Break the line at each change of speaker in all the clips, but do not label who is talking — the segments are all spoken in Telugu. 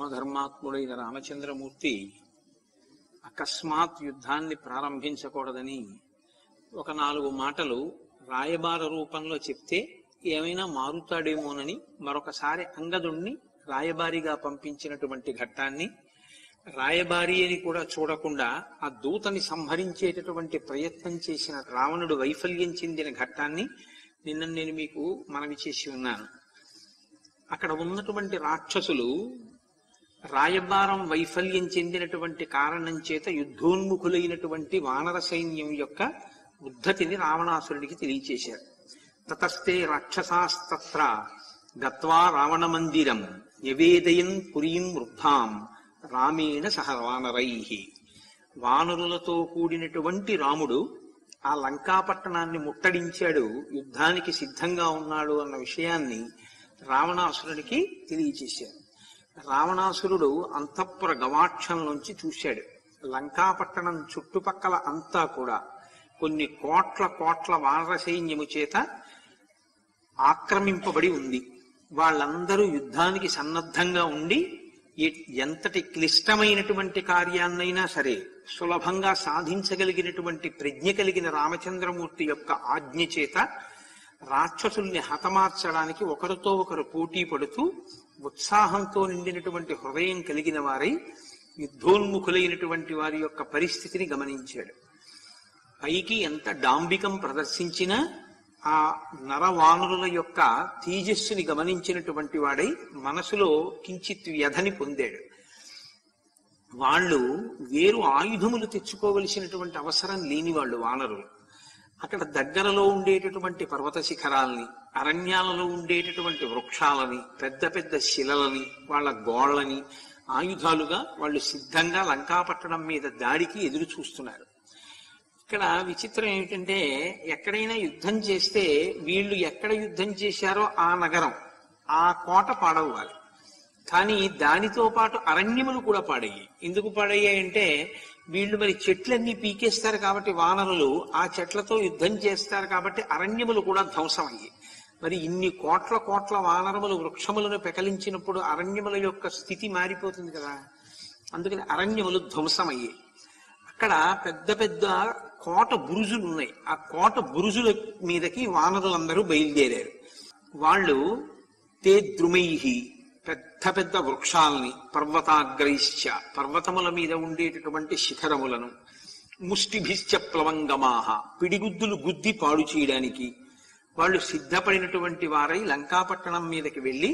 పరమధర్మాత్ముడైన రామచంద్రమూర్తి అకస్మాత్ యుద్ధాన్ని ప్రారంభించకూడదని ఒక నాలుగు మాటలు రాయబార రూపంలో చెప్తే ఏమైనా మారుతాడేమోనని మరొకసారి అంగదుణ్ణి రాయబారిగా పంపించినటువంటి ఘట్టాన్ని రాయబారి అని కూడా చూడకుండా ఆ దూతని సంహరించేటటువంటి ప్రయత్నం చేసిన రావణుడు వైఫల్యం చెందిన ఘట్టాన్ని నిన్న నేను మీకు మనవి చేసి ఉన్నాను అక్కడ ఉన్నటువంటి రాక్షసులు రాయబారం వైఫల్యం చెందినటువంటి కారణం చేత యుద్ధోన్ముఖులైనటువంటి వానర సైన్యం యొక్క ఉద్ధతిని రావణాసురుడికి తెలియచేశారు తతస్తే రాక్షసాస్తత్ర గత్వా రావణ మందిరం నివేదయన్ పురీం వృద్ధాం రామేణ సహ వానరై వానరులతో కూడినటువంటి రాముడు ఆ లంకాపట్టణాన్ని ముట్టడించాడు యుద్ధానికి సిద్ధంగా ఉన్నాడు అన్న విషయాన్ని రావణాసురుడికి తెలియచేశారు రావణాసురుడు అంతఃపుర గవాక్షంలోంచి చూశాడు లంకాపట్టణం చుట్టుపక్కల అంతా కూడా కొన్ని కోట్ల కోట్ల వానర సైన్యము చేత ఆక్రమింపబడి ఉంది వాళ్ళందరూ యుద్ధానికి సన్నద్ధంగా ఉండి ఎ- ఎంతటి క్లిష్టమైనటువంటి కార్యాన్నైనా సరే సులభంగా సాధించగలిగినటువంటి ప్రజ్ఞ కలిగిన రామచంద్రమూర్తి యొక్క ఆజ్ఞ చేత రాక్షసుల్ని హతమార్చడానికి ఒకరితో ఒకరు పోటీ పడుతూ ఉత్సాహంతో నిండినటువంటి హృదయం కలిగిన వారై యుద్ధోన్ముఖులైనటువంటి వారి యొక్క పరిస్థితిని గమనించాడు పైకి ఎంత డాంబికం ప్రదర్శించినా ఆ నరవానరుల యొక్క తేజస్సుని గమనించినటువంటి వాడై మనసులో కించిత్ వ్యధని పొందాడు వాళ్ళు వేరు ఆయుధములు తెచ్చుకోవలసినటువంటి అవసరం లేని వాళ్ళు వానరులు అక్కడ దగ్గరలో ఉండేటటువంటి పర్వత శిఖరాల్ని అరణ్యాలలో ఉండేటటువంటి వృక్షాలని పెద్ద పెద్ద శిలలని వాళ్ళ గోళ్ళని ఆయుధాలుగా వాళ్ళు సిద్ధంగా లంకాపట్టణం మీద దాడికి ఎదురు చూస్తున్నారు ఇక్కడ విచిత్రం ఏమిటంటే ఎక్కడైనా యుద్ధం చేస్తే వీళ్ళు ఎక్కడ యుద్ధం చేశారో ఆ నగరం ఆ కోట పాడవ్వాలి కానీ దానితో పాటు అరణ్యములు కూడా పాడయ్యాయి ఎందుకు పాడయ్యాయంటే వీళ్ళు మరి చెట్లన్నీ పీకేస్తారు కాబట్టి వానరులు ఆ చెట్లతో యుద్ధం చేస్తారు కాబట్టి అరణ్యములు కూడా ధ్వంసమయ్యాయి మరి ఇన్ని కోట్ల కోట్ల వానరములు వృక్షములను పెకలించినప్పుడు అరణ్యముల యొక్క స్థితి మారిపోతుంది కదా అందుకని అరణ్యములు ధ్వంసమయ్యాయి అక్కడ పెద్ద పెద్ద కోట బురుజులు ఉన్నాయి ఆ కోట బురుజుల మీదకి వానరులందరూ బయలుదేరారు వాళ్ళు తే ద్రుమైహి పెద్ద పెద్ద వృక్షాల్ని పర్వతాగ్రైశ్చ పర్వతముల మీద ఉండేటటువంటి శిఖరములను ముష్టిభిశ్చ ప్లవంగమాహ పిడిగుద్దులు గుద్ది పాడు చేయడానికి వాళ్ళు సిద్ధపడినటువంటి వారై లంకాపట్టణం మీదకి వెళ్ళి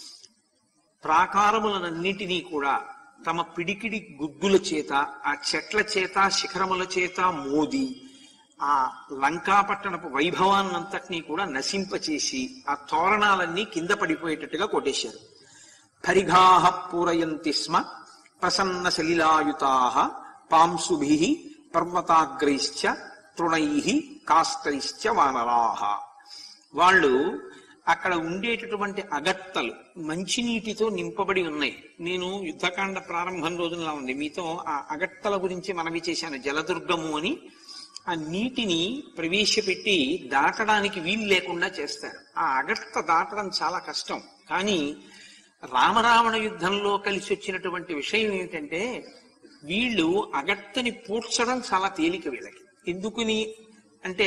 ప్రాకారములనన్నిటినీ కూడా తమ పిడికిడి గుద్దుల చేత ఆ చెట్ల చేత శిఖరముల చేత మోది ఆ లంకాపట్టణపు వైభవాన్నంతటినీ కూడా నశింపచేసి ఆ తోరణాలన్నీ కింద పడిపోయేటట్టుగా కొట్టేశారు పరిఘాహ పూరయంతి స్మ ప్రసన్న శలిలాయుతా పాంసుభి పర్వతాగ్రైశ్చ తృణై కాష్టైశ్చ వానరాహ వాళ్ళు అక్కడ ఉండేటటువంటి అగత్తలు మంచినీటితో నింపబడి ఉన్నాయి నేను యుద్ధకాండ ప్రారంభం రోజున ఉంది మీతో ఆ అగత్తల గురించి మనవి చేశాను జలదుర్గము అని ఆ నీటిని ప్రవేశపెట్టి దాటడానికి వీలు లేకుండా చేస్తారు ఆ అగత్త దాటడం చాలా కష్టం కానీ రామరావణ యుద్ధంలో కలిసి వచ్చినటువంటి విషయం ఏమిటంటే వీళ్ళు అగత్తని పూడ్చడం చాలా తేలిక వీళ్ళకి ఎందుకుని అంటే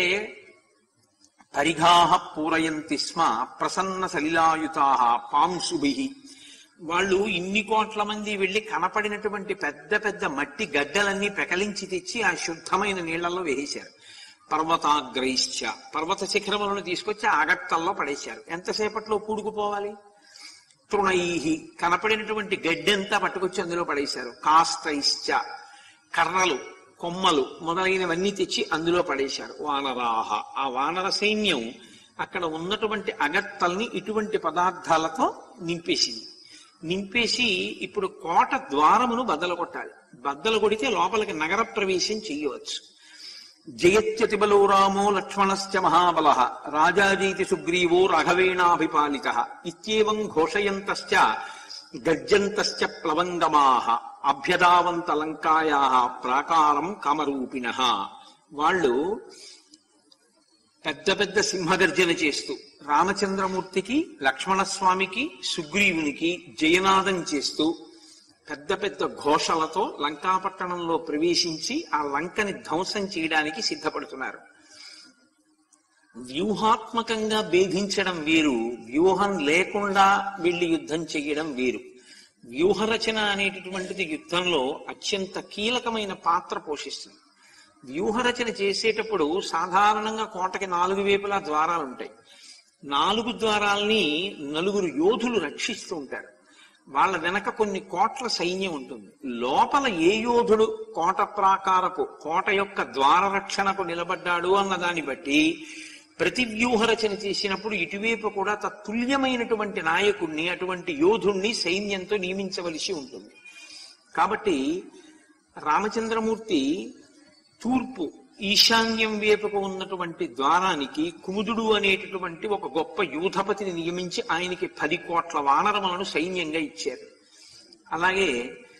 పరిఘాహ పూరయంతి స్మ ప్రసన్న సలిలాయుతా పాంసుభి వాళ్ళు ఇన్ని కోట్ల మంది వెళ్లి కనపడినటువంటి పెద్ద పెద్ద మట్టి గడ్డలన్నీ పెకలించి తెచ్చి ఆ శుద్ధమైన నీళ్లలో వేసేశారు పర్వతాగ్రైశ్చ పర్వత శిఖరములను తీసుకొచ్చి ఆగట్టల్లో పడేశారు ఎంతసేపట్లో కూడుకుపోవాలి తృణై కనపడినటువంటి గడ్డంతా పట్టుకొచ్చి అందులో పడేశారు కాస్తైశ్చ కర్రలు కొమ్మలు మొదలైనవన్నీ తెచ్చి అందులో పడేశారు వానరాహ ఆ వానర సైన్యం అక్కడ ఉన్నటువంటి అగత్తల్ని ఇటువంటి పదార్థాలతో నింపేసింది నింపేసి ఇప్పుడు కోట ద్వారమును బద్దలు కొట్టాలి బద్దలు కొడితే లోపలికి నగర ప్రవేశం చెయ్యవచ్చు జయత్యతిబలో రామో లక్ష్మణశ్చ మహాబల రాజాజీతి సుగ్రీవో రాఘవేణాభిపాలిత ఇత్యేవం ఘోషయంతశ్చ గర్జంతశ్చ ప్లవంగమాహ అభ్యదావంత లంకాయా ప్రాకారం కామరూపిణ వాళ్ళు పెద్ద పెద్ద సింహగర్జన చేస్తూ రామచంద్రమూర్తికి లక్ష్మణస్వామికి సుగ్రీవునికి జయనాదం చేస్తూ పెద్ద పెద్ద ఘోషలతో లంకాపట్టణంలో ప్రవేశించి ఆ లంకని ధ్వంసం చేయడానికి సిద్ధపడుతున్నారు వ్యూహాత్మకంగా భేదించడం వేరు వ్యూహం లేకుండా వెళ్లి యుద్ధం చేయడం వేరు వ్యూహరచన అనేటటువంటిది యుద్ధంలో అత్యంత కీలకమైన పాత్ర పోషిస్తుంది వ్యూహరచన చేసేటప్పుడు సాధారణంగా కోటకి నాలుగు వైపులా ద్వారాలు ఉంటాయి నాలుగు ద్వారాల్ని నలుగురు యోధులు రక్షిస్తూ ఉంటారు వాళ్ళ వెనక కొన్ని కోట్ల సైన్యం ఉంటుంది లోపల ఏ యోధుడు కోట ప్రాకారపు కోట యొక్క ద్వార రక్షణకు నిలబడ్డాడు అన్న దాన్ని బట్టి ప్రతి వ్యూహ రచన చేసినప్పుడు ఇటువైపు కూడా తత్తుల్యమైనటువంటి నాయకుణ్ణి అటువంటి యోధుణ్ణి సైన్యంతో నియమించవలసి ఉంటుంది కాబట్టి రామచంద్రమూర్తి తూర్పు ఈశాన్యం వైపుకు ఉన్నటువంటి ద్వారానికి కుముదుడు అనేటటువంటి ఒక గొప్ప యూధపతిని నియమించి ఆయనకి పది కోట్ల వానరములను సైన్యంగా ఇచ్చారు అలాగే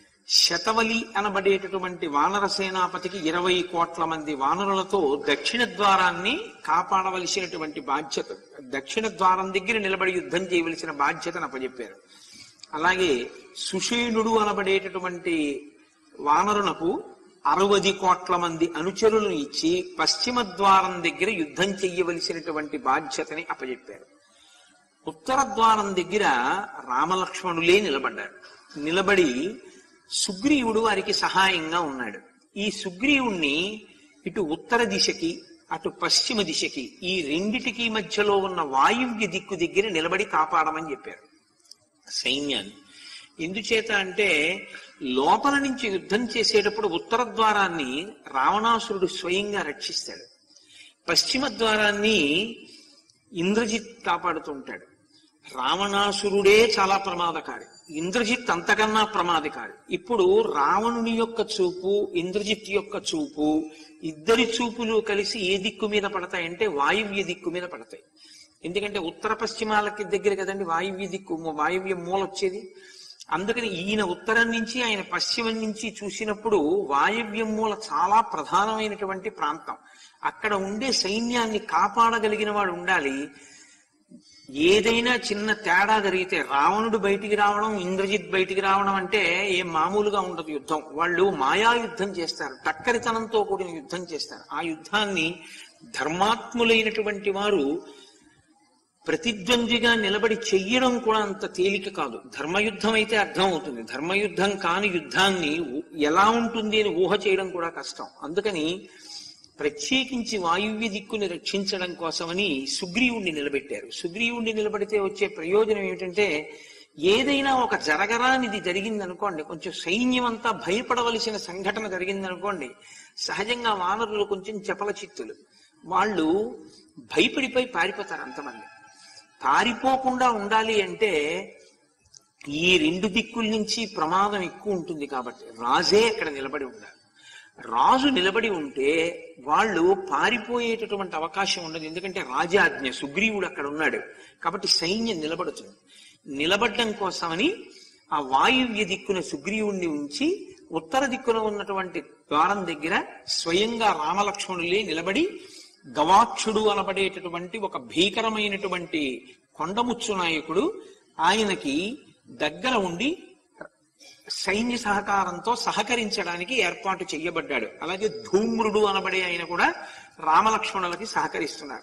శతవలి అనబడేటటువంటి వానర సేనాపతికి ఇరవై కోట్ల మంది వానరులతో దక్షిణ ద్వారాన్ని కాపాడవలసినటువంటి బాధ్యత దక్షిణ ద్వారం దగ్గర నిలబడి యుద్ధం చేయవలసిన బాధ్యతను అప్పచెప్పారు అలాగే సుషేణుడు అనబడేటటువంటి వానరునకు అరవది కోట్ల మంది అనుచరులను ఇచ్చి పశ్చిమ ద్వారం దగ్గర యుద్ధం చెయ్యవలసినటువంటి బాధ్యతని అప్పచెప్పారు ఉత్తర ద్వారం దగ్గర రామలక్ష్మణులే నిలబడ్డారు నిలబడి సుగ్రీవుడు వారికి సహాయంగా ఉన్నాడు ఈ సుగ్రీవుణ్ణి ఇటు ఉత్తర దిశకి అటు పశ్చిమ దిశకి ఈ రెండిటికి మధ్యలో ఉన్న వాయువ్య దిక్కు దగ్గర నిలబడి కాపాడమని చెప్పారు సైన్యాన్ని ఎందుచేత అంటే లోపల నుంచి యుద్ధం చేసేటప్పుడు ఉత్తర ద్వారాన్ని రావణాసురుడు స్వయంగా రక్షిస్తాడు పశ్చిమ ద్వారాన్ని ఇంద్రజిత్ కాపాడుతుంటాడు రావణాసురుడే చాలా ప్రమాదకారి ఇంద్రజిత్ అంతకన్నా ప్రమాదకారి ఇప్పుడు రావణుని యొక్క చూపు ఇంద్రజిత్ యొక్క చూపు ఇద్దరి చూపులు కలిసి ఏ దిక్కు మీద పడతాయంటే వాయువ్య దిక్కు మీద పడతాయి ఎందుకంటే ఉత్తర పశ్చిమాలకి దగ్గర కదండి వాయువ్య దిక్కు వాయువ్య మూల వచ్చేది అందుకని ఈయన ఉత్తరం నుంచి ఆయన పశ్చిమం నుంచి చూసినప్పుడు వాయవ్యం మూల చాలా ప్రధానమైనటువంటి ప్రాంతం అక్కడ ఉండే సైన్యాన్ని కాపాడగలిగిన వాడు ఉండాలి ఏదైనా చిన్న తేడా జరిగితే రావణుడు బయటికి రావడం ఇంద్రజిత్ బయటికి రావడం అంటే ఏం మామూలుగా ఉండదు యుద్ధం వాళ్ళు మాయా యుద్ధం చేస్తారు టక్కరితనంతో కూడిన యుద్ధం చేస్తారు ఆ యుద్ధాన్ని ధర్మాత్ములైనటువంటి వారు ప్రతిద్వంద్విగా నిలబడి చెయ్యడం కూడా అంత తేలిక కాదు ధర్మయుద్ధం అయితే అర్థం అవుతుంది ధర్మయుద్ధం కాని యుద్ధాన్ని ఊ- ఎలా ఉంటుంది అని ఊహ చేయడం కూడా కష్టం అందుకని ప్రత్యేకించి వాయువ్య దిక్కుని రక్షించడం కోసమని సుగ్రీవుణ్ణి నిలబెట్టారు సుగ్రీవుణ్ణి నిలబడితే వచ్చే ప్రయోజనం ఏమిటంటే ఏదైనా ఒక జరగరానిది జరిగిందనుకోండి కొంచెం సైన్యం అంతా భయపడవలసిన సంఘటన జరిగిందనుకోండి సహజంగా వానరులు కొంచెం చపల చిత్తులు వాళ్ళు భయపడిపోయి పారిపోతారు అంతమంది పారిపోకుండా ఉండాలి అంటే ఈ రెండు దిక్కుల నుంచి ప్రమాదం ఎక్కువ ఉంటుంది కాబట్టి రాజే అక్కడ నిలబడి ఉండాలి రాజు నిలబడి ఉంటే వాళ్ళు పారిపోయేటటువంటి అవకాశం ఉండదు ఎందుకంటే రాజాజ్ఞ సుగ్రీవుడు అక్కడ ఉన్నాడు కాబట్టి సైన్యం నిలబడుతుంది నిలబడడం కోసమని ఆ వాయువ్య దిక్కున సుగ్రీవుణ్ణి ఉంచి ఉత్తర దిక్కున ఉన్నటువంటి ద్వారం దగ్గర స్వయంగా రామలక్ష్మణులే నిలబడి గవాక్షుడు అనబడేటటువంటి ఒక భీకరమైనటువంటి కొండముచ్చు నాయకుడు ఆయనకి దగ్గర ఉండి సైన్య సహకారంతో సహకరించడానికి ఏర్పాటు చేయబడ్డాడు అలాగే ధూమ్రుడు అనబడే ఆయన కూడా రామలక్ష్మణులకి సహకరిస్తున్నాడు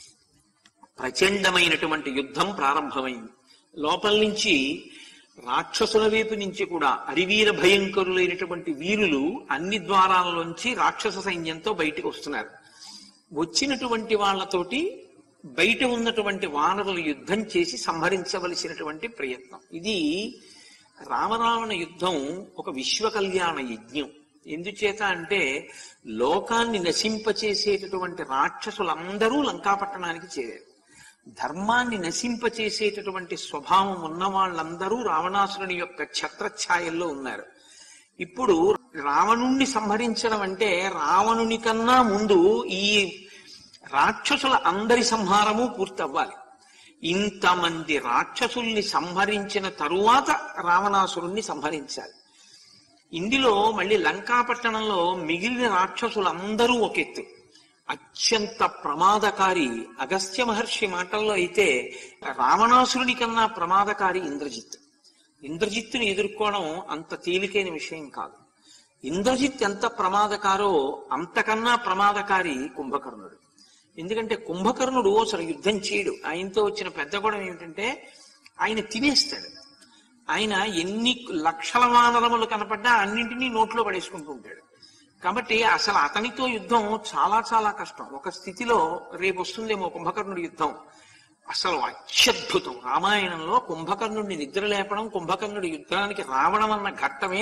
ప్రచండమైనటువంటి యుద్ధం ప్రారంభమైంది లోపల నుంచి రాక్షసుల వైపు నుంచి కూడా అరివీర భయంకరులైనటువంటి వీరులు అన్ని ద్వారాలలోంచి రాక్షస సైన్యంతో బయటికి వస్తున్నారు వచ్చినటువంటి వాళ్ళతోటి బయట ఉన్నటువంటి వానరులు యుద్ధం చేసి సంహరించవలసినటువంటి ప్రయత్నం ఇది రామరావణ యుద్ధం ఒక విశ్వ కళ్యాణ యజ్ఞం ఎందుచేత అంటే లోకాన్ని నశింపచేసేటటువంటి రాక్షసులందరూ లంకాపట్టణానికి చేరారు ధర్మాన్ని నశింపచేసేటటువంటి స్వభావం ఉన్న వాళ్ళందరూ రావణాసురుని యొక్క ఛత్రఛాయల్లో ఉన్నారు ఇప్పుడు రావణుణ్ణి సంహరించడం అంటే రావణుని కన్నా ముందు ఈ రాక్షసుల అందరి సంహారము పూర్తి అవ్వాలి ఇంతమంది రాక్షసుల్ని సంహరించిన తరువాత రావణాసురుణ్ణి సంహరించాలి ఇందులో మళ్ళీ లంకాపట్టణంలో మిగిలిన రాక్షసులందరూ ఒక ఎత్తు అత్యంత ప్రమాదకారి అగస్త్య మహర్షి మాటల్లో అయితే రావణాసురుని కన్నా ప్రమాదకారి ఇంద్రజిత్ ఇంద్రజిత్తుని ఎదుర్కోవడం అంత తేలికైన విషయం కాదు ఇంద్రజిత్ ఎంత ప్రమాదకారో అంతకన్నా ప్రమాదకారి కుంభకర్ణుడు ఎందుకంటే కుంభకర్ణుడు అసలు యుద్ధం చేయడు ఆయనతో వచ్చిన పెద్ద గొడవ ఏమిటంటే ఆయన తినేస్తాడు ఆయన ఎన్ని లక్షల వానరములు కనపడ్డా అన్నింటినీ నోట్లో పడేసుకుంటూ ఉంటాడు కాబట్టి అసలు అతనితో యుద్ధం చాలా చాలా కష్టం ఒక స్థితిలో రేపు వస్తుందేమో కుంభకర్ణుడి యుద్ధం అసలు అత్యద్భుతం రామాయణంలో కుంభకర్ణుడిని నిద్ర లేపడం కుంభకర్ణుడి యుద్ధానికి రావడం అన్న ఘట్టమే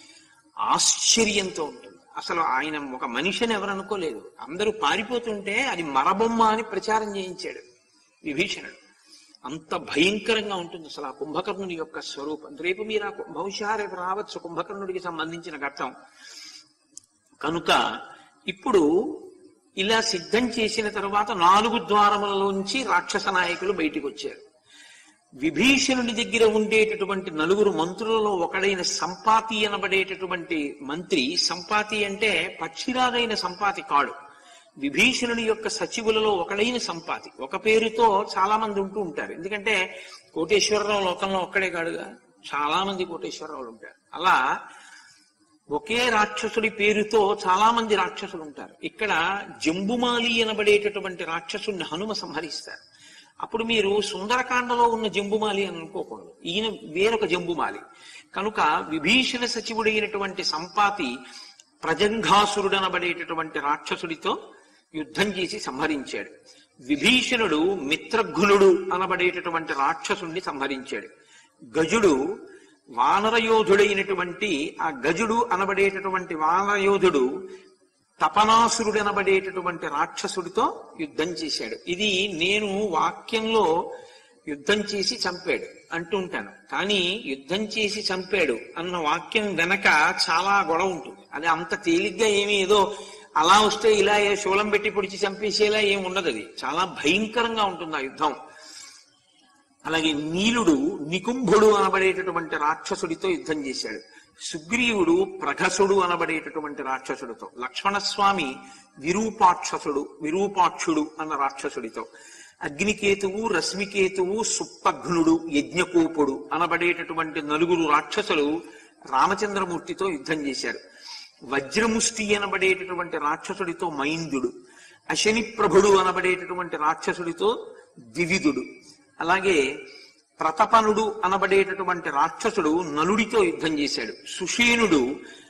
ఆశ్చర్యంతో ఉంటుంది అసలు ఆయన ఒక మనిషిని ఎవరు అనుకోలేదు అందరూ పారిపోతుంటే అది మరబొమ్మ అని ప్రచారం చేయించాడు విభీషణుడు అంత భయంకరంగా ఉంటుంది అసలు ఆ కుంభకర్ణుడి యొక్క స్వరూపం రేపు మీరు ఆ కు- బహుశా రేపు రావచ్చు కుంభకర్ణుడికి సంబంధించిన ఘట్టం కనుక ఇప్పుడు ఇలా సిద్ధం చేసిన తరువాత నాలుగు ద్వారములలోంచి రాక్షస నాయకులు బయటికి వచ్చారు విభీషణుడి దగ్గర ఉండేటటువంటి నలుగురు మంత్రులలో ఒకడైన సంపాతి అనబడేటటువంటి మంత్రి సంపాతి అంటే పక్షిరాజైన సంపాతి కాడు విభీషణుడి యొక్క సచివులలో ఒకడైన సంపాతి ఒక పేరుతో చాలా మంది ఉంటూ ఉంటారు ఎందుకంటే కోటేశ్వరరావు లోకంలో ఒక్కడే కాడుగా చాలా మంది కోటేశ్వరరావులు ఉంటారు అలా ఒకే రాక్షసుడి పేరుతో చాలా మంది రాక్షసులు ఉంటారు ఇక్కడ జంబుమాలి అనబడేటటువంటి రాక్షసుడిని హనుమ సంహరిస్తారు అప్పుడు మీరు సుందరకాండలో ఉన్న జంబుమాలి అని అనుకోకూడదు ఈయన వేరొక జంబుమాలి కనుక విభీషణ సచివుడైనటువంటి సంపాతి ప్రజంఘాసురుడు అనబడేటటువంటి రాక్షసుడితో యుద్ధం చేసి సంహరించాడు విభీషణుడు మిత్రఘ్నుడు అనబడేటటువంటి రాక్షసుణ్ణి సంహరించాడు గజుడు వానరయోధుడైనటువంటి ఆ గజుడు అనబడేటటువంటి వానరయోధుడు తపనాసురుడు అనబడేటటువంటి రాక్షసుడితో యుద్ధం చేశాడు ఇది నేను వాక్యంలో యుద్ధం చేసి చంపాడు అంటుంటాను కానీ యుద్ధం చేసి చంపాడు అన్న వాక్యం వెనక చాలా గొడవ ఉంటుంది అది అంత తేలిగ్గా ఏమీ ఏదో అలా వస్తే ఇలా ఏ శూలం పెట్టి పొడిచి చంపేసేలా ఏమి ఉండదు అది చాలా భయంకరంగా ఉంటుంది ఆ యుద్ధం అలాగే నీలుడు నికుంభుడు అనబడేటటువంటి రాక్షసుడితో యుద్ధం చేశాడు సుగ్రీవుడు ప్రఘసుడు అనబడేటటువంటి రాక్షసుడితో లక్ష్మణస్వామి విరూపాక్షసుడు విరూపాక్షుడు అన్న రాక్షసుడితో అగ్నికేతువు రశ్మికేతువు సుప్పఘ్నుడు యజ్ఞకోపుడు అనబడేటటువంటి నలుగురు రాక్షసులు రామచంద్రమూర్తితో యుద్ధం చేశారు వజ్రముష్టి అనబడేటటువంటి రాక్షసుడితో మైందుడు అశని ప్రభుడు అనబడేటటువంటి రాక్షసుడితో ద్వివిధుడు అలాగే ప్రతపనుడు అనబడేటటువంటి రాక్షసుడు నలుడితో యుద్ధం చేశాడు సుషేనుడు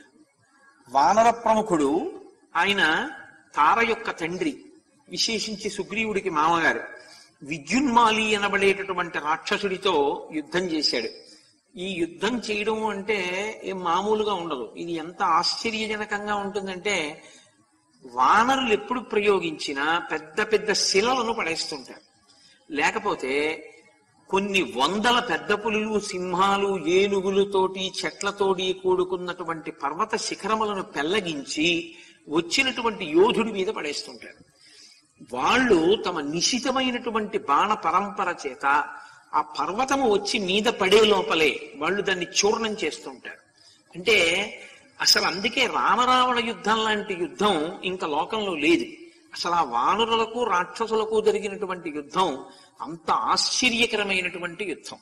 వానర ప్రముఖుడు ఆయన తార యొక్క తండ్రి విశేషించి సుగ్రీవుడికి మామగారు విద్యున్మాలి అనబడేటటువంటి రాక్షసుడితో యుద్ధం చేశాడు ఈ యుద్ధం చేయడం అంటే ఏం మామూలుగా ఉండదు ఇది ఎంత ఆశ్చర్యజనకంగా ఉంటుందంటే వానరులు ఎప్పుడు ప్రయోగించినా పెద్ద పెద్ద శిలలను పడేస్తుంటారు లేకపోతే కొన్ని వందల పెద్ద పులులు సింహాలు ఏనుగులతోటి చెట్లతోటి కూడుకున్నటువంటి పర్వత శిఖరములను పెల్లగించి వచ్చినటువంటి యోధుడి మీద పడేస్తుంటారు వాళ్ళు తమ నిశితమైనటువంటి బాణ పరంపర చేత ఆ పర్వతము వచ్చి మీద పడే లోపలే వాళ్ళు దాన్ని చూర్ణం చేస్తుంటారు అంటే అసలు అందుకే రామరావణ యుద్ధం లాంటి యుద్ధం ఇంకా లోకంలో లేదు అసలు ఆ వానరులకు రాక్షసులకు జరిగినటువంటి యుద్ధం అంత ఆశ్చర్యకరమైనటువంటి యుద్ధం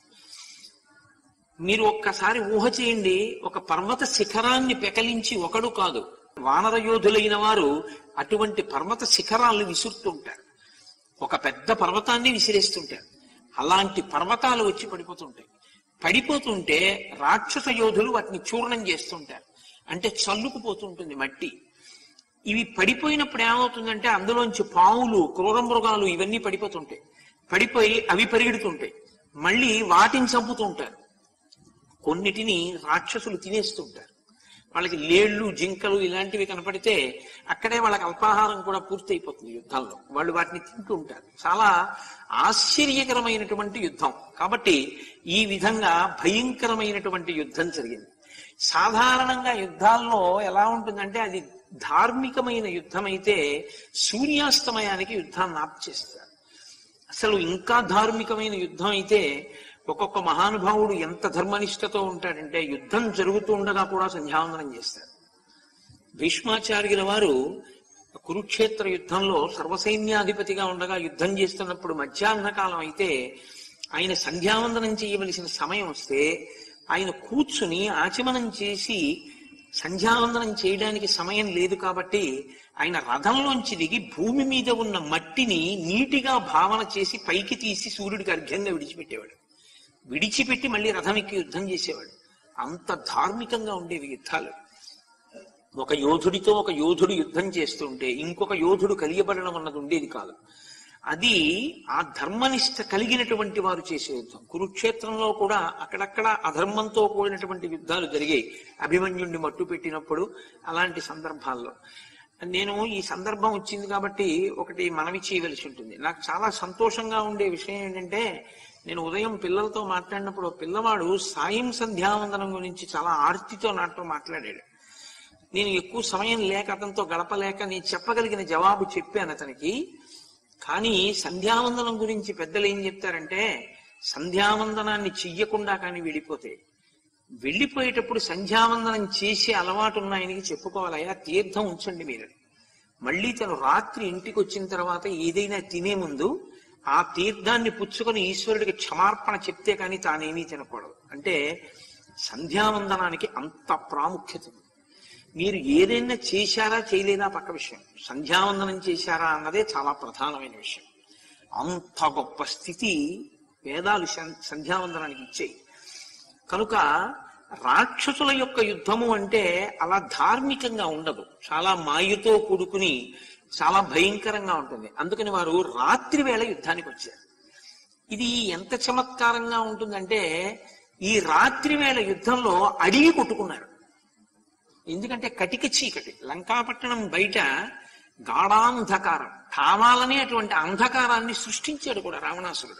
మీరు ఒక్కసారి ఊహ చేయండి ఒక పర్వత శిఖరాన్ని పెకలించి ఒకడు కాదు వానర యోధులైన వారు అటువంటి పర్వత శిఖరాలను విసురుతుంటారు ఒక పెద్ద పర్వతాన్ని విసిరేస్తుంటారు అలాంటి పర్వతాలు వచ్చి పడిపోతుంటాయి పడిపోతుంటే రాక్షస యోధులు వాటిని చూర్ణం చేస్తుంటారు అంటే చల్లుకుపోతుంటుంది మట్టి ఇవి పడిపోయినప్పుడు ఏమవుతుందంటే అందులోంచి పావులు క్రూర మృగాలు ఇవన్నీ పడిపోతుంటాయి పడిపోయి అవి పరిగెడుతుంటాయి మళ్ళీ వాటిని చంపుతుంటారు కొన్నిటిని రాక్షసులు తినేస్తుంటారు వాళ్ళకి లేళ్లు జింకలు ఇలాంటివి కనపడితే అక్కడే వాళ్ళకి అల్పాహారం కూడా పూర్తయిపోతుంది యుద్ధంలో వాళ్ళు వాటిని తింటూ ఉంటారు చాలా ఆశ్చర్యకరమైనటువంటి యుద్ధం కాబట్టి ఈ విధంగా భయంకరమైనటువంటి యుద్ధం జరిగింది సాధారణంగా యుద్ధాల్లో ఎలా ఉంటుందంటే అది ధార్మికమైన యుద్ధం అయితే సూర్యాస్తమయానికి యుద్ధాన్ని ఆప్ చేస్తారు అసలు ఇంకా ధార్మికమైన యుద్ధం అయితే ఒక్కొక్క మహానుభావుడు ఎంత ధర్మనిష్టతో ఉంటాడంటే యుద్ధం జరుగుతూ ఉండగా కూడా సంధ్యావందనం చేస్తారు భీష్మాచార్యుల వారు కురుక్షేత్ర యుద్ధంలో సర్వసైన్యాధిపతిగా ఉండగా యుద్ధం చేస్తున్నప్పుడు మధ్యాహ్న కాలం అయితే ఆయన సంధ్యావందనం చేయవలసిన సమయం వస్తే ఆయన కూర్చుని ఆచమనం చేసి సంధ్యావందనం చేయడానికి సమయం లేదు కాబట్టి ఆయన రథంలోంచి దిగి భూమి మీద ఉన్న మట్టిని నీటిగా భావన చేసి పైకి తీసి సూర్యుడికి అర్ఘ్యంగా విడిచిపెట్టేవాడు విడిచిపెట్టి మళ్ళీ రథం ఎక్కి యుద్ధం చేసేవాడు అంత ధార్మికంగా ఉండేవి యుద్ధాలు ఒక యోధుడితో ఒక యోధుడు యుద్ధం చేస్తుంటే ఇంకొక యోధుడు కలియబడడం అన్నది ఉండేది కాదు అది ఆ ధర్మనిష్ట కలిగినటువంటి వారు చేసే యుద్ధం కురుక్షేత్రంలో కూడా అక్కడక్కడ అధర్మంతో కూడినటువంటి యుద్ధాలు జరిగాయి అభిమన్యుణ్ణి మట్టు పెట్టినప్పుడు అలాంటి సందర్భాల్లో నేను ఈ సందర్భం వచ్చింది కాబట్టి ఒకటి మనవి చేయవలసి ఉంటుంది నాకు చాలా సంతోషంగా ఉండే విషయం ఏంటంటే నేను ఉదయం పిల్లలతో మాట్లాడినప్పుడు ఒక పిల్లవాడు సాయం సంధ్యావందనం గురించి చాలా ఆర్తితో నాతో మాట్లాడాడు నేను ఎక్కువ సమయం లేక అతనితో గడపలేక నేను చెప్పగలిగిన జవాబు చెప్పాను అతనికి కానీ సంధ్యావందనం గురించి పెద్దలు ఏం చెప్తారంటే సంధ్యావందనాన్ని చెయ్యకుండా కానీ వెళ్ళిపోతే వెళ్ళిపోయేటప్పుడు సంధ్యావందనం చేసే అలవాటు ఉన్న ఆయనకి చెప్పుకోవాలయ్యా తీర్థం ఉంచండి మీరు మళ్ళీ తను రాత్రి ఇంటికి వచ్చిన తర్వాత ఏదైనా తినే ముందు ఆ తీర్థాన్ని పుచ్చుకొని ఈశ్వరుడికి క్షమార్పణ చెప్తే కానీ తానేమీ తినకూడదు అంటే సంధ్యావందనానికి అంత ప్రాముఖ్యత ఉంది. మీరు ఏదైనా చేశారా చేయలేదా పక్క విషయం సంధ్యావందనం చేశారా అన్నదే చాలా ప్రధానమైన విషయం అంత గొప్ప స్థితి వేదాలు సం- సంధ్యావందనానికి ఇచ్చాయి కనుక రాక్షసుల యొక్క యుద్ధము అంటే అలా ధార్మికంగా ఉండదు చాలా మాయతో కూడుకుని చాలా భయంకరంగా ఉంటుంది అందుకని వారు రాత్రి వేళ యుద్ధానికి వచ్చారు ఇది ఎంత చమత్కారంగా ఉంటుందంటే ఈ రాత్రి వేళ యుద్ధంలో అడిగి కొట్టుకున్నారు ఎందుకంటే కటిక చీకటి లంకాపట్టణం బయట గాఢాంధకారం కావాలని అటువంటి అంధకారాన్ని సృష్టించాడు కూడా రావణాసురుడు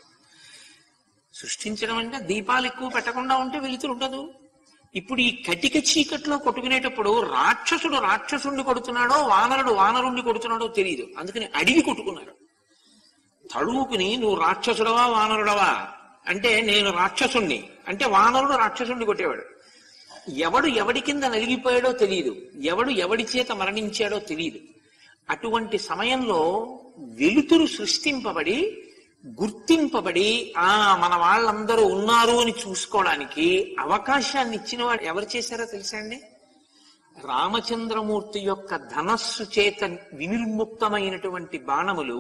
సృష్టించడం అంటే దీపాలు ఎక్కువ పెట్టకుండా ఉంటే వెలుతురు ఉండదు ఇప్పుడు ఈ కటిక చీకట్లో కొట్టుకునేటప్పుడు రాక్షసుడు రాక్షసుణ్ణి కొడుతున్నాడో వానరుడు వానరుణ్ణి కొడుతున్నాడో తెలియదు అందుకని అడిగి కొట్టుకున్నారు తడువుకుని నువ్వు రాక్షసుడవా వానరుడవా అంటే నేను రాక్షసుణ్ణి అంటే వానరుడు రాక్షసుణ్ణి కొట్టేవాడు ఎవడు ఎవడి కింద నలిగిపోయాడో తెలియదు ఎవడు ఎవడి చేత మరణించాడో తెలియదు అటువంటి సమయంలో వెలుతురు సృష్టింపబడి గుర్తింపబడి ఆ మన వాళ్ళందరూ ఉన్నారు అని చూసుకోవడానికి అవకాశాన్ని ఇచ్చిన వాడు ఎవరు చేశారో తెలుసా అండి రామచంద్రమూర్తి యొక్క ధనస్సు చేత వినిర్ముక్తమైనటువంటి బాణములు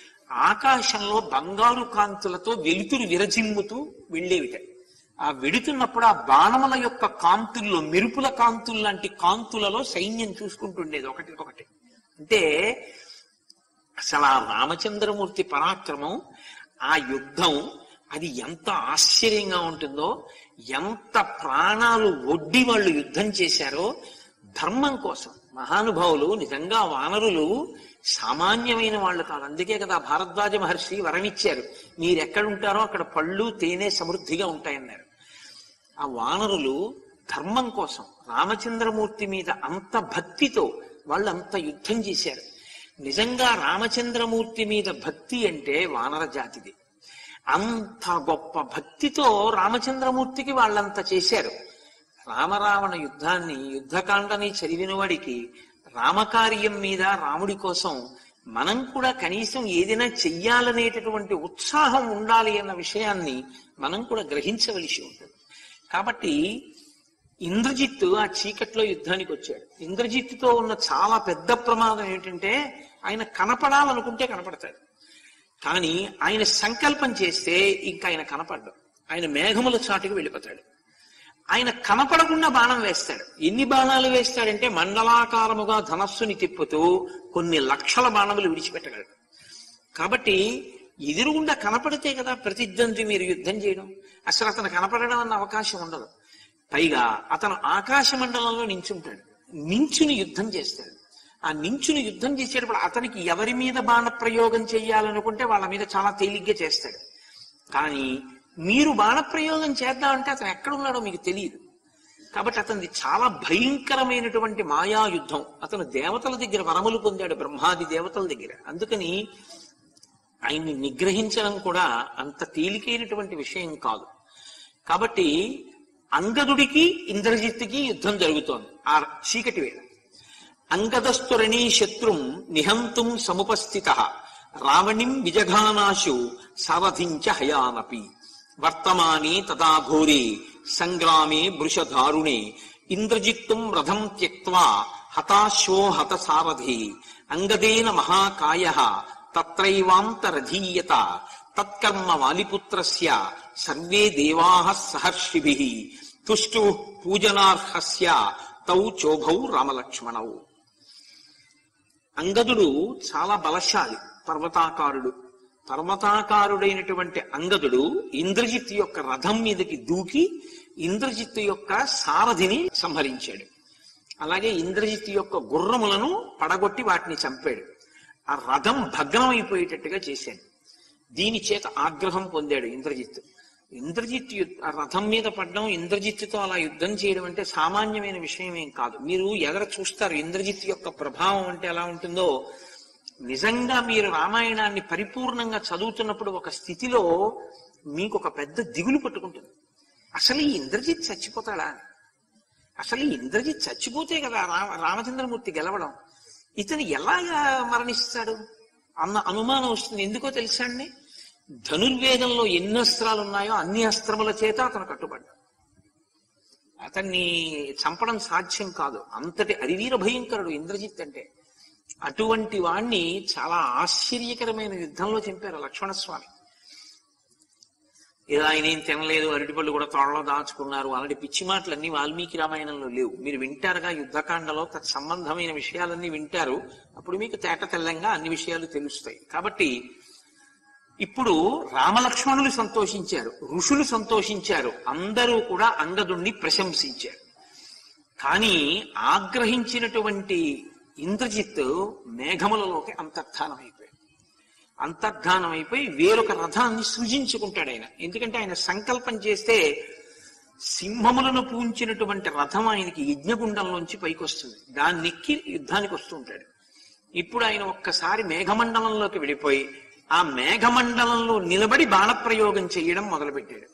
ఆకాశంలో బంగారు కాంతులతో వెలుతురు విరజిమ్ముతూ వెళ్ళేవిట ఆ వెడుతున్నప్పుడు ఆ బాణముల యొక్క కాంతుల్లో మెరుపుల కాంతులు లాంటి కాంతులలో సైన్యం చూసుకుంటుండేది ఒకటి ఒకటి అంటే అసలు ఆ రామచంద్రమూర్తి పరాక్రమం ఆ యుద్ధం అది ఎంత ఆశ్చర్యంగా ఉంటుందో ఎంత ప్రాణాలు ఒడ్డి వాళ్ళు యుద్ధం చేశారో ధర్మం కోసం మహానుభావులు నిజంగా వానరులు సామాన్యమైన వాళ్ళు కాదు అందుకే కదా భారద్వాజ మహర్షి వరమిచ్చారు మీరు ఎక్కడుంటారో అక్కడ పళ్ళు తేనె సమృద్ధిగా ఉంటాయన్నారు ఆ వానరులు ధర్మం కోసం రామచంద్రమూర్తి మీద అంత భక్తితో వాళ్ళు అంత యుద్ధం చేశారు నిజంగా రామచంద్రమూర్తి మీద భక్తి అంటే వానర జాతిది అంత గొప్ప భక్తితో రామచంద్రమూర్తికి వాళ్ళంత చేశారు రామరావణ యుద్ధాన్ని యుద్ధకాండని చదివిన వాడికి రామకార్యం మీద రాముడి కోసం మనం కూడా కనీసం ఏదైనా చెయ్యాలనేటటువంటి ఉత్సాహం ఉండాలి అన్న విషయాన్ని మనం కూడా గ్రహించవలసి ఉంటుంది కాబట్టి ఇంద్రజిత్తు ఆ చీకట్లో యుద్ధానికి వచ్చాడు ఇంద్రజిత్తుతో ఉన్న చాలా పెద్ద ప్రమాదం ఏంటంటే ఆయన కనపడాలనుకుంటే కనపడతాడు కానీ ఆయన సంకల్పం చేస్తే ఇంకా ఆయన కనపడ్డు ఆయన మేఘముల చాటుకు వెళ్ళిపోతాడు ఆయన కనపడకుండా బాణం వేస్తాడు ఎన్ని బాణాలు వేస్తాడంటే మండలాకారముగా ధనస్సుని తిప్పుతూ కొన్ని లక్షల బాణములు విడిచిపెట్టగలడు కాబట్టి ఎదురుగుండా కనపడితే కదా ప్రతిద్వంద్వి మీరు యుద్ధం చేయడం అసలు అతను కనపడడం అన్న అవకాశం ఉండదు పైగా అతను ఆకాశ మండలంలో నించుంటాడు నించుని యుద్ధం చేస్తాడు ఆ నించుని యుద్ధం చేసేటప్పుడు అతనికి ఎవరి మీద బాణ ప్రయోగం చేయాలనుకుంటే వాళ్ళ మీద చాలా తేలిగ్గా చేస్తాడు కానీ మీరు బాణప్రయోగం చేద్దామంటే అతను ఎక్కడున్నాడో మీకు తెలియదు కాబట్టి అతనిది చాలా భయంకరమైనటువంటి మాయా యుద్ధం అతను దేవతల దగ్గర వరములు పొందాడు బ్రహ్మాది దేవతల దగ్గర అందుకని ఆయన్ని నిగ్రహించడం కూడా అంత తేలికైనటువంటి విషయం కాదు కాబట్టి అంగదుడికి ఇంద్రజిత్తుకి యుద్ధం జరుగుతోంది ఆ చీకటి వేళ అంగదస్తురణీ శత్రుం నిహంతుం సముపస్థిత రావణిం విజఘానాశు సారథించ హయానపి వర్తమాని తదా ఘోరే సంగ్రామే వృషధారుణే ఇంద్రజిత్తుం రథం త్యక్వా హతాశ్వో హతసారథి అంగదేన మహాకాయ తత్రైవాంతరధీయత తత్కర్మ వాలిపుత్రస్య సర్వే దేవాః సహర్షిభిః తుష్టు పూజనార్హస్య తౌ చోభౌ రామలక్ష్మణౌ అంగదుడు చాలా బలశాలి పర్వతాకారుడు పర్వతాకారుడైనటువంటి అంగదుడు ఇంద్రజిత్ యొక్క రథం మీదకి దూకి ఇంద్రజిత్తు యొక్క సారథిని సంహరించాడు అలాగే ఇంద్రజిత్ యొక్క గుర్రములను పడగొట్టి వాటిని చంపాడు ఆ రథం భగ్నం అయిపోయేటట్టుగా చేశాడు దీని చేత ఆగ్రహం పొందాడు ఇంద్రజిత్తు ఇంద్రజిత్ యు- ఆ రథం మీద పడడం ఇంద్రజిత్తుతో అలా యుద్ధం చేయడం అంటే సామాన్యమైన విషయం ఏం కాదు మీరు ఎదర చూస్తారు ఇంద్రజిత్ యొక్క ప్రభావం అంటే ఎలా ఉంటుందో నిజంగా మీరు రామాయణాన్ని పరిపూర్ణంగా చదువుతున్నప్పుడు ఒక స్థితిలో మీకు ఒక పెద్ద దిగులు పట్టుకుంటుంది అసలు ఈ ఇంద్రజిత్ చచ్చిపోతాడా అని. అసలు ఈ ఇంద్రజిత్ చచ్చిపోతే కదా రామ రామచంద్రమూర్తి గెలవడం ఇతను ఎలాగా మరణిస్తాడు అన్న అనుమానం వస్తుంది ఎందుకో తెలుసా అండి ధనుర్వేదంలో ఎన్ని అస్త్రాలు ఉన్నాయో అన్ని అస్త్రముల చేత అతను కట్టుబడ్డాడు అతన్ని చంపడం సాధ్యం కాదు అంతటి అరివీర భయంకరుడు ఇంద్రజిత్ అంటే అటువంటి వాణ్ణి చాలా ఆశ్చర్యకరమైన యుద్ధంలో చంపారు లక్ష్మణస్వామి ఇలా ఆయన ఏం తినలేదు అరటిపళ్ళు కూడా తోడలో దాచుకున్నారు అలాంటి పిచ్చి మాటలన్నీ వాల్మీకి రామాయణంలో లేవు మీరు వింటారుగా యుద్ధకాండలో తత్సంబంధమైన విషయాలన్నీ వింటారు అప్పుడు మీకు తేట తెల్లంగా అన్ని విషయాలు తెలుస్తాయి కాబట్టి ఇప్పుడు రామలక్ష్మణులు సంతోషించారు ఋషులు సంతోషించారు అందరూ కూడా అంగదుణ్ణి ప్రశంసించారు కానీ ఆగ్రహించినటువంటి ఇంద్రజిత్ మేఘములలోకి అంతర్ధానం అయిపోయాడు అంతర్ధానం అయిపోయి వేరొక రథాన్ని సృజించుకుంటాడు ఆయన ఎందుకంటే ఆయన సంకల్పం చేస్తే సింహములను పూంచినటువంటి రథం ఆయనకి యజ్ఞగుండంలోంచి పైకి వస్తుంది దాన్ని ఎక్కి యుద్ధానికి వస్తూ ఉంటాడు ఇప్పుడు ఆయన ఒక్కసారి మేఘమండలంలోకి వెళ్ళిపోయి ఆ మేఘమండలంలో నిలబడి బాణప్రయోగం చేయడం మొదలుపెట్టాడు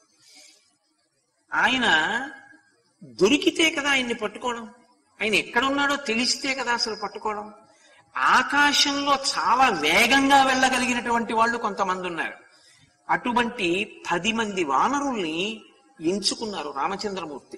ఆయన దొరికితే కదా ఆయన్ని పట్టుకోవడం ఆయన ఎక్కడున్నాడో తెలిస్తే కదా అసలు పట్టుకోవడం ఆకాశంలో చాలా వేగంగా వెళ్ళగలిగినటువంటి వాళ్ళు కొంతమంది ఉన్నారు అటువంటి పది మంది వానరుల్ని ఎంచుకున్నారు రామచంద్రమూర్తి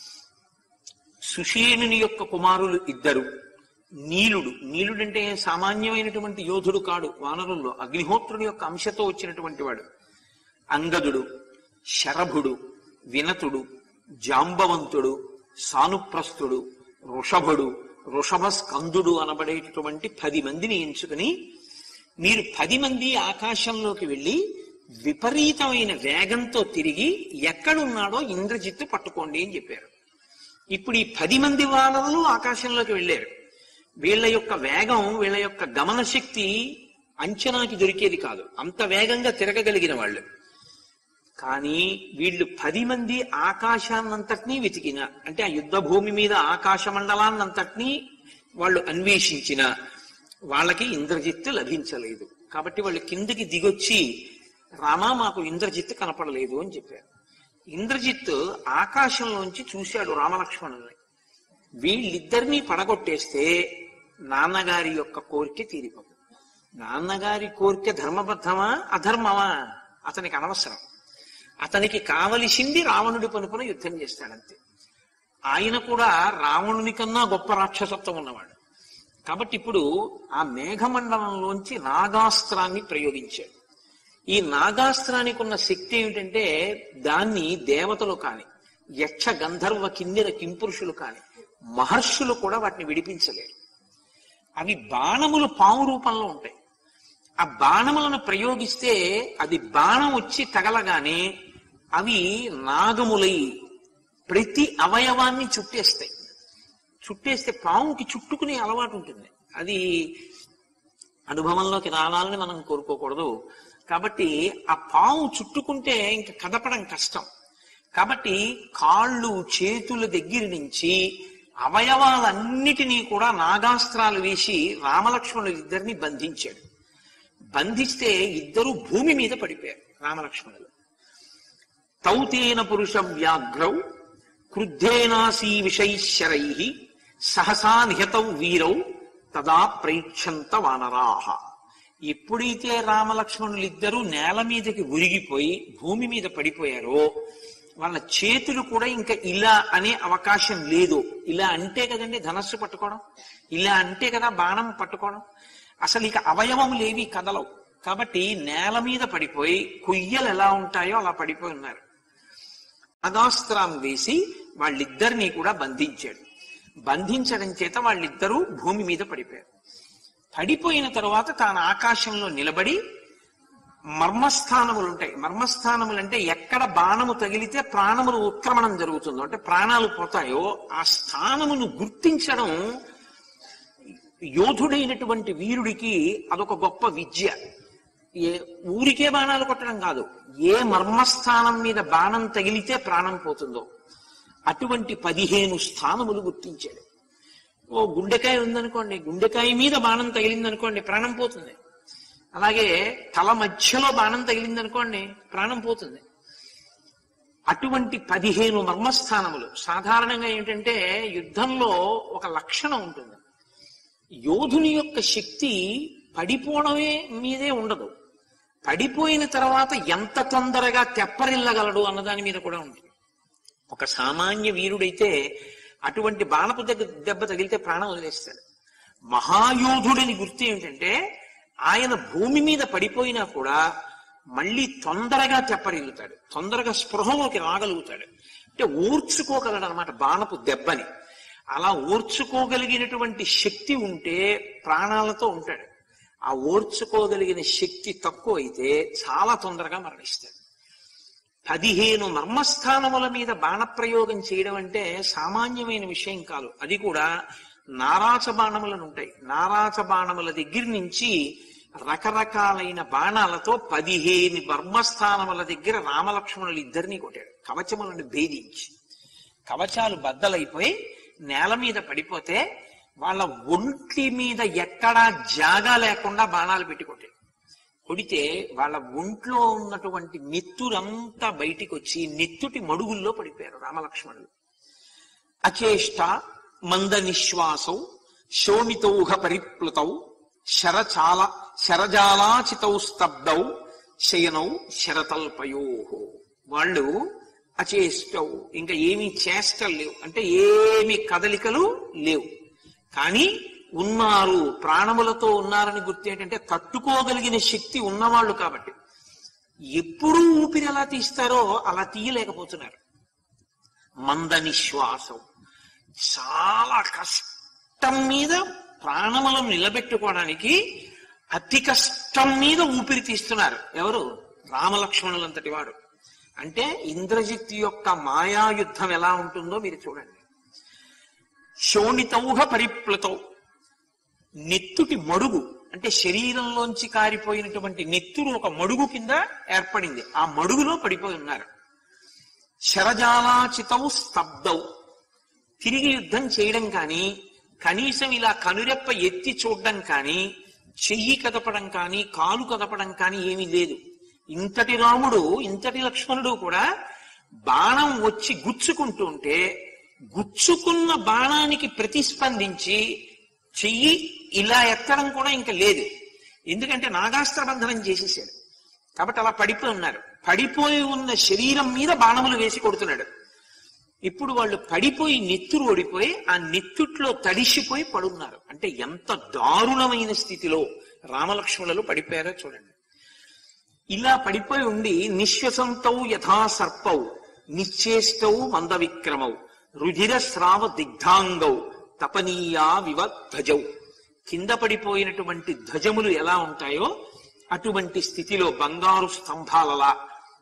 సుషేణుని యొక్క కుమారులు ఇద్దరు నీలుడు నీలుడు అంటే సామాన్యమైనటువంటి యోధుడు కాడు వానరుల్లో అగ్నిహోత్రుని యొక్క అంశతో వచ్చినటువంటి వాడు అంగదుడు శరభుడు వినతుడు జాంబవంతుడు సానుప్రస్థుడు వృషభుడు వృషభ స్కందుడు అనబడేటటువంటి పది మందిని ఎంచుకుని మీరు పది మంది ఆకాశంలోకి వెళ్ళి విపరీతమైన వేగంతో తిరిగి ఎక్కడున్నాడో ఇంద్రజిత్తు పట్టుకోండి అని చెప్పారు ఇప్పుడు ఈ పది మంది వాళ్ళను ఆకాశంలోకి వెళ్ళారు వీళ్ళ యొక్క వేగం వీళ్ళ యొక్క గమన శక్తి అంచనాకి దొరికేది కాదు అంత వేగంగా తిరగగలిగిన వాళ్ళు కానీ వీళ్ళు పది మంది ఆకాశాన్నంతటినీ వెతికిన అంటే ఆ యుద్ధ భూమి మీద ఆకాశ మండలాన్నంతటినీ వాళ్ళు అన్వేషించిన వాళ్ళకి ఇంద్రజిత్తు లభించలేదు కాబట్టి వాళ్ళు కిందకి దిగొచ్చి రామా మాకు ఇంద్రజిత్తు కనపడలేదు అని చెప్పారు ఇంద్రజిత్ ఆకాశంలోంచి చూశాడు రామలక్ష్మణుల్ని వీళ్ళిద్దరినీ పడగొట్టేస్తే నాన్నగారి యొక్క కోరిక తీరిపోతుంది నాన్నగారి కోరిక ధర్మబద్ధమా అధర్మమా అతనికి అనవసరం అతనికి కావలసింది రావణుడి పనుపున యుద్ధం చేస్తాడంతే ఆయన కూడా రావణుని కన్నా గొప్ప రాక్షసత్వం ఉన్నవాడు కాబట్టి ఇప్పుడు ఆ మేఘమండలంలోంచి నాగాస్త్రాన్ని ప్రయోగించాడు ఈ నాగాస్త్రానికి ఉన్న శక్తి ఏమిటంటే దాన్ని దేవతలు కాని యక్ష గంధర్వ కిన్నెర కింపురుషులు కాని మహర్షులు కూడా వాటిని విడిపించలేరు అవి బాణములు పాము రూపంలో ఉంటాయి ఆ బాణములను ప్రయోగిస్తే అది బాణం వచ్చి తగలగానే అవి నాగములై ప్రతి అవయవాన్ని చుట్టేస్తాయి చుట్టేస్తే పాముకి చుట్టుకునే అలవాటు ఉంటుంది అది అనుభవంలోకి రావాలని మనం కోరుకోకూడదు కాబట్టి ఆ పాము చుట్టుకుంటే ఇంకా కదపడం కష్టం కాబట్టి కాళ్ళు చేతుల దగ్గర నుంచి అవయవాలన్నిటినీ కూడా నాగాస్త్రాలు వేసి రామలక్ష్మణులు ఇద్దరిని బంధించాడు బంధిస్తే ఇద్దరు భూమి మీద పడిపోయారు రామలక్ష్మణులు తౌతేన పురుష వ్యాఘ్రౌ క్రుద్ధేనాసీ విషైశ్చరై సహసా నిహతౌ వీరౌ తదా ప్రేక్షంత వానరాహ ఎప్పుడైతే రామలక్ష్మణులిద్దరూ నేల మీదకి ఉరిగిపోయి భూమి మీద పడిపోయారో వాళ్ళ చేతులు కూడా ఇంకా ఇలా అనే అవకాశం లేదు ఇలా అంటే కదండి ధనస్సు పట్టుకోవడం ఇలా అంటే కదా బాణం పట్టుకోవడం అసలు ఇక అవయవములేవి కదలవు కాబట్టి నేల మీద పడిపోయి కొయ్యలు ఎలా ఉంటాయో అలా పడిపోయి ఉన్నారు అదాస్త్రం వేసి వాళ్ళిద్దరినీ కూడా బంధించాడు బంధించడం చేత వాళ్ళిద్దరూ భూమి మీద పడిపోయారు పడిపోయిన తరువాత తాను ఆకాశంలో నిలబడి మర్మస్థానములు ఉంటాయి మర్మస్థానములు అంటే ఎక్కడ బాణము తగిలితే ప్రాణములు ఉత్క్రమణం జరుగుతుందో అంటే ప్రాణాలు పోతాయో ఆ స్థానమును గుర్తించడం యోధుడైనటువంటి వీరుడికి అదొక గొప్ప విద్య ఏ ఊరికే బాణాలు కొట్టడం కాదు ఏ మర్మస్థానం మీద బాణం తగిలితే ప్రాణం పోతుందో అటువంటి పదిహేను స్థానములు గుర్తించాడు ఓ గుండెకాయ ఉందనుకోండి గుండెకాయ మీద బాణం తగిలిందనుకోండి ప్రాణం పోతుంది అలాగే తల మధ్యలో బాణం తగిలిందనుకోండి ప్రాణం పోతుంది అటువంటి పదిహేను మర్మస్థానములు సాధారణంగా ఏంటంటే యుద్ధంలో ఒక లక్షణం ఉంటుంది యోధుని యొక్క శక్తి పడిపోవడమే మీదే ఉండదు పడిపోయిన తర్వాత ఎంత తొందరగా తెప్పరిల్లగలడు అన్నదాని మీద కూడా ఉంటుంది ఒక సామాన్య వీరుడైతే అటువంటి బాణపు దగ్గర దెబ్బ తగిలితే ప్రాణం వదిలేస్తాడు మహాయోధుడని గుర్తు ఏమిటంటే ఆయన భూమి మీద పడిపోయినా కూడా మళ్ళీ తొందరగా తెప్పరిల్లుతాడు తొందరగా స్పృహలోకి రాగలుగుతాడు అంటే ఊర్చుకోగలడు అనమాట బాణపు దెబ్బని అలా ఓర్చుకోగలిగినటువంటి శక్తి ఉంటే ప్రాణాలతో ఉంటాడు ఆ ఓర్చుకోగలిగిన శక్తి తక్కువ అయితే చాలా తొందరగా మరణిస్తాడు పదిహేను మర్మస్థానముల మీద బాణప్రయోగం చేయడం అంటే సామాన్యమైన విషయం కాదు అది కూడా నారాచ బాణములను ఉంటాయి నారాచ బాణముల దగ్గర నుంచి రకరకాలైన బాణాలతో పదిహేను మర్మస్థానముల దగ్గర రామలక్ష్మణులు ఇద్దరిని కొట్టాడు కవచములను భేదించి కవచాలు బద్దలైపోయి నేల మీద పడిపోతే వాళ్ళ ఒంటి మీద ఎక్కడా జాగా లేకుండా బాణాలు పెట్టి కొట్టాడు కొడితే వాళ్ళ ఒంట్లో ఉన్నటువంటి నెత్తురంతా బయటికి వచ్చి నెత్తుటి మడుగుల్లో పడిపోయారు రామలక్ష్మణులు అచేష్ట మంద నిశ్వాసౌ శోణితౌహ పరిప్లుతౌ శరచాల శరజాలాచితౌ స్తబ్దౌ శయనౌ శరతల్పయో వాళ్ళు అచేష్టౌ ఇంకా ఏమీ చేష్టలు లేవు అంటే ఏమి కదలికలు లేవు కానీ ఉన్నారు ప్రాణములతో ఉన్నారని గుర్తు ఏంటంటే తట్టుకోగలిగిన శక్తి ఉన్నవాళ్ళు కాబట్టి ఎప్పుడు ఊపిరి ఎలా తీస్తారో అలా తీయలేకపోతున్నారు మంద నిశ్వాసం చాలా కష్టం మీద ప్రాణములను నిలబెట్టుకోవడానికి అతి కష్టం మీద ఊపిరి తీస్తున్నారు ఎవరు రామలక్ష్మణులంతటి వారు అంటే ఇంద్రజిత్ యొక్క మాయాయుద్ధం ఎలా ఉంటుందో మీరు చూడండి శోణితౌహ పరిప్లుతౌ నెత్తుటి మడుగు అంటే శరీరంలోంచి కారిపోయినటువంటి నెత్తురు ఒక మడుగు కింద ఏర్పడింది ఆ మడుగులో పడిపోయి ఉన్నారు శరజాలాచితౌ స్తబ్దౌ తిరిగి యుద్ధం చేయడం కానీ కనీసం ఇలా కనురెప్ప ఎత్తి చూడడం కానీ చెయ్యి కదపడం కానీ కాలు కదపడం కానీ ఏమీ లేదు ఇంతటి రాముడు ఇంతటి లక్ష్మణుడు కూడా బాణం వచ్చి గుచ్చుకుంటూ ఉంటే గుచ్చుకున్న బాణానికి ప్రతిస్పందించి చెయ్యి ఇలా ఎత్తడం కూడా ఇంకా లేదు ఎందుకంటే నాగాస్త్ర బంధనం చేసేసాడు కాబట్టి అలా పడిపోయి ఉన్నారు పడిపోయి ఉన్న శరీరం మీద బాణములు వేసి కొడుతున్నాడు ఇప్పుడు వాళ్ళు పడిపోయి నెత్తురు ఓడిపోయి ఆ నెత్తుట్లో తడిసిపోయి పడున్నారు అంటే ఎంత దారుణమైన స్థితిలో రామలక్ష్మణులు పడిపోయారో చూడండి ఇలా పడిపోయి ఉండి నిశ్వసంతౌ యథా సర్పౌ నిశ్చేష్టౌ మంద విక్రమౌ రుధిర స్రావ దిగ్ధాంగౌ తపనీయా వివ ధ్వజౌ కింద పడిపోయినటువంటి ధ్వజములు ఎలా ఉంటాయో అటువంటి స్థితిలో బంగారు స్తంభాలలా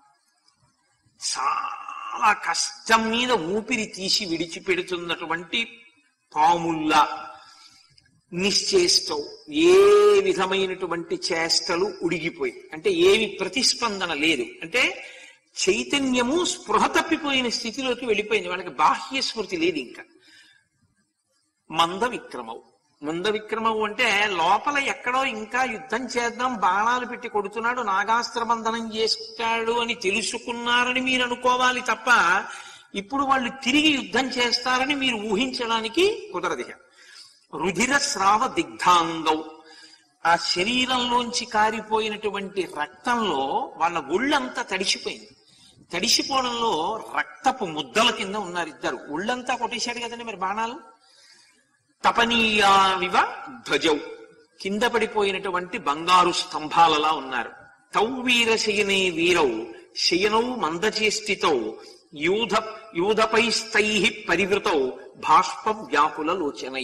చాలా కష్టం మీద ఊపిరి తీసి విడిచిపెడుతున్నటువంటి పాముల్లా నిశ్చేష్టం ఏ విధమైనటువంటి చేష్టలు ఉడిగిపోయి అంటే ఏమి ప్రతిస్పందన లేదు అంటే చైతన్యము స్పృహ తప్పిపోయిన స్థితిలోకి వెళ్ళిపోయింది వాళ్ళకి బాహ్య స్మృతి లేదు ఇంకా మంద విక్రమవు మంద విక్రమవు అంటే లోపల ఎక్కడో ఇంకా యుద్ధం చేద్దాం బాణాలు పెట్టి కొడుతున్నాడు నాగాస్త్ర బంధనం చేస్తాడు అని తెలుసుకున్నారని మీరు అనుకోవాలి తప్ప ఇప్పుడు వాళ్ళు తిరిగి యుద్ధం చేస్తారని మీరు ఊహించడానికి కుదరదు ఇక. రుధిర స్రావ దిగ్ధాంగౌ ఆ శరీరంలోంచి కారిపోయినటువంటి రక్తంలో వాళ్ళ ఒళ్ళంతా తడిసిపోయింది తడిసిపోవడంలో రక్తపు ముద్దల కింద ఉన్నారు ఇద్దరు ఒళ్ళంతా కొట్టేశాడు కదండి మరి బాణాలు తపనీయావివ ధ్వజౌ కింద పడిపోయినటువంటి బంగారు స్తంభాలలా ఉన్నారు తౌ వీర శయనే వీరౌ శయనౌ మందచేష్టితౌ యూధ యూధపైస్తై పరివృతౌ బాష్ప వ్యాకుల లోచనై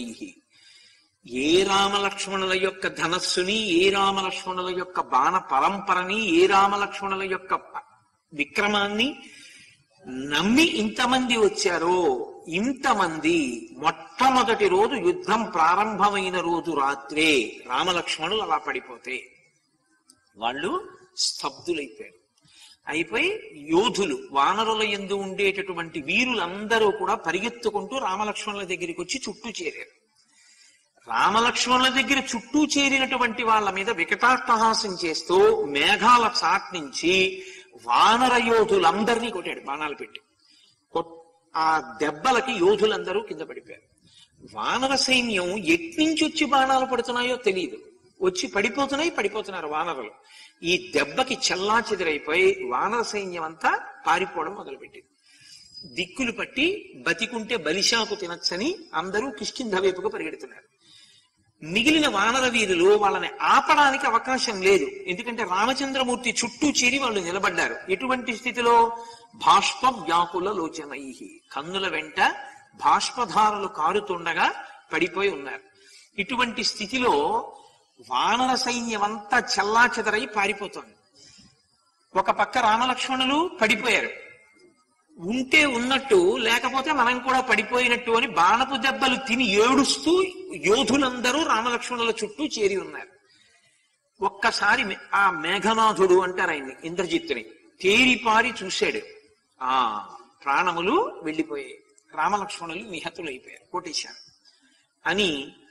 ఏ రామలక్ష్మణుల యొక్క ధనస్సుని ఏ రామలక్ష్మణుల యొక్క బాణ పరంపరని ఏ రామలక్ష్మణుల యొక్క విక్రమాన్ని నమ్మి ఇంతమంది వచ్చారో ఇంతమంది మొట్టమొదటి రోజు యుద్ధం ప్రారంభమైన రోజు రాత్రే రామలక్ష్మణులు అలా పడిపోతే వాళ్ళు స్తబ్దులైపోయారు అయిపోయి యోధులు వానరుల ఎందు ఉండేటటువంటి వీరులందరూ కూడా పరిగెత్తుకుంటూ రామలక్ష్మణుల దగ్గరికి వచ్చి చుట్టూ చేరారు రామలక్ష్మణుల దగ్గర చుట్టూ చేరినటువంటి వాళ్ళ మీద వికటాట్టహాసం చేస్తూ మేఘాల చాట్ నుంచి వానర యోధులందరినీ కొట్టాడు బాణాలు పెట్టి కొట్- ఆ దెబ్బలకి యోధులందరూ కింద పడిపోయారు వానర సైన్యం ఎట్నుంచి వచ్చి బాణాలు పడుతున్నాయో తెలియదు వచ్చి పడిపోతున్నాయి పడిపోతున్నారు వానరులు ఈ దెబ్బకి చెల్లా చెదిరైపోయి వానర సైన్యం అంతా పారిపోవడం మొదలుపెట్టింది దిక్కులు పట్టి బతికుంటే బలిశాకు తినచ్చని అందరూ కిష్కింధ వైపుకు పరిగెడుతున్నారు మిగిలిన వానర వీరులు వాళ్ళని ఆపడానికి అవకాశం లేదు ఎందుకంటే రామచంద్రమూర్తి చుట్టూ చేరి వాళ్ళు నిలబడ్డారు ఎటువంటి స్థితిలో బాష్ప వ్యాకుల లోచనై కన్నుల వెంట బాష్పధారలు కారుతుండగా పడిపోయి ఉన్నారు ఇటువంటి స్థితిలో వానర సైన్యం అంతా చెల్లా చెదరై పారిపోతోంది ఒక పక్క రామలక్ష్మణులు పడిపోయారు ఉంటే ఉన్నట్టు లేకపోతే మనం కూడా పడిపోయినట్టు అని బాణపు దెబ్బలు తిని ఏడుస్తూ యోధులందరూ రామలక్ష్మణుల చుట్టూ చేరి ఉన్నారు ఒక్కసారి మే- ఆ మేఘనాథుడు అంటారు ఆయన్ని ఇంద్రజిత్తుని తేరిపారి చూశాడు ఆ ప్రాణములు వెళ్ళిపోయాయి రామలక్ష్మణులు నిహతులైపోయారు కోటేశారు అని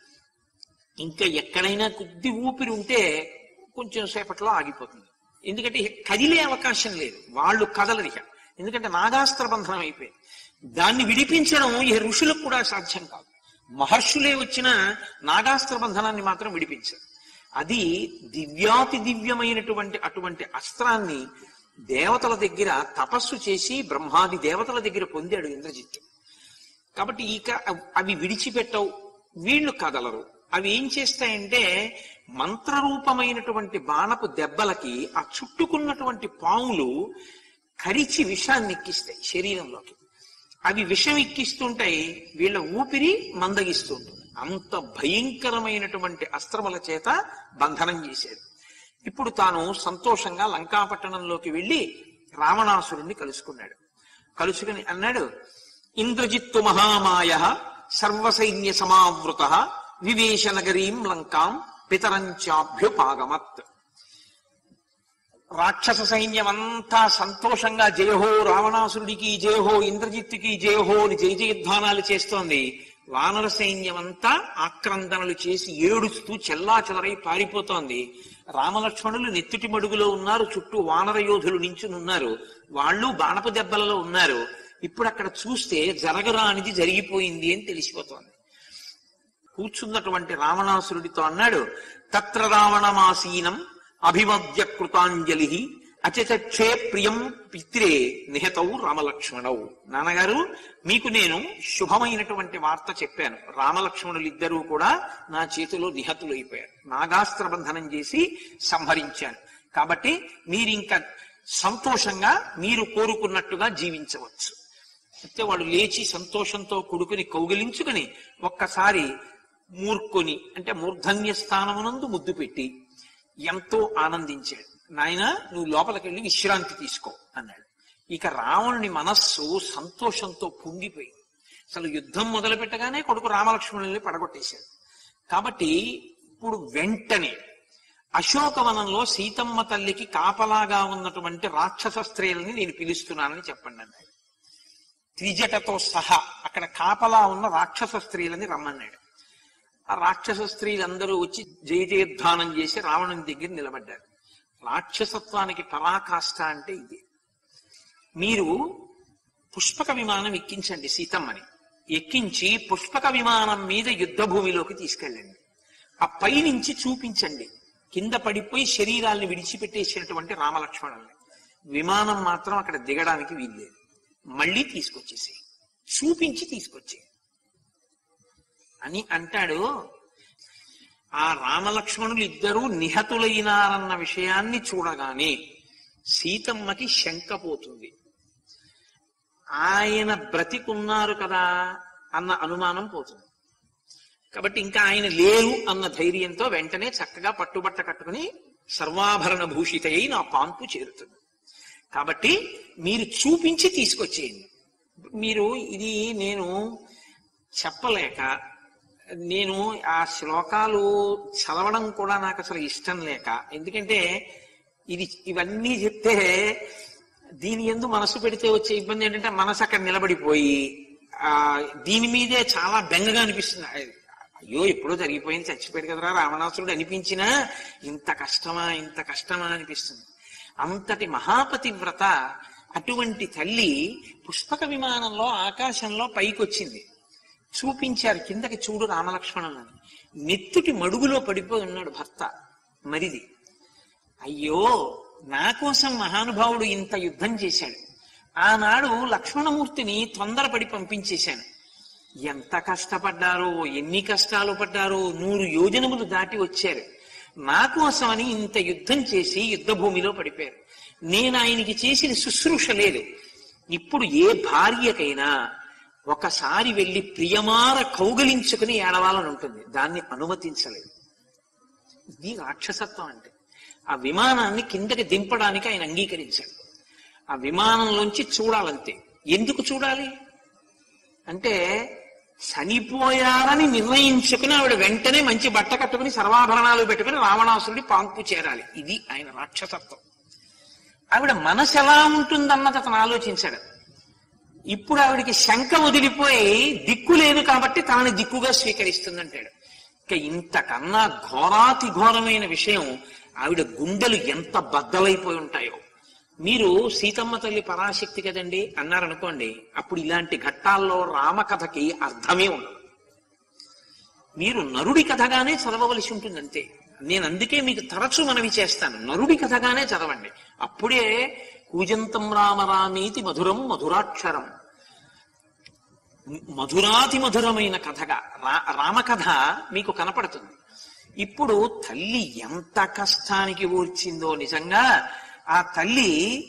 ఇంకా ఎక్కడైనా కొద్ది ఊపిరి ఉంటే కొంచెం సేపట్లో ఆగిపోతుంది ఎందుకంటే ఇక కదిలే అవకాశం లేదు వాళ్ళు కదలరు ఇక ఎందుకంటే నాగాస్త్ర బంధనం అయిపోయింది దాన్ని విడిపించడం ఈ ఋషులకు కూడా సాధ్యం కాదు మహర్షులే వచ్చిన నాగాస్త్ర బంధనాన్ని మాత్రం విడిపించారు అది దివ్యాతి దివ్యమైనటువంటి అటువంటి అస్త్రాన్ని దేవతల దగ్గర తపస్సు చేసి బ్రహ్మాది దేవతల దగ్గర పొందాడు ఇంద్రజిత్తు కాబట్టి ఇక అవ్- అవి విడిచిపెట్టవు వీళ్ళు కదలరు అవి ఏం చేస్తాయంటే మంత్రరూపమైనటువంటి బాణపు దెబ్బలకి ఆ చుట్టుకున్నటువంటి పాములు కరిచి విషాన్ని ఎక్కిస్తాయి శరీరంలోకి అవి విషం ఎక్కిస్తుంటాయి వీళ్ళ ఊపిరి మందగిస్తుంటుంది అంత భయంకరమైనటువంటి అస్త్రముల చేత బంధనం చేశాడు ఇప్పుడు తాను సంతోషంగా లంకాపట్టణంలోకి వెళ్లి రావణాసురుణ్ణి కలుసుకున్నాడు కలుసుకుని అన్నాడు ఇంద్రజిత్తు మహామాయ సర్వసైన్య సమావృత వివేశ నగరీం లంకాం పితరంచాభ్యుపాగమత్ రాక్షస సైన్యం అంతా సంతోషంగా జయహో రావణాసురుడికి జయహో ఇంద్రజిత్తుకి జయహో అని జయ జయధ్వానాలు చేస్తోంది వానర సైన్యం అంతా ఆక్రందనలు చేసి ఏడుస్తూ చెల్లా చెదరై పారిపోతోంది రామలక్ష్మణులు నెత్తుటి మడుగులో ఉన్నారు చుట్టూ వానర యోధులు నించునున్నారు వాళ్ళు బాణపు దెబ్బలలో ఉన్నారు ఇప్పుడు అక్కడ చూస్తే జరగరానిది జరిగిపోయింది అని తెలిసిపోతోంది కూర్చున్నటువంటి రావణాసురుడితో అన్నాడు తత్ర రావణమాసీనం అభిమద్య కృతాంజలి అచచక్షే ప్రియం పిత్రే నిహతవు రామలక్ష్మణవు నాన్నగారు మీకు నేను శుభమైనటువంటి వార్త చెప్పాను రామలక్ష్మణులు ఇద్దరూ కూడా నా చేతిలో నిహతులైపోయారు నాగాస్త్ర బంధనం చేసి సంహరించాను కాబట్టి మీరింక సంతోషంగా మీరు కోరుకున్నట్టుగా జీవించవచ్చు అయితే వాడు లేచి సంతోషంతో కొడుకుని కౌగిలించుకుని ఒక్కసారి మూర్ఖుని అంటే మూర్ధన్య స్థానమునందు ముద్దు పెట్టి ఎంతో ఆనందించాడు నాయన నువ్వు లోపలికి వెళ్ళి విశ్రాంతి తీసుకో అన్నాడు ఇక రావణుని మనస్సు సంతోషంతో పొంగిపోయింది అసలు యుద్ధం మొదలు పెట్టగానే కొడుకు రామలక్ష్మణుల్ని పడగొట్టేశాడు కాబట్టి ఇప్పుడు వెంటనే అశోకవనంలో సీతమ్మ తల్లికి కాపలాగా ఉన్నటువంటి రాక్షస స్త్రీలని నేను పిలుస్తున్నానని చెప్పండి అన్నాడు త్రిజటతో సహా అక్కడ కాపలా ఉన్న రాక్షస స్త్రీలని రమ్మన్నాడు ఆ రాక్షస స్త్రీలందరూ వచ్చి జయ జయధ్వానం చేసి రావణుని దగ్గర నిలబడ్డారు రాక్షసత్వానికి పరాకాష్ట అంటే ఇది మీరు పుష్పక విమానం ఎక్కించండి సీతమ్మని ఎక్కించి పుష్పక విమానం మీద యుద్ధ భూమిలోకి తీసుకెళ్ళండి ఆ పైనుంచి చూపించండి కింద పడిపోయి శరీరాల్ని విడిచిపెట్టేసినటువంటి రామలక్ష్మణుల్ని విమానం మాత్రం అక్కడ దిగడానికి వీల్లేదు మళ్ళీ తీసుకొచ్చేసి చూపించి తీసుకొచ్చే అని అంటాడు ఆ రామలక్ష్మణులు ఇద్దరూ నిహతులైనారన్న విషయాన్ని చూడగానే సీతమ్మకి శంక పోతుంది ఆయన బ్రతికున్నారు కదా అన్న అనుమానం పోతుంది కాబట్టి ఇంకా ఆయన లేరు అన్న ధైర్యంతో వెంటనే చక్కగా పట్టుబట్ట కట్టుకుని సర్వాభరణ భూషిత అయి నా పాన్పు చేరుతుంది కాబట్టి మీరు చూపించి తీసుకొచ్చేయండి మీరు ఇది నేను చెప్పలేక నేను ఆ శ్లోకాలు చదవడం కూడా నాకు అసలు ఇష్టం లేక ఎందుకంటే ఇది ఇవన్నీ చెప్తే దీని ఎందు మనసు పెడితే వచ్చే ఇబ్బంది ఏంటంటే మనసు అక్కడ నిలబడిపోయి ఆ దీని మీదే చాలా బెంగగా అనిపిస్తుంది అయ్యో ఎప్పుడో జరిగిపోయింది చచ్చిపోయాడు కదరా రావణాసురుడు అనిపించినా ఇంత కష్టమా ఇంత కష్టమా అనిపిస్తుంది అంతటి మహాపతివ్రత అటువంటి తల్లి పుష్పక విమానంలో ఆకాశంలో పైకొచ్చింది చూపించారు కిందకి చూడు రామలక్ష్మణులని నెత్తుటి మడుగులో పడిపోయి ఉన్నాడు భర్త మరిది అయ్యో నా కోసం మహానుభావుడు ఇంత యుద్ధం చేశాడు ఆనాడు లక్ష్మణమూర్తిని తొందరపడి పంపించేశాను ఎంత కష్టపడ్డారో ఎన్ని కష్టాలు పడ్డారో నూరు యోజనములు దాటి వచ్చారు నా కోసమని ఇంత యుద్ధం చేసి యుద్ధ భూమిలో పడిపోయారు నేను ఆయనకి చేసిన శుశ్రూష లేదు ఇప్పుడు ఏ భార్యకైనా ఒకసారి వెళ్ళి ప్రియమార కౌగలించుకుని ఏడవాలని ఉంటుంది దాన్ని అనుమతించలేదు ఇది రాక్షసత్వం అంటే ఆ విమానాన్ని కిందకి దింపడానికి ఆయన అంగీకరించాడు ఆ విమానంలోంచి చూడాలంతే ఎందుకు చూడాలి అంటే చనిపోయారని నిర్ణయించుకుని ఆవిడ వెంటనే మంచి బట్ట కట్టుకుని సర్వాభరణాలు పెట్టుకుని రావణాసురుడి పాంపు చేరాలి ఇది ఆయన రాక్షసత్వం ఆవిడ మనసు ఎలా ఉంటుందన్నది అతను ఆలోచించాడు ఇప్పుడు ఆవిడికి శంక వదిలిపోయి దిక్కు లేదు కాబట్టి తనని దిక్కుగా స్వీకరిస్తుందంటాడు ఇక ఇంతకన్నా ఘోరాతి ఘోరమైన విషయం ఆవిడ గుండెలు ఎంత బద్దలైపోయి ఉంటాయో మీరు సీతమ్మ తల్లి పరాశక్తి కదండి అన్నారనుకోండి అప్పుడు ఇలాంటి ఘట్టాల్లో రామకథకి అర్థమే ఉండదు మీరు నరుడి కథగానే చదవవలసి ఉంటుంది అంతే నేను అందుకే మీకు తరచు మనవి చేస్తాను నరుడి కథగానే చదవండి అప్పుడే కూజంతం రామరామీతి మధురం మధురాక్షరం మధురాతి మధురమైన కథగా రా రామకథ మీకు కనపడుతుంది ఇప్పుడు తల్లి ఎంత కష్టానికి ఓర్చిందో నిజంగా ఆ తల్లి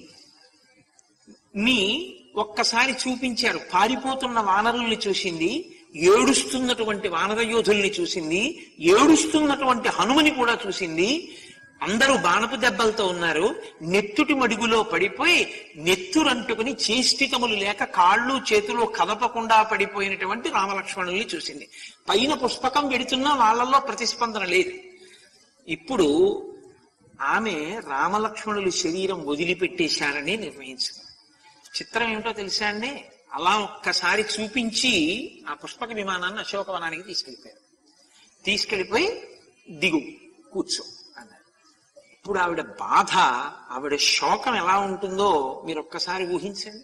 ని ఒక్కసారి చూపించారు పారిపోతున్న వానరుల్ని చూసింది ఏడుస్తున్నటువంటి వానర యోధుల్ని చూసింది ఏడుస్తున్నటువంటి హనుమని కూడా చూసింది అందరూ బాణపు దెబ్బలతో ఉన్నారు నెత్తుటి మడుగులో పడిపోయి నెత్తురంటుకుని చేష్టికములు లేక కాళ్ళు చేతులు కదపకుండా పడిపోయినటువంటి రామలక్ష్మణుల్ని చూసింది పైన పుష్పకం పెడుతున్నా వాళ్ళల్లో ప్రతిస్పందన లేదు ఇప్పుడు ఆమె రామలక్ష్మణులు శరీరం వదిలిపెట్టేశారని నిర్ణయించుకుంది చిత్రం ఏమిటో తెలుసా అండి అలా ఒక్కసారి చూపించి ఆ పుష్పక విమానాన్ని అశోకవనానికి తీసుకెళ్ళిపోయారు తీసుకెళ్ళిపోయి దిగు కూర్చో అన్నారు ఇప్పుడు ఆవిడ బాధ ఆవిడ శోకం ఎలా ఉంటుందో మీరు ఒక్కసారి ఊహించండి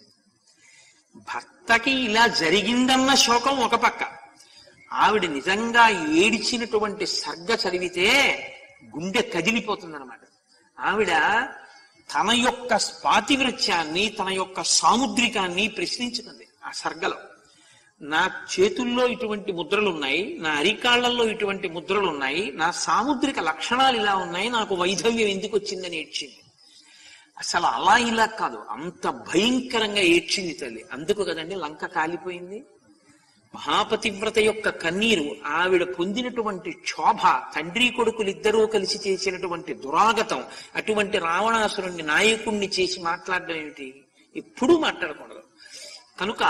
భర్తకి ఇలా జరిగిందన్న శోకం ఒక పక్క ఆవిడ నిజంగా ఏడిచినటువంటి సర్గ చదివితే గుండె కదిలిపోతుందన్నమాట ఆవిడ తన యొక్క స్పాతివృత్యాన్ని తన యొక్క సాముద్రికాన్ని ప్రశ్నించుకుంది ఆ సర్గలో నా చేతుల్లో ఇటువంటి ముద్రలు ఉన్నాయి నా అరికాళ్లలో ఇటువంటి ముద్రలు ఉన్నాయి నా సాముద్రిక లక్షణాలు ఇలా ఉన్నాయి నాకు వైధవ్యం ఎందుకు వచ్చిందని ఏడ్చింది అసలు అలా ఇలా కాదు అంత భయంకరంగా ఏడ్చింది తల్లి అందుకు కదండి లంక కాలిపోయింది మహాపతివ్రత యొక్క కన్నీరు ఆవిడ పొందినటువంటి క్షోభ తండ్రి కొడుకులిద్దరూ కలిసి చేసినటువంటి దురాగతం అటువంటి రావణాసురుణ్ణి నాయకుణ్ణి చేసి మాట్లాడడం ఏమిటి ఎప్పుడూ మాట్లాడకూడదు కనుక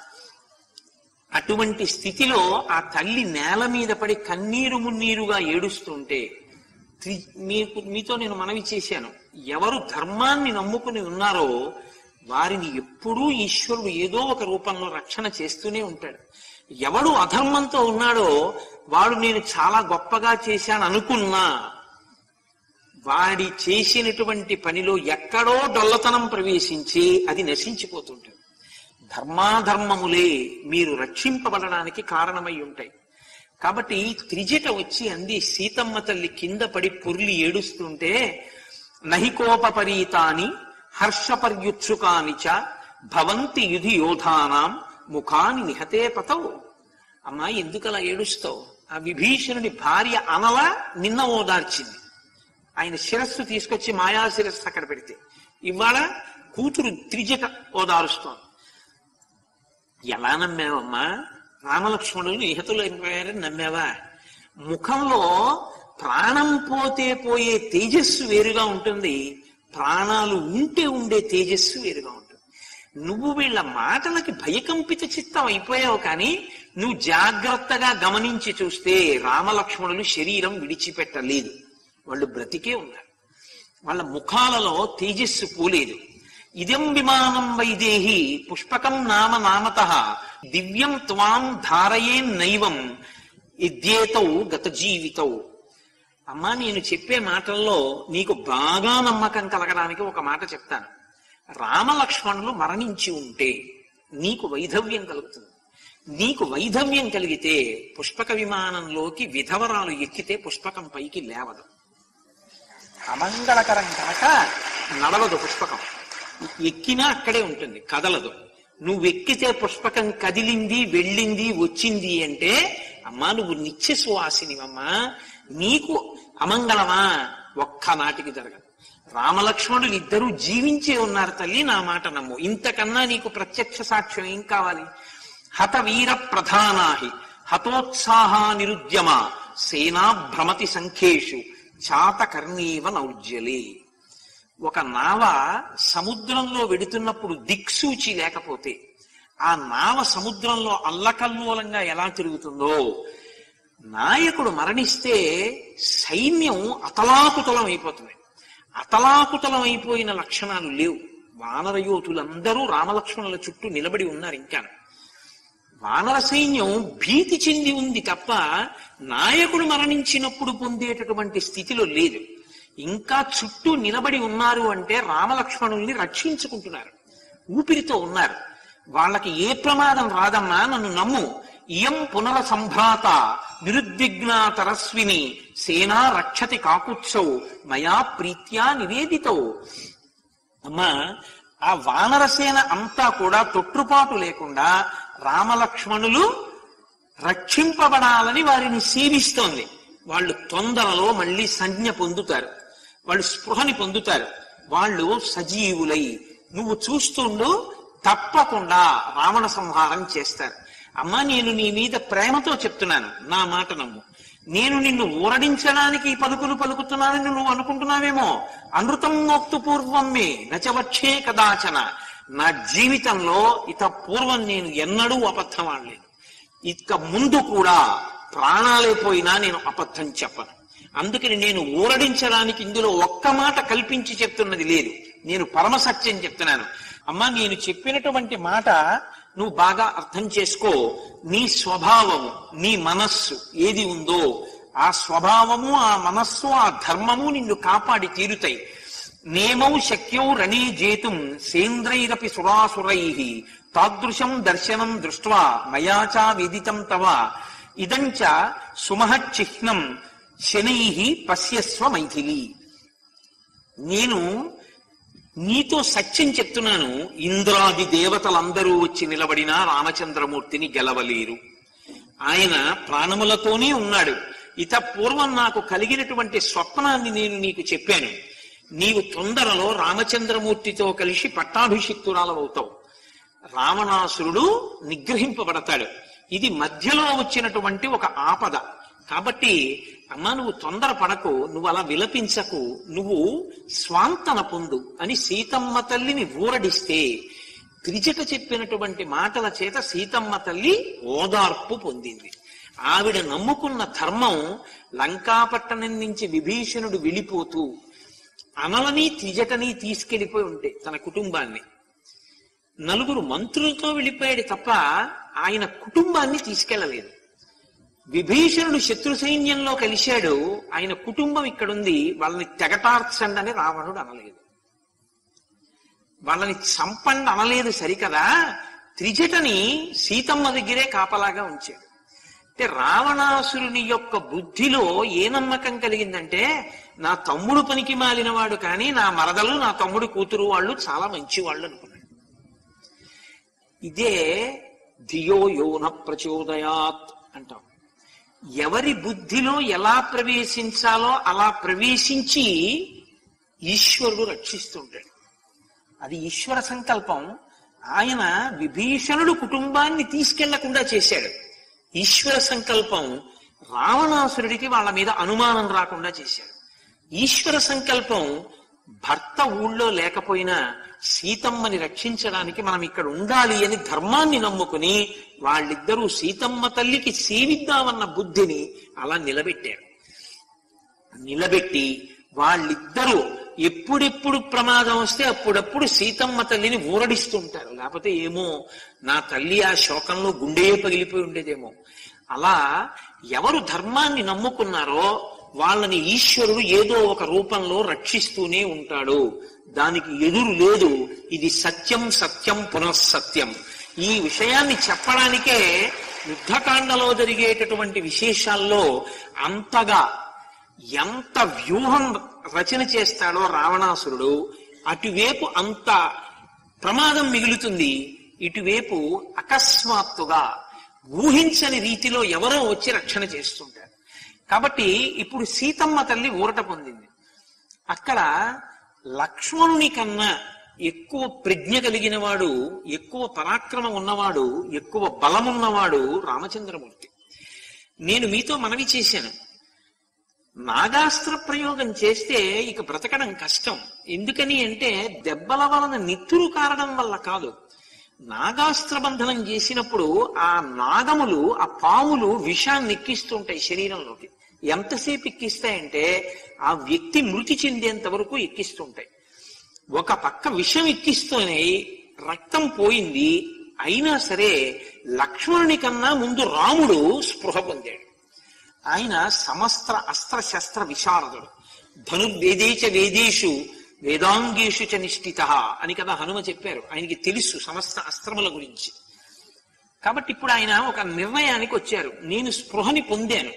అటువంటి స్థితిలో ఆ తల్లి నేల మీద పడి కన్నీరు మున్నీరుగా ఏడుస్తుంటే త్రి- మీకు మీతో నేను మనవి చేశాను ఎవరు ధర్మాన్ని నమ్ముకుని ఉన్నారో వారిని ఎప్పుడూ ఈశ్వరుడు ఏదో ఒక రూపంలో రక్షణ చేస్తూనే ఉంటాడు ఎవడు అధర్మంతో ఉన్నాడో వాడు నేను చాలా గొప్పగా చేశాను అనుకున్నా వాడి చేసినటువంటి పనిలో ఎక్కడో డొల్లతనం ప్రవేశించి అది నశించిపోతుంటుంది ధర్మాధర్మములే మీరు రక్షింపబడడానికి కారణమై ఉంటాయి కాబట్టి త్రిజట వచ్చి అంది సీతమ్మ తల్లి కింద పడి పొర్లి ఏడుస్తుంటే నహికోపరీతాని హర్షపర్యుత్సుకాని చ భవంతి యుధి యోధానాం ముఖాని నిహతే పతవు అమ్మా ఎందుకలా ఏడుస్తావు ఆ విభీషణుడి భార్య అనల నిన్న ఓదార్చింది ఆయన శిరస్సు తీసుకొచ్చి మాయా శిరస్సు అక్కడ పెడితే ఇవాళ కూతురు త్రిజట ఓదారుస్తోంది ఎలా నమ్మావమ్మా రామలక్ష్మణులు ఇహతులు అయిపోయారని నమ్మావా ముఖంలో ప్రాణం పోతే పోయే తేజస్సు వేరుగా ఉంటుంది ప్రాణాలు ఉంటే ఉండే తేజస్సు వేరుగా ఉంటుంది నువ్వు వీళ్ళ మాటలకి భయకంపిత చిత్తం అయిపోయావు కానీ నువ్వు జాగ్రత్తగా గమనించి చూస్తే రామలక్ష్మణులు శరీరం విడిచిపెట్టలేదు వాళ్ళు బ్రతికే ఉన్నారు వాళ్ళ ముఖాలలో తేజస్సు పోలేదు ఇదం విమానం వైదేహి పుష్పకం నామ నామత దివ్యం త్వాం ధారయే నైవం ఇద్యేతౌ గత జీవితౌ అమ్మా నేను చెప్పే మాటల్లో నీకు బాగా నమ్మకం కలగడానికి ఒక మాట చెప్తాను రామలక్ష్మణులు మరణించి ఉంటే నీకు వైధవ్యం కలుగుతుంది నీకు వైధవ్యం కలిగితే పుష్పక విమానంలోకి విధవరాలు ఎక్కితే పుష్పకం పైకి లేవదు అమంగళకరం కనుక నడవదు పుష్పకం ఎక్కినా అక్కడే ఉంటుంది కదలదు నువ్వు ఎక్కితే పుష్పకం కదిలింది వెళ్ళింది వచ్చింది అంటే అమ్మా నువ్వు నిత్య సువాసినివమ్మా నీకు అమంగళమా ఒక్క నాటికి జరగదు రామలక్ష్మణులు ఇద్దరూ జీవించే ఉన్నారు తల్లి నా మాట నమ్ము ఇంతకన్నా నీకు ప్రత్యక్ష సాక్ష్యం ఏం కావాలి హత వీర ప్రధానాహి హతోత్సాహ నిరుద్యమ సేనా భ్రమతి సంఖ్యేషు చాత కర్ణీవ నౌజ్యలే ఒక నావ సముద్రంలో వెడుతున్నప్పుడు దిక్సూచి లేకపోతే ఆ నావ సముద్రంలో అల్లకల్లోలంగా ఎలా తిరుగుతుందో నాయకుడు మరణిస్తే సైన్యం అతలాకుతలం అయిపోతుంది అతలాకుతలం అయిపోయిన లక్షణాలు లేవు వానర యోధులందరూ రామలక్ష్మణుల చుట్టూ నిలబడి ఉన్నారు ఇంకా వానర సైన్యం భీతి చెంది ఉంది తప్ప నాయకుడు మరణించినప్పుడు పొందేటటువంటి స్థితిలో లేదు ఇంకా చుట్టూ నిలబడి ఉన్నారు అంటే రామలక్ష్మణుల్ని రక్షించుకుంటున్నారు ఊపిరితో ఉన్నారు వాళ్ళకి ఏ ప్రమాదం రాదమ్మా నన్ను నమ్ము ఇయం పునర సంభ్రాత నిరుద్విగ్నాతరస్విని సేనా రక్షతి కాకుత్సౌ మయా ప్రీత్యా నివేదితౌ అమ్మా ఆ వానరసేన అంతా కూడా తొట్టుపాటు లేకుండా రామలక్ష్మణులు రక్షింపబడాలని వారిని సేవిస్తోంది వాళ్ళు తొందరలో మళ్ళీ సంజ్ఞ పొందుతారు వాళ్ళు స్పృహని పొందుతారు వాళ్ళు సజీవులై నువ్వు చూస్తుండు తప్పకుండా రావణ సంహారం చేస్తారు అమ్మా నేను నీ మీద ప్రేమతో చెప్తున్నాను నా మాట నమ్ము నేను నిన్ను ఊరడించడానికి ఈ పలుకులు పలుకుతున్నానని నువ్వు అనుకుంటున్నావేమో అనృతం మోక్తు పూర్వం మే నచవచ్చే కదాచన నా జీవితంలో ఇత పూర్వం నేను ఎన్నడూ అబద్ధం ఆడలేదు ఇక ముందు కూడా ప్రాణాలే పోయినా నేను అబద్ధం చెప్పను అందుకని నేను ఊరడించడానికి ఇందులో ఒక్క మాట కల్పించి చెప్తున్నది లేదు నేను పరమ సత్యం చెప్తున్నాను అమ్మా నేను చెప్పినటువంటి మాట నువ్వు బాగా అర్థం చేసుకో నీ స్వభావము నీ మనస్సు ఏది ఉందో ఆ స్వభావము ఆ మనస్సు ఆ ధర్మము నిన్ను కాపాడి తీరుతాయి నేమౌ శక్యౌ రణే జేతుం సేంద్రైరపి సురాసురై తాదృశం దర్శనం దృష్ట్వా మయాచా విదితం తవ ఇదంచ సుమహచ్చిహ్నం శనై పశ్యస్వ మైథిలి నేను నీతో సత్యం చెప్తున్నాను ఇంద్రాది దేవతలందరూ వచ్చి నిలబడినా రామచంద్రమూర్తిని గెలవలేరు ఆయన ప్రాణములతోనే ఉన్నాడు ఇత పూర్వం నాకు కలిగినటువంటి స్వప్నాన్ని నేను నీకు చెప్పాను నీవు తొందరలో రామచంద్రమూర్తితో కలిసి పట్టాభిషిక్తురాలవుతావు రావణాసురుడు నిగ్రహింపబడతాడు ఇది మధ్యలో వచ్చినటువంటి ఒక ఆపద కాబట్టి అమ్మా నువ్వు తొందర పడకు నువ్వు అలా విలపించకు నువ్వు స్వాంతన పొందు అని సీతమ్మ తల్లిని ఊరడిస్తే త్రిజట చెప్పినటువంటి మాటల చేత సీతమ్మ తల్లి ఓదార్పు పొందింది ఆవిడ నమ్ముకున్న ధర్మం లంకాపట్టణం నుంచి విభీషణుడు వెళ్ళిపోతూ అనలని త్రిజటని తీసుకెళ్లిపోయి ఉంటే తన కుటుంబాన్ని నలుగురు మంత్రులతో వెళ్ళిపోయాడు తప్ప ఆయన కుటుంబాన్ని తీసుకెళ్లలేదు విభీషణుడు శత్రు సైన్యంలో కలిశాడు ఆయన కుటుంబం ఇక్కడుంది వాళ్ళని తెగటార్చండి అని రావణుడు అనలేదు వాళ్ళని చంపండి అనలేదు సరికదా త్రిజటని సీతమ్మ దగ్గరే కాపలాగా ఉంచాడు అంటే రావణాసురుని యొక్క బుద్ధిలో ఏ నమ్మకం కలిగిందంటే నా తమ్ముడు పనికి మాలినవాడు కానీ నా మరదలు నా తమ్ముడు కూతురు వాళ్ళు చాలా మంచి వాళ్ళు అనుకున్నాడు ఇదే ధియో యోన ప్రచోదయాత్ అంటాం ఎవరి బుద్ధిలో ఎలా ప్రవేశించాలో అలా ప్రవేశించి ఈశ్వరుడు రక్షిస్తుంటాడు అది ఈశ్వర సంకల్పం ఆయన విభీషణుడు కుటుంబాన్ని తీసుకెళ్లకుండా చేశాడు ఈశ్వర సంకల్పం రావణాసురుడికి వాళ్ళ మీద అనుమానం రాకుండా చేశాడు ఈశ్వర సంకల్పం భర్త ఊళ్ళో లేకపోయినా సీతమ్మని రక్షించడానికి మనం ఇక్కడ ఉండాలి అని ధర్మాన్ని నమ్ముకుని వాళ్ళిద్దరూ సీతమ్మ తల్లికి సేవిద్దామన్న బుద్ధిని అలా నిలబెట్టారు నిలబెట్టి వాళ్ళిద్దరూ ఎప్పుడెప్పుడు ప్రమాదం వస్తే అప్పుడప్పుడు సీతమ్మ తల్లిని ఊరడిస్తుంటారు లేకపోతే ఏమో నా తల్లి ఆ శోకంలో గుండె పగిలిపోయి ఉండేదేమో అలా ఎవరు ధర్మాన్ని నమ్ముకున్నారో వాళ్ళని ఈశ్వరుడు ఏదో ఒక రూపంలో రక్షిస్తూనే ఉంటాడు దానికి ఎదురు లేదు ఇది సత్యం సత్యం పునఃసత్యం ఈ విషయాన్ని చెప్పడానికే యుద్ధకాండలో జరిగేటటువంటి విశేషాల్లో అంతగా ఎంత వ్యూహం రచన చేస్తాడో రావణాసురుడు అటువైపు అంత ప్రమాదం మిగులుతుంది ఇటువైపు అకస్మాత్తుగా ఊహించని రీతిలో ఎవరో వచ్చి రక్షణ చేస్తుంటారు కాబట్టి ఇప్పుడు సీతమ్మ తల్లి ఊరట పొందింది అక్కడ లక్ష్మణుని కన్నా ఎక్కువ ప్రజ్ఞ కలిగిన వాడు ఎక్కువ పరాక్రమం ఉన్నవాడు ఎక్కువ బలమున్నవాడు రామచంద్రమూర్తి నేను మీతో మనవి చేశాను నాగాస్త్ర ప్రయోగం చేస్తే ఇక బ్రతకడం కష్టం ఎందుకని అంటే దెబ్బల వలన నిత్తురు కారణం వల్ల కాదు నాగాస్త్ర బంధనం చేసినప్పుడు ఆ నాగములు ఆ పాములు విషాన్ని ఎక్కిస్తుంటాయి శరీరంలోకి ఎంతసేపు ఎక్కిస్తాయంటే ఆ వ్యక్తి మృతి చెందేంత వరకు ఎక్కిస్తుంటాయి ఒక పక్క విషం ఎక్కిస్తూనే రక్తం పోయింది అయినా సరే లక్ష్మణుని కన్నా ముందు రాముడు స్పృహ పొందాడు ఆయన సమస్త అస్త్ర శస్త్ర విశారదుడు ధనుర్వేదేచ వేదేషు వేదాంగేషు చ నిష్ఠిత అని కదా హనుమ చెప్పారు ఆయనకి తెలుసు సమస్త అస్త్రముల గురించి కాబట్టి ఇప్పుడు ఆయన ఒక నిర్ణయానికి వచ్చారు నేను స్పృహని పొందాను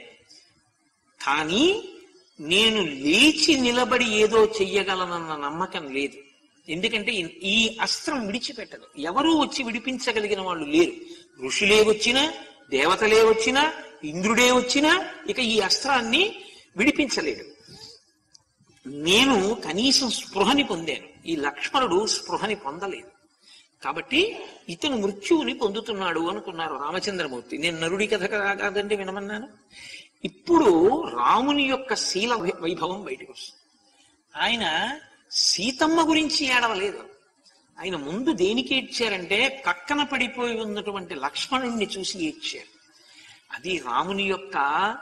కానీ నేను లేచి నిలబడి ఏదో చెయ్యగలనన్న నమ్మకం లేదు ఎందుకంటే ఈ- ఈ అస్త్రం విడిచిపెట్టదు ఎవరూ వచ్చి విడిపించగలిగిన వాళ్ళు లేరు ఋషులే వచ్చినా దేవతలే వచ్చినా ఇంద్రుడే వచ్చినా ఇక ఈ అస్త్రాన్ని విడిపించలేడు నేను కనీసం స్పృహని పొందాను ఈ లక్ష్మణుడు స్పృహని పొందలేదు కాబట్టి ఇతను మృత్యువుని పొందుతున్నాడు అనుకున్నారు రామచంద్రమూర్తి నేను నరుడి కథ కా- కాదండి వినమన్నాను ఇప్పుడు రాముని యొక్క శీల వై- వైభవం బయటకు వస్తుంది ఆయన సీతమ్మ గురించి ఏడవలేదు ఆయన ముందు దేనికి ఏడ్చారంటే పక్కన పడిపోయి ఉన్నటువంటి లక్ష్మణుణ్ణి చూసి ఏడ్చారు అది రాముని యొక్క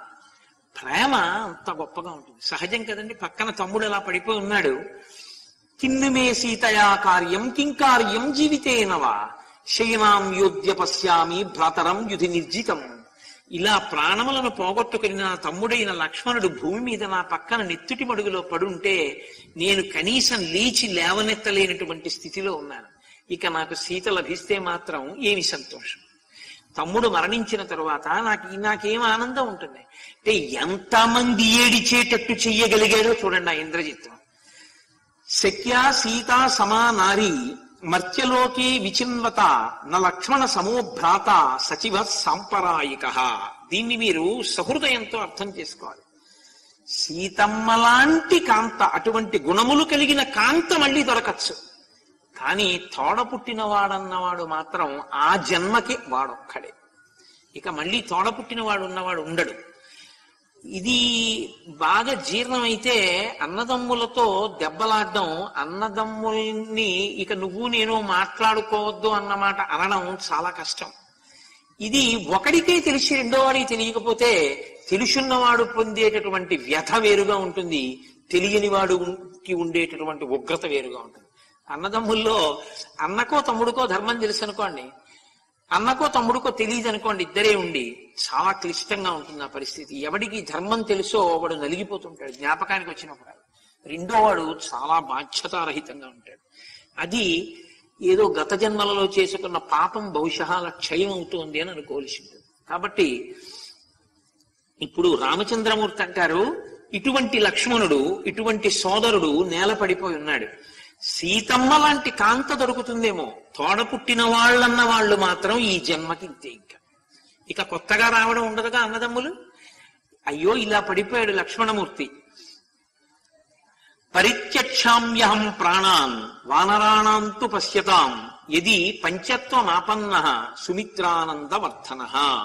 ప్రేమ అంత గొప్పగా ఉంటుంది సహజం కదండి పక్కన తమ్ముడు ఎలా పడిపోయి ఉన్నాడు కిన్నుమే సీతయా కార్యం కింకార్యం జీవితేనవా శయనాం యోధ్య పశ్యామి భ్రాతరం యుధి నిర్జితం ఇలా ప్రాణములను పోగొట్టుకుని నా తమ్ముడైన లక్ష్మణుడు భూమి మీద నా పక్కన నెత్తుటి మడుగులో పడుంటే నేను కనీసం లేచి లేవనెత్తలేనటువంటి స్థితిలో ఉన్నాను ఇక నాకు సీత లభిస్తే మాత్రం ఏమి సంతోషం తమ్ముడు మరణించిన తరువాత నాకు నాకేం ఆనందం ఉంటుంది అంటే ఎంతమంది ఏడిచేటట్టు చెయ్యగలిగాడో చూడండి ఆ ఇంద్రజిత్తం శక్యా సీతా సమా నారీ మర్త్యలోకే విచిన్వత న లక్ష్మణ సమో భ్రాత సచివ సాంపరాయిక దీన్ని మీరు సహృదయంతో అర్థం చేసుకోవాలి సీతమ్మ లాంటి కాంత అటువంటి గుణములు కలిగిన కాంత మళ్ళీ దొరకచ్చు కానీ తోడ పుట్టినవాడన్నవాడు మాత్రం ఆ జన్మకి వాడొక్కడే ఇక మళ్ళీ తోడ పుట్టినవాడు ఉన్నవాడు ఉండడు ఇది బాగా జీర్ణమైతే అన్నదమ్ములతో దెబ్బలాడడం అన్నదమ్ముల్ని ఇక నువ్వు నేను మాట్లాడుకోవద్దు అన్నమాట అనడం చాలా కష్టం ఇది ఒకడికే తెలిసి రెండో వాడికి తెలియకపోతే తెలుసున్నవాడు పొందేటటువంటి వ్యథ వేరుగా ఉంటుంది తెలియని వాడుకి ఉండేటటువంటి ఉగ్రత వేరుగా ఉంటుంది అన్నదమ్ముల్లో అన్నకో తమ్ముడికో ధర్మం తెలుసు అనుకోండి అన్నకో తమ్ముడికో తెలియదు అనుకోండి ఇద్దరే ఉండి చాలా క్లిష్టంగా ఉంటుంది ఆ పరిస్థితి ఎవడికి ధర్మం తెలుసో వాడు నలిగిపోతుంటాడు జ్ఞాపకానికి వచ్చినప్పుడు రెండో వాడు చాలా బాధ్యతారహితంగా ఉంటాడు అది ఏదో గత జన్మలలో చేసుకున్న పాపం బహుశా అలా క్షయం అవుతోంది అని అనుకోవలసి ఉంటుంది కాబట్టి ఇప్పుడు రామచంద్రమూర్తి అంటారు ఇటువంటి లక్ష్మణుడు ఇటువంటి సోదరుడు నేల పడిపోయి ఉన్నాడు సీతమ్మ లాంటి కాంత దొరుకుతుందేమో తోడ పుట్టిన వాళ్ళన్న వాళ్ళు మాత్రం ఈ జన్మకి ఇంతే ఇంకా ఇక కొత్తగా రావడం ఉండదుగా అన్నదమ్ములు అయ్యో ఇలా పడిపోయాడు లక్ష్మణమూర్తి పరిత్యక్షామ్యహం ప్రాణాన్ వానరాణాంతు పశ్యతాం యది పంచత్వమాపన్న సుమిత్రానందవర్ధన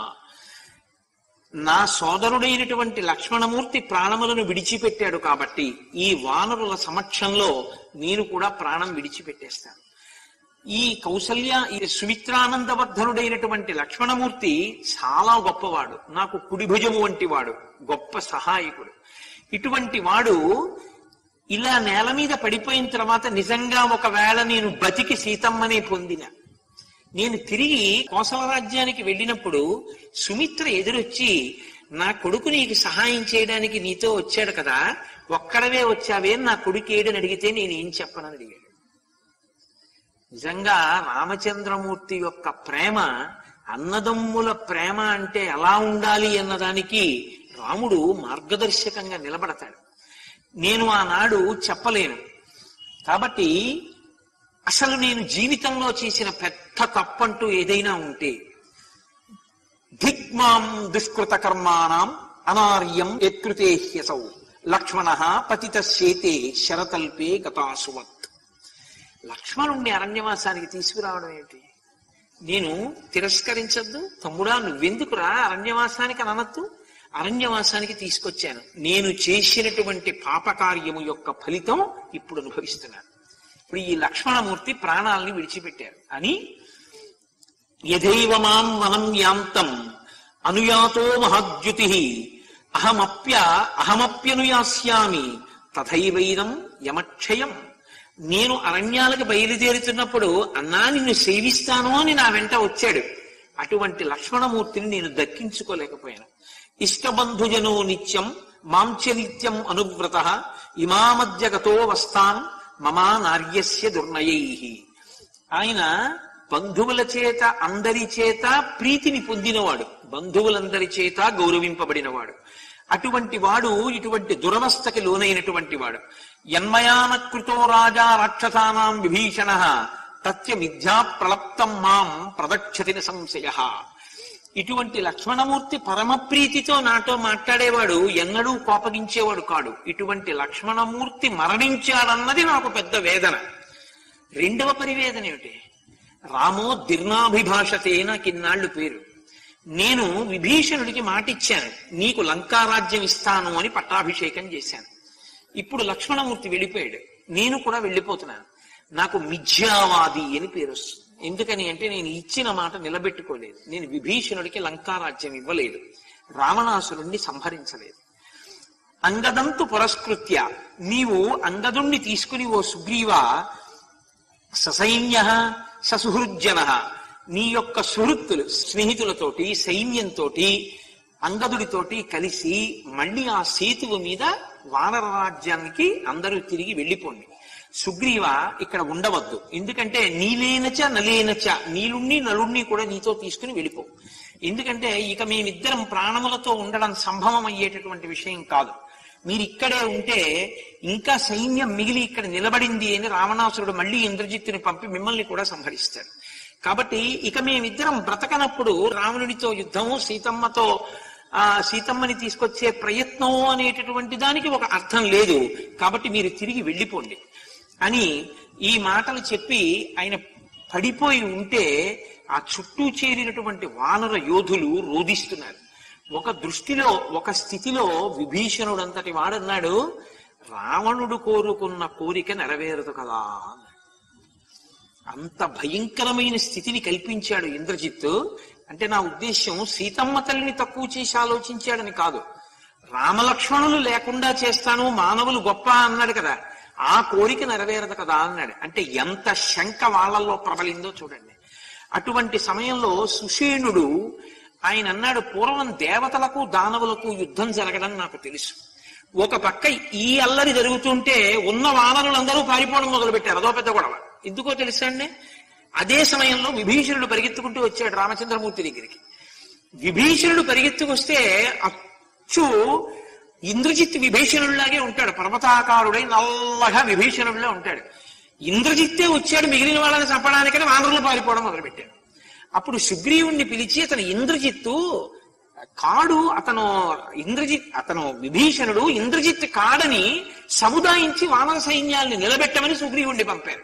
నా సోదరుడైనటువంటి లక్ష్మణమూర్తి ప్రాణములను విడిచిపెట్టాడు కాబట్టి ఈ వానరుల సమక్షంలో నేను కూడా ప్రాణం విడిచిపెట్టేస్తాను ఈ కౌసల్య ఈ సుమిత్రానందవర్ధనుడైనటువంటి లక్ష్మణమూర్తి చాలా గొప్పవాడు నాకు కుడి భుజము వంటి వాడు గొప్ప సహాయకుడు ఇటువంటి వాడు ఇలా నేల మీద పడిపోయిన తర్వాత నిజంగా ఒకవేళ నేను బతికి సీతమ్మనే పొందిన నేను తిరిగి కోసల రాజ్యానికి వెళ్ళినప్పుడు సుమిత్ర ఎదురొచ్చి నా కొడుకు నీకు సహాయం చేయడానికి నీతో వచ్చాడు కదా ఒక్కడవే వచ్చావే నా కొడుకు ఏడని అడిగితే నేను ఏం చెప్పనని అడిగాడు నిజంగా రామచంద్రమూర్తి యొక్క ప్రేమ అన్నదమ్ముల ప్రేమ అంటే ఎలా ఉండాలి అన్నదానికి రాముడు మార్గదర్శకంగా నిలబడతాడు నేను ఆనాడు చెప్పలేను కాబట్టి అసలు నేను జీవితంలో చేసిన పెద్ద తప్పంటూ ఏదైనా ఉంటే దిగ్మాం దుష్కృత కర్మాణం అనార్యం యత్కృతే హ్యసౌ లక్ష్మణ పతిత శేతే శరతల్పే గతాసువత్ లక్ష్మణుణ్ణి అరణ్యవాసానికి తీసుకురావడం ఏంటి నేను తిరస్కరించద్దు తమ్ముడా నువ్వెందుకురా అరణ్యవాసానికి అననద్దు అరణ్యవాసానికి తీసుకొచ్చాను నేను చేసినటువంటి పాపకార్యము యొక్క ఫలితం ఇప్పుడు అనుభవిస్తున్నాను ఇప్పుడు ఈ లక్ష్మణమూర్తి ప్రాణాలని విడిచిపెట్టారు అని యథైవ మాం వనం యాంతం అనుయాతో మహాద్యుతి అహమప్య అహమప్యనుయాస్యామి తథైవైనం యమక్షయం నేను అరణ్యాలకు బయలుదేరుతున్నప్పుడు అన్నా నిన్ను సేవిస్తాను అని నా వెంట వచ్చాడు అటువంటి లక్ష్మణమూర్తిని నేను దక్కించుకోలేకపోయాను ఇష్టబంధుజనో నిత్యం మాంచ నిత్యం అనువ్రత ఇమామధ్య గతో వస్తాన్ మమా నార్యస్య దుర్నయై ఆయన బంధువుల చేత అందరి చేత ప్రీతిని పొందినవాడు బంధువులందరి చేత గౌరవింపబడినవాడు అటువంటి వాడు ఇటువంటి దురవస్థకి లోనైనటువంటి వాడు యన్మయాన కృతో రాజా రాక్షసానాం విభీషణ తత్య మిథ్యా ప్రలప్తం మాం ప్రదక్షతిన సంశయ ఇటువంటి లక్ష్మణమూర్తి పరమప్రీతితో నాతో మాట్లాడేవాడు ఎన్నడూ కోపగించేవాడు కాడు ఇటువంటి లక్ష్మణమూర్తి మరణించాడన్నది నాకు పెద్ద వేదన రెండవ పరివేదన ఏమిటి రామో దిర్నాభిభాషతే నాకు ఇన్నాళ్ళు పేరు నేను విభీషణుడికి మాటిచ్చాను నీకు లంకారాజ్యం ఇస్తాను అని పట్టాభిషేకం చేశాను ఇప్పుడు లక్ష్మణమూర్తి వెళ్ళిపోయాడు నేను కూడా వెళ్ళిపోతున్నాను నాకు మిథ్యావాది అని పేరు వస్తుంది ఎందుకని అంటే నేను ఇచ్చిన మాట నిలబెట్టుకోలేదు నేను విభీషణుడికి లంకారాజ్యం ఇవ్వలేదు రావణాసురుణ్ణి సంహరించలేదు అంగదంతు పురస్కృత్య నీవు అంగదుణ్ణి తీసుకుని ఓ సుగ్రీవా ససైన్య ససుహృజ్జన నీ యొక్క సుహృత్తులు స్నేహితులతోటి సైన్యంతో అంగదుడితోటి కలిసి మళ్ళీ ఆ సేతువు మీద వానర రాజ్యానికి అందరూ తిరిగి వెళ్ళిపోండి సుగ్రీవ ఇక్కడ ఉండవద్దు ఎందుకంటే నీలేనచ నలేనచ నీలుణ్ణి నలుణ్ణి కూడా నీతో తీసుకుని వెళ్ళిపో ఎందుకంటే ఇక మేమిద్దరం ప్రాణములతో ఉండడం సంభవం అయ్యేటటువంటి విషయం కాదు మీరు ఇక్కడే ఉంటే ఇంకా సైన్యం మిగిలి ఇక్కడ నిలబడింది అని రావణాసురుడు మళ్ళీ ఇంద్రజిత్తుని పంపి మిమ్మల్ని కూడా సంహరిస్తాడు కాబట్టి ఇక మేమిద్దరం బ్రతకనప్పుడు రావణుడితో యుద్ధము సీతమ్మతో ఆ సీతమ్మని తీసుకొచ్చే ప్రయత్నం అనేటటువంటి దానికి ఒక అర్థం లేదు కాబట్టి మీరు తిరిగి వెళ్ళిపోండి అని ఈ మాటలు చెప్పి ఆయన పడిపోయి ఉంటే ఆ చుట్టూ చేరినటువంటి వానర యోధులు రోధిస్తున్నారు ఒక దృష్టిలో ఒక స్థితిలో విభీషణుడంతటి వాడన్నాడు రావణుడు కోరుకున్న కోరిక నెరవేరదు కదా అన్నాడు. అంత భయంకరమైన స్థితిని కల్పించాడు ఇంద్రజిత్తు అంటే నా ఉద్దేశ్యం సీతమ్మ తల్లిని తక్కువ చేసి ఆలోచించాడని కాదు రామలక్ష్మణులు లేకుండా చేస్తాను మానవులు గొప్ప అన్నాడు కదా ఆ కోరిక నెరవేరదు కదా అన్నాడు అంటే ఎంత శంక వాళ్ళల్లో ప్రబలిందో చూడండి అటువంటి సమయంలో సుషేణుడు ఆయన అన్నాడు పూర్వం దేవతలకు దానవులకు యుద్ధం జరగడం నాకు తెలుసు ఒక పక్క ఈ అల్లరి జరుగుతుంటే ఉన్న వానరులందరూ పారిపోవడం మొదలుపెట్టారు అదో పెద్ద గొడవ ఎందుకో తెలుసా అండి అదే సమయంలో విభీషణుడు పరిగెత్తుకుంటూ వచ్చాడు రామచంద్రమూర్తి దగ్గరికి విభీషణుడు పరిగెత్తుకొస్తే అచ్చు ఇంద్రజిత్ విభీషణుడిలాగే ఉంటాడు పర్వతాకారుడై నల్లగా విభీషణుడిలో ఉంటాడు ఇంద్రజిత్తే వచ్చాడు మిగిలిన వాళ్ళని చంపడానికని వానరులు పారిపోవడం మొదలుపెట్టాడు అప్పుడు సుగ్రీవుణ్ణి పిలిచి అతను ఇంద్రజిత్తు కాడు అతను ఇంద్రజిత్ అతను విభీషణుడు ఇంద్రజిత్ కాడని సముదాయించి వానర సైన్యాల్ని నిలబెట్టమని సుగ్రీవుణ్ణి పంపారు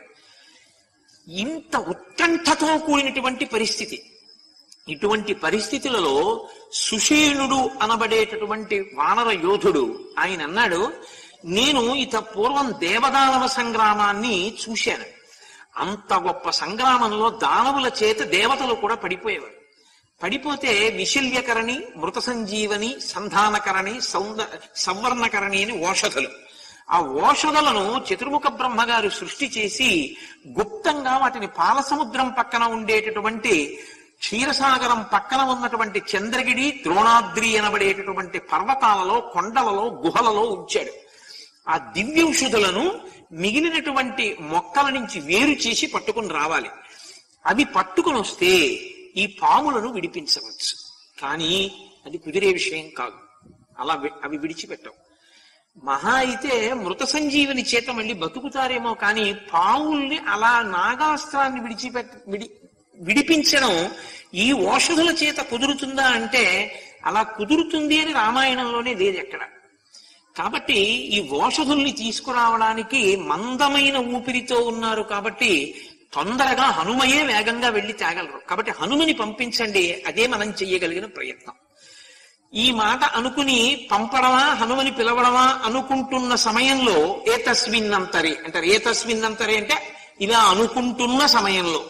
ఇంత ఉత్కంఠతో కూడినటువంటి పరిస్థితి ఇటువంటి పరిస్థితులలో సుషేణుడు అనబడేటటువంటి వానర యోధుడు ఆయన అన్నాడు నేను ఇత పూర్వం దేవదానవ సంగ్రామాన్ని చూశాను అంత గొప్ప సంగ్రామంలో దానవుల చేత దేవతలు కూడా పడిపోయేవారు పడిపోతే విశల్యకరణి మృత సంజీవని సంధానకరణి సౌంద సంవర్ణకరణి అని ఓషధులు ఆ ఓషధులను చతుర్ముఖ బ్రహ్మగారు సృష్టి చేసి గుప్తంగా వాటిని పాలసముద్రం పక్కన ఉండేటటువంటి క్షీరసాగరం పక్కన ఉన్నటువంటి చంద్రగిరి ద్రోణాద్రి అనబడేటటువంటి పర్వతాలలో కొండలలో గుహలలో ఉంచాడు ఆ దివ్యౌషధులను మిగిలినటువంటి మొక్కల నుంచి వేరు చేసి పట్టుకుని రావాలి అవి పట్టుకుని వస్తే ఈ పాములను విడిపించవచ్చు కానీ అది కుదిరే విషయం కాదు అలా వి- అవి విడిచిపెట్టవు మహా అయితే మృత సంజీవని చేత మళ్ళీ బతుకుతారేమో కానీ పావుల్ని అలా నాగాస్త్రాన్ని విడిచిపెట్ట విడి విడిపించడం ఈ ఓషధుల చేత కుదురుతుందా అంటే అలా కుదురుతుంది అని రామాయణంలోనే లేదు ఎక్కడ కాబట్టి ఈ ఓషధుల్ని తీసుకురావడానికి మందమైన ఊపిరితో ఉన్నారు కాబట్టి తొందరగా హనుమయే వేగంగా వెళ్లి తేగలరు కాబట్టి హనుమని పంపించండి అదే మనం చెయ్యగలిగిన ప్రయత్నం ఈ మాట అనుకుని పంపడమా హనుమని పిలవడమా అనుకుంటున్న సమయంలో ఏ తస్మిన్నంతరే అంటారు ఏ తస్మిన్నంతరే అంటే ఇలా అనుకుంటున్న సమయంలో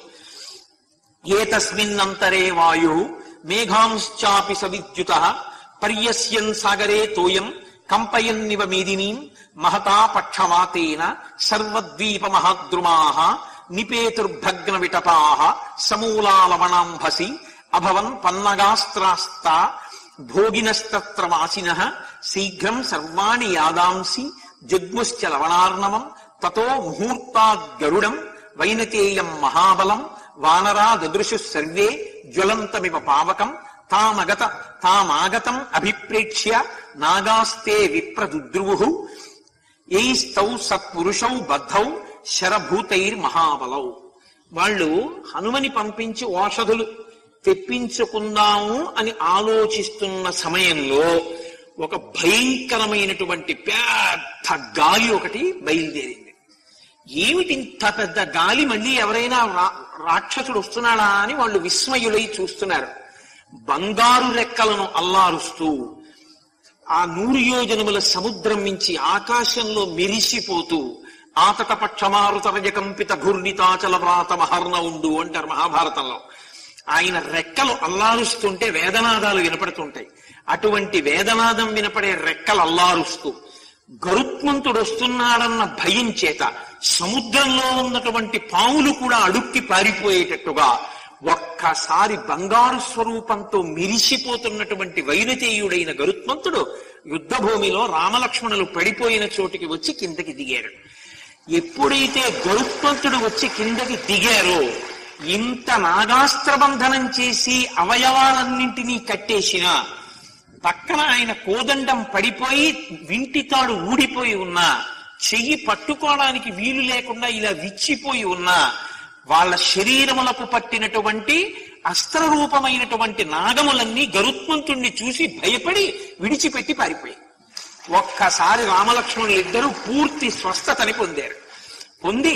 ఏ తస్మిన్నంతరే వాయు మేఘాంశ్చాపి సవిద్యుత పర్యస్యన్ సాగరే తోయం కంపయన్నివ మేదినీం మహతా పక్షవాతేన సర్వద్వీప మహాద్రుమాః నిపేతుర్భగ్న విటపాః సమూలాలవణాంభసి అభవన్ పన్నగాస్త్రాస్త భోగినస్తత్ర వాసినః శీఘ్రం సర్వాణి యాదాంసి జగ్ముశ్చ లవణార్ణవం తతో ముహూర్తాద్ గరుడం వైనతేయం మహాబలం వానరా దదృశు సర్వే జ్వలంతమివ పావకం తామగత తామాగతం అభిప్రేక్ష్య నాగాస్తే విప్రదుద్రువు ఏయిస్తౌ సత్పురుషౌ బద్ధౌ శరభూతైర్మహాబలౌ వాళ్ళు హనుమని పంపించి ఓషధులు తెప్పించుకుందాము అని ఆలోచిస్తున్న సమయంలో ఒక భయంకరమైనటువంటి పెద్ద గాలి ఒకటి బయలుదేరింది ఏమిటి ఇంత పెద్ద గాలి మళ్ళీ ఎవరైనా రా- రాక్షసుడు వస్తున్నాడా అని వాళ్ళు విస్మయులై చూస్తున్నారు బంగారు రెక్కలను అల్లారుస్తూ ఆ నూరు యోజనముల సముద్రం నుంచి ఆకాశంలో మెరిసిపోతూ ఆతట పక్షమారుతరజ కంపిత ఘూర్ణితాచల వ్రాత మహర్ణ ఉండు అంటారు మహాభారతంలో ఆయన రెక్కలు అల్లారుస్తుంటే వేదనాదాలు వినపడుతుంటాయి అటువంటి వేదనాదం వినపడే రెక్కలు అల్లారుస్తూ గరుత్మంతుడు వస్తున్నాడన్న భయం చేత సముద్రంలో ఉన్నటువంటి పాములు కూడా అడుక్కి పారిపోయేటట్టుగా ఒక్కసారి బంగారు స్వరూపంతో మిరిసిపోతున్నటువంటి వైనతేయుడైన గరుత్మంతుడు యుద్ధభూమిలో రామలక్ష్మణులు పడిపోయిన చోటికి వచ్చి కిందకి దిగారు ఎప్పుడైతే గరుత్మంతుడు వచ్చి కిందకి దిగారో ఇంత నాగాస్త్రబంధనం చేసి అవయవాలన్నింటినీ కట్టేసినా పక్కన ఆయన కోదండం పడిపోయి వింటితాడు ఊడిపోయి ఉన్నా చెయ్యి పట్టుకోవడానికి వీలు లేకుండా ఇలా విచ్చిపోయి ఉన్నా వాళ్ళ శరీరములకు పట్టినటువంటి అస్త్రరూపమైనటువంటి నాగములన్నీ గరుత్మంతుణ్ణి చూసి భయపడి విడిచిపెట్టి పారిపోయి ఒక్కసారి రామలక్ష్మణులు ఇద్దరూ పూర్తి స్వస్థతని పొందారు పొంది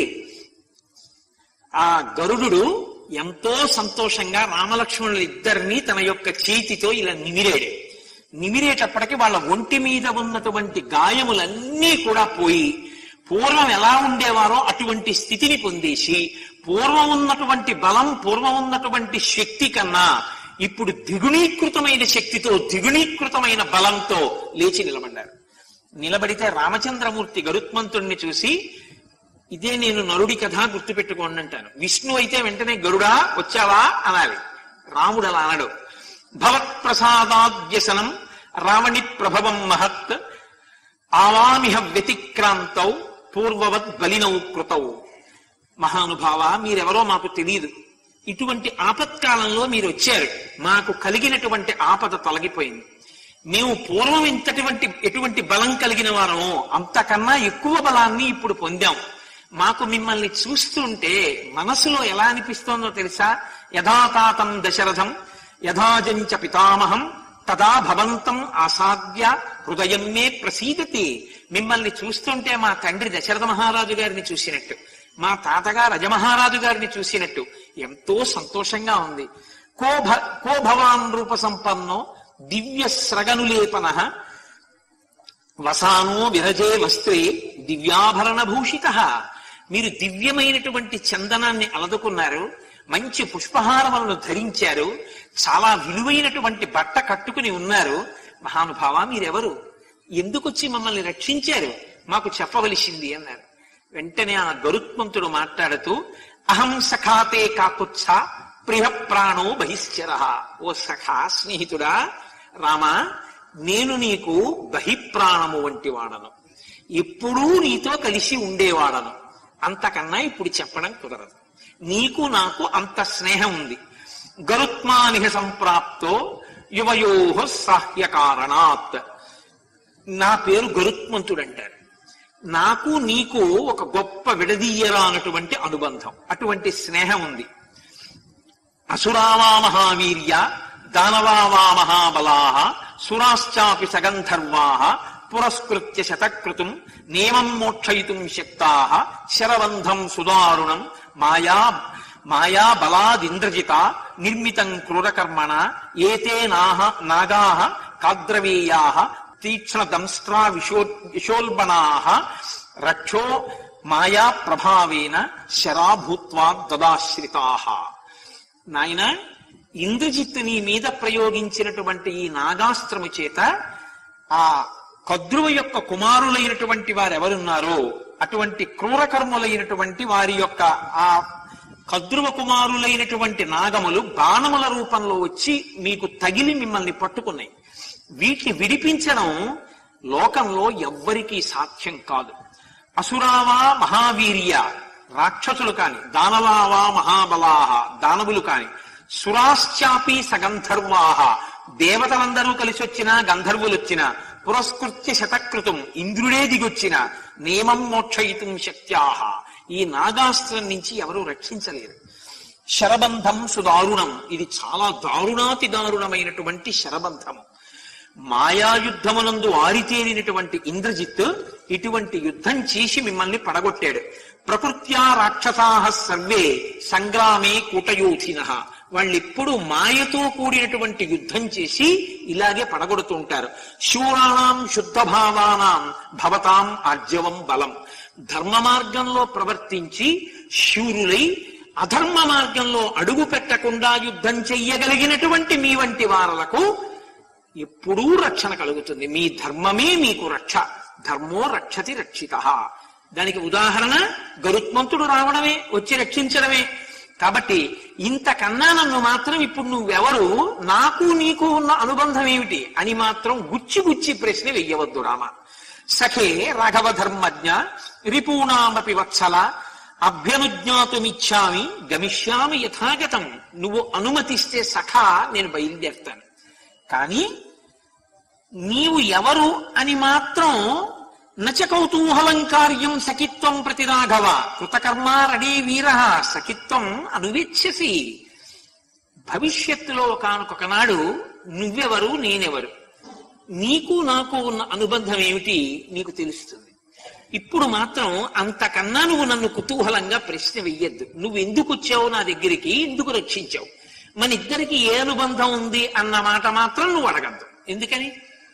ఆ గరుడు ఎంతో సంతోషంగా రామలక్ష్మణులు ఇద్దరిని తన యొక్క చేతితో ఇలా నిమిరాడు నిమిరేటప్పటికి వాళ్ళ ఒంటి మీద ఉన్నటువంటి గాయములన్నీ కూడా పోయి పూర్వం ఎలా ఉండేవారో అటువంటి స్థితిని పొందేసి పూర్వం ఉన్నటువంటి బలం పూర్వం ఉన్నటువంటి శక్తి కన్నా ఇప్పుడు ద్విగుణీకృతమైన శక్తితో ద్విగుణీకృతమైన బలంతో లేచి నిలబడ్డారు నిలబడితే రామచంద్రమూర్తి గరుత్మంతుణ్ణి చూసి ఇదే నేను నరుడి కథ గుర్తుపెట్టుకోండి అంటాను విష్ణు అయితే వెంటనే గరుడా వచ్చావా అనాలి రాముడు అలా అనడు భవత్ప్రసాదాద్యసనం రావణి ప్రభవం మహత్ ఆవామిహ వ్యతిక్రాంతౌ పూర్వవత్ బలినౌ కృతౌ మహానుభావ మీరెవరో మాకు తెలియదు ఇటువంటి ఆపత్కాలంలో మీరు వచ్చారు మాకు కలిగినటువంటి ఆపద తొలగిపోయింది మేము పూర్వం ఇంతటువంటి ఎటువంటి బలం కలిగిన వారము అంతకన్నా ఎక్కువ బలాన్ని ఇప్పుడు పొందాం మాకు మిమ్మల్ని చూస్తుంటే మనసులో ఎలా అనిపిస్తోందో తెలుసా యథాతాతం దశరథం యథాజంచ పితామహం తదా భవంతం ఆసాద్య హృదయం మే ప్రసీదతి మిమ్మల్ని చూస్తుంటే మా తండ్రి దశరథ మహారాజు గారిని చూసినట్టు మా తాతగారు రజమహారాజు గారిని చూసినట్టు ఎంతో సంతోషంగా ఉంది కో భ కో భవాన్ రూప సంపన్నో దివ్య స్రగనులేపన వసానో విరజే వస్త్రే దివ్యాభరణ భూషిత మీరు దివ్యమైనటువంటి చందనాన్ని అలదుకున్నారు మంచి పుష్పహారములను ధరించారు చాలా విలువైనటువంటి బట్ట కట్టుకుని ఉన్నారు మహానుభావ మీరెవరు ఎందుకొచ్చి మమ్మల్ని రక్షించారు మాకు చెప్పవలసింది అన్నారు వెంటనే ఆ గరుత్మంతుడు మాట్లాడుతూ అహం సఖాతే కాకుత్స ప్రియ ప్రాణో బహిశ్చర ఓ సఖా స్నేహితుడా రామా నేను నీకు బహిప్రాణము వంటి వాడను ఎప్పుడూ నీతో కలిసి ఉండేవాడను అంతకన్నా ఇప్పుడు చెప్పడం కుదరదు నీకు నాకు అంత స్నేహం ఉంది గరుత్మానిహ సంప్రాప్తో యువయోహ సాహ్య కారణాత్ నా పేరు గరుత్మంతుడు అంటారు నాకు నీకు ఒక గొప్ప విడదీయరా అన్నటువంటి అనుబంధం అటువంటి స్నేహం ఉంది అసురావా మహావీర్య దానవావా మహాబలా సురాశ్చాపి సగంధర్వా పురస్కృత్య శతకృతం నేమం మోక్షయితుం శక్తా శరబంధం సుదారుణం మాయా మాయా బలాదింద్రజిత నిర్మితం క్రూరకర్మణ ఏతే నాహ నాగా కాద్రవేయా తీక్ష్ణ దంస్ట్రా విశో విశోల్బణా రక్షో మాయా ప్రభావేన శరాభూత్వా దదాశ్రితా నాయన ఇంద్రజిత్తు నీ మీద ప్రయోగించినటువంటి ఈ నాగాస్త్రము చేత ఆ కద్రువ యొక్క కుమారులైనటువంటి వారు ఎవరున్నారో అటువంటి క్రూరకర్ములైనటువంటి వారి యొక్క ఆ కద్రువ కుమారులైనటువంటి నాగములు బాణముల రూపంలో వచ్చి మీకు తగిలి మిమ్మల్ని పట్టుకున్నాయి వీటిని విడిపించడం లోకంలో ఎవ్వరికీ సాధ్యం కాదు అసురావా మహావీర్య రాక్షసులు కాని దానవావా మహాబలాహ దానవులు కాని సురాశ్చాపి సగంధర్వాహ దేవతలందరూ కలిసి వచ్చిన గంధర్వులు వచ్చిన పురస్కృత్య శతకృతం ఇంద్రుడే దిగొచ్చిన నియమం మోక్షయితుం శక్త్యాహ ఈ నాగాస్త్రం నుంచి ఎవరూ రక్షించలేరు శరబంధం సుదారుణం ఇది చాలా దారుణాతి దారుణమైనటువంటి శరబంధము మాయాయుద్ధమునందు ఆరితేరినటువంటి ఇంద్రజిత్ ఇటువంటి యుద్ధం చేసి మిమ్మల్ని పడగొట్టాడు ప్రకృత్యా రాక్షసాహ సర్వే సంగ్రామే కూటయోధిన వాళ్ళెప్పుడు మాయతో కూడినటువంటి యుద్ధం చేసి ఇలాగే పడగొడుతూ ఉంటారు శూరాణం శుద్ధ భావానాం భవతాం ఆర్జవం బలం ధర్మ మార్గంలో ప్రవర్తించి శూరులై అధర్మ మార్గంలో అడుగు పెట్టకుండా యుద్ధం చెయ్యగలిగినటువంటి మీ వంటి వారలకు ఎప్పుడూ రక్షణ కలుగుతుంది మీ ధర్మమే మీకు రక్ష ధర్మో రక్షతి రక్షిత దానికి ఉదాహరణ గరుత్మంతుడు రావడమే వచ్చి రక్షించడమే కాబట్టి ఇంతకన్నా నన్ను మాత్రం ఇప్పుడు నువ్వెవరు నాకు నీకు ఉన్న అనుబంధం ఏమిటి అని మాత్రం గుచ్చి గుచ్చి ప్రశ్న వెయ్యవద్దు రామ సఖే రాఘవ ధర్మజ్ఞ రిపూణామపి వత్సల అభ్యనుజ్ఞాతుమిచ్చామి గమిష్యామి యథాగతం నువ్వు అనుమతిస్తే సఖా నేను బయలుదేరుతాను కానీ నీవు ఎవరు అని మాత్రం నచ కౌతూహలం కార్యం సఖిత్వం ప్రతి రాఘవ కృతకర్మ రడే వీర సఖిత్వం అనువేచ్ఛసి భవిష్యత్తులో ఒకనొకనాడు నువ్వెవరు నేనెవరు నీకు నాకు ఉన్న అనుబంధం ఏమిటి నీకు తెలుస్తుంది ఇప్పుడు మాత్రం అంతకన్నా నువ్వు నన్ను కుతూహలంగా ప్రశ్న వెయ్యొద్దు నువ్వు ఎందుకు వచ్చావు నా దగ్గరికి ఎందుకు రక్షించావు మన ఇద్దరికి ఏ అనుబంధం ఉంది అన్న మాట మాత్రం నువ్వు అడగద్దు ఎందుకని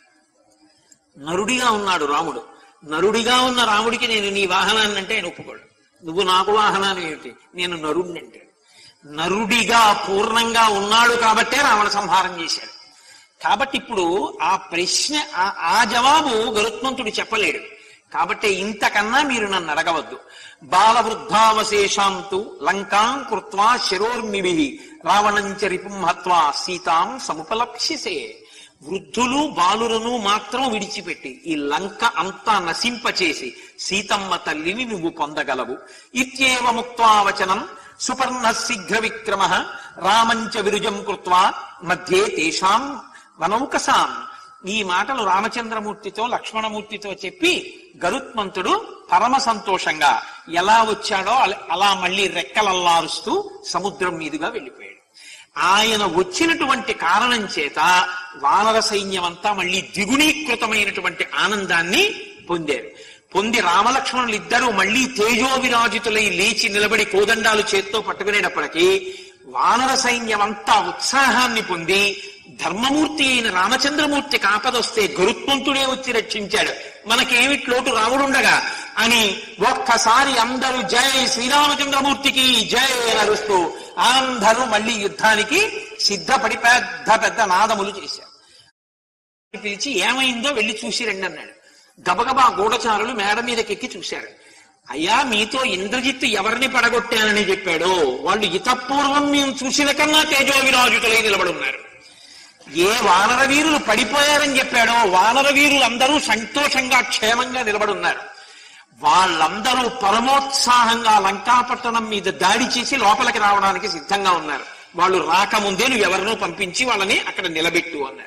నరుడిగా ఉన్నాడు రాముడు నరుడిగా ఉన్న రాముడికి నేను నీ వాహనాన్ని అంటే ఆయన ఒప్పుకోడు నువ్వు నాకు వాహనాన్ని ఏమిటి నేను నరుడిని అంటాడు నరుడిగా పూర్ణంగా ఉన్నాడు కాబట్టే రావణ సంహారం చేశాడు కాబట్టి ఇప్పుడు ఆ ప్రశ్న ఆ- ఆ జవాబు గరుత్మంతుడు చెప్పలేడు కాబట్టి ఇంతకన్నా మీరు నన్ను అడగవద్దు బాలవృద్ధావశేషాంతు లంకాం కృత్వా శిరోర్మిభి రావణంచ రిపుం హత్వా సీతాం సముపలక్ష్యసే వృద్ధులు బాలురను మాత్రం విడిచిపెట్టి ఈ లంక అంతా నశింపచేసి సీతమ్మ తల్లిని నువ్వు పొందగలవు ఇత్యేవ ముక్త్వా వచనం సుపర్ణ శీఘ్ర విక్రమ రామంచ విరుజం కృత్వా మధ్యే తేషాం వనౌకసాం ఈ మాటలు రామచంద్రమూర్తితో లక్ష్మణమూర్తితో చెప్పి గరుత్మంతుడు పరమ సంతోషంగా ఎలా వచ్చాడో అల- అలా మళ్ళీ రెక్కలల్లారుస్తూ సముద్రం మీదుగా వెళ్ళిపోయాడు ఆయన వచ్చినటువంటి కారణం చేత వానర సైన్యం అంతా మళ్ళీ ద్విగుణీకృతమైనటువంటి ఆనందాన్ని పొందారు పొంది రామలక్ష్మణులు ఇద్దరూ మళ్ళీ తేజోవిరాజితులై లేచి నిలబడి కోదండాలు చేత్తో పట్టుకునేటప్పటికీ వానర సైన్యం అంతా ఉత్సాహాన్ని పొంది ధర్మమూర్తి అయిన రామచంద్రమూర్తి కాపదొస్తే గరుత్మంతుడే వచ్చి రక్షించాడు మనకేమిటి లోటు రాముడుండగా అని ఒక్కసారి అందరూ జై శ్రీరామచంద్రమూర్తికి జై అని అరుస్తూ అందరూ మళ్ళీ యుద్ధానికి సిద్ధపడి పెద్ద పెద్ద నాదములు చేశారు పిలిచి ఏమైందో వెళ్ళి చూసి రండి అన్నాడు గబగబా గూఢచారులు మేడ మీదకెక్కి చూశారు అయ్యా మీతో ఇంద్రజిత్తు ఎవరిని పడగొట్టానని చెప్పాడో వాళ్ళు ఇతపూర్వం మేము చూసిన కన్నా తేజోవిరాజుతులై నిలబడున్నారు ఏ వానర వీరులు పడిపోయారని చెప్పాడో వానర వీరులు అందరూ సంతోషంగా క్షేమంగా నిలబడున్నారు వాళ్ళందరూ పరమోత్సాహంగా లంకాపట్టణం మీద దాడి చేసి లోపలికి రావడానికి సిద్ధంగా ఉన్నారు వాళ్ళు రాకముందే నువ్వు ఎవరినో పంపించి వాళ్ళని అక్కడ నిలబెట్టు అన్నారు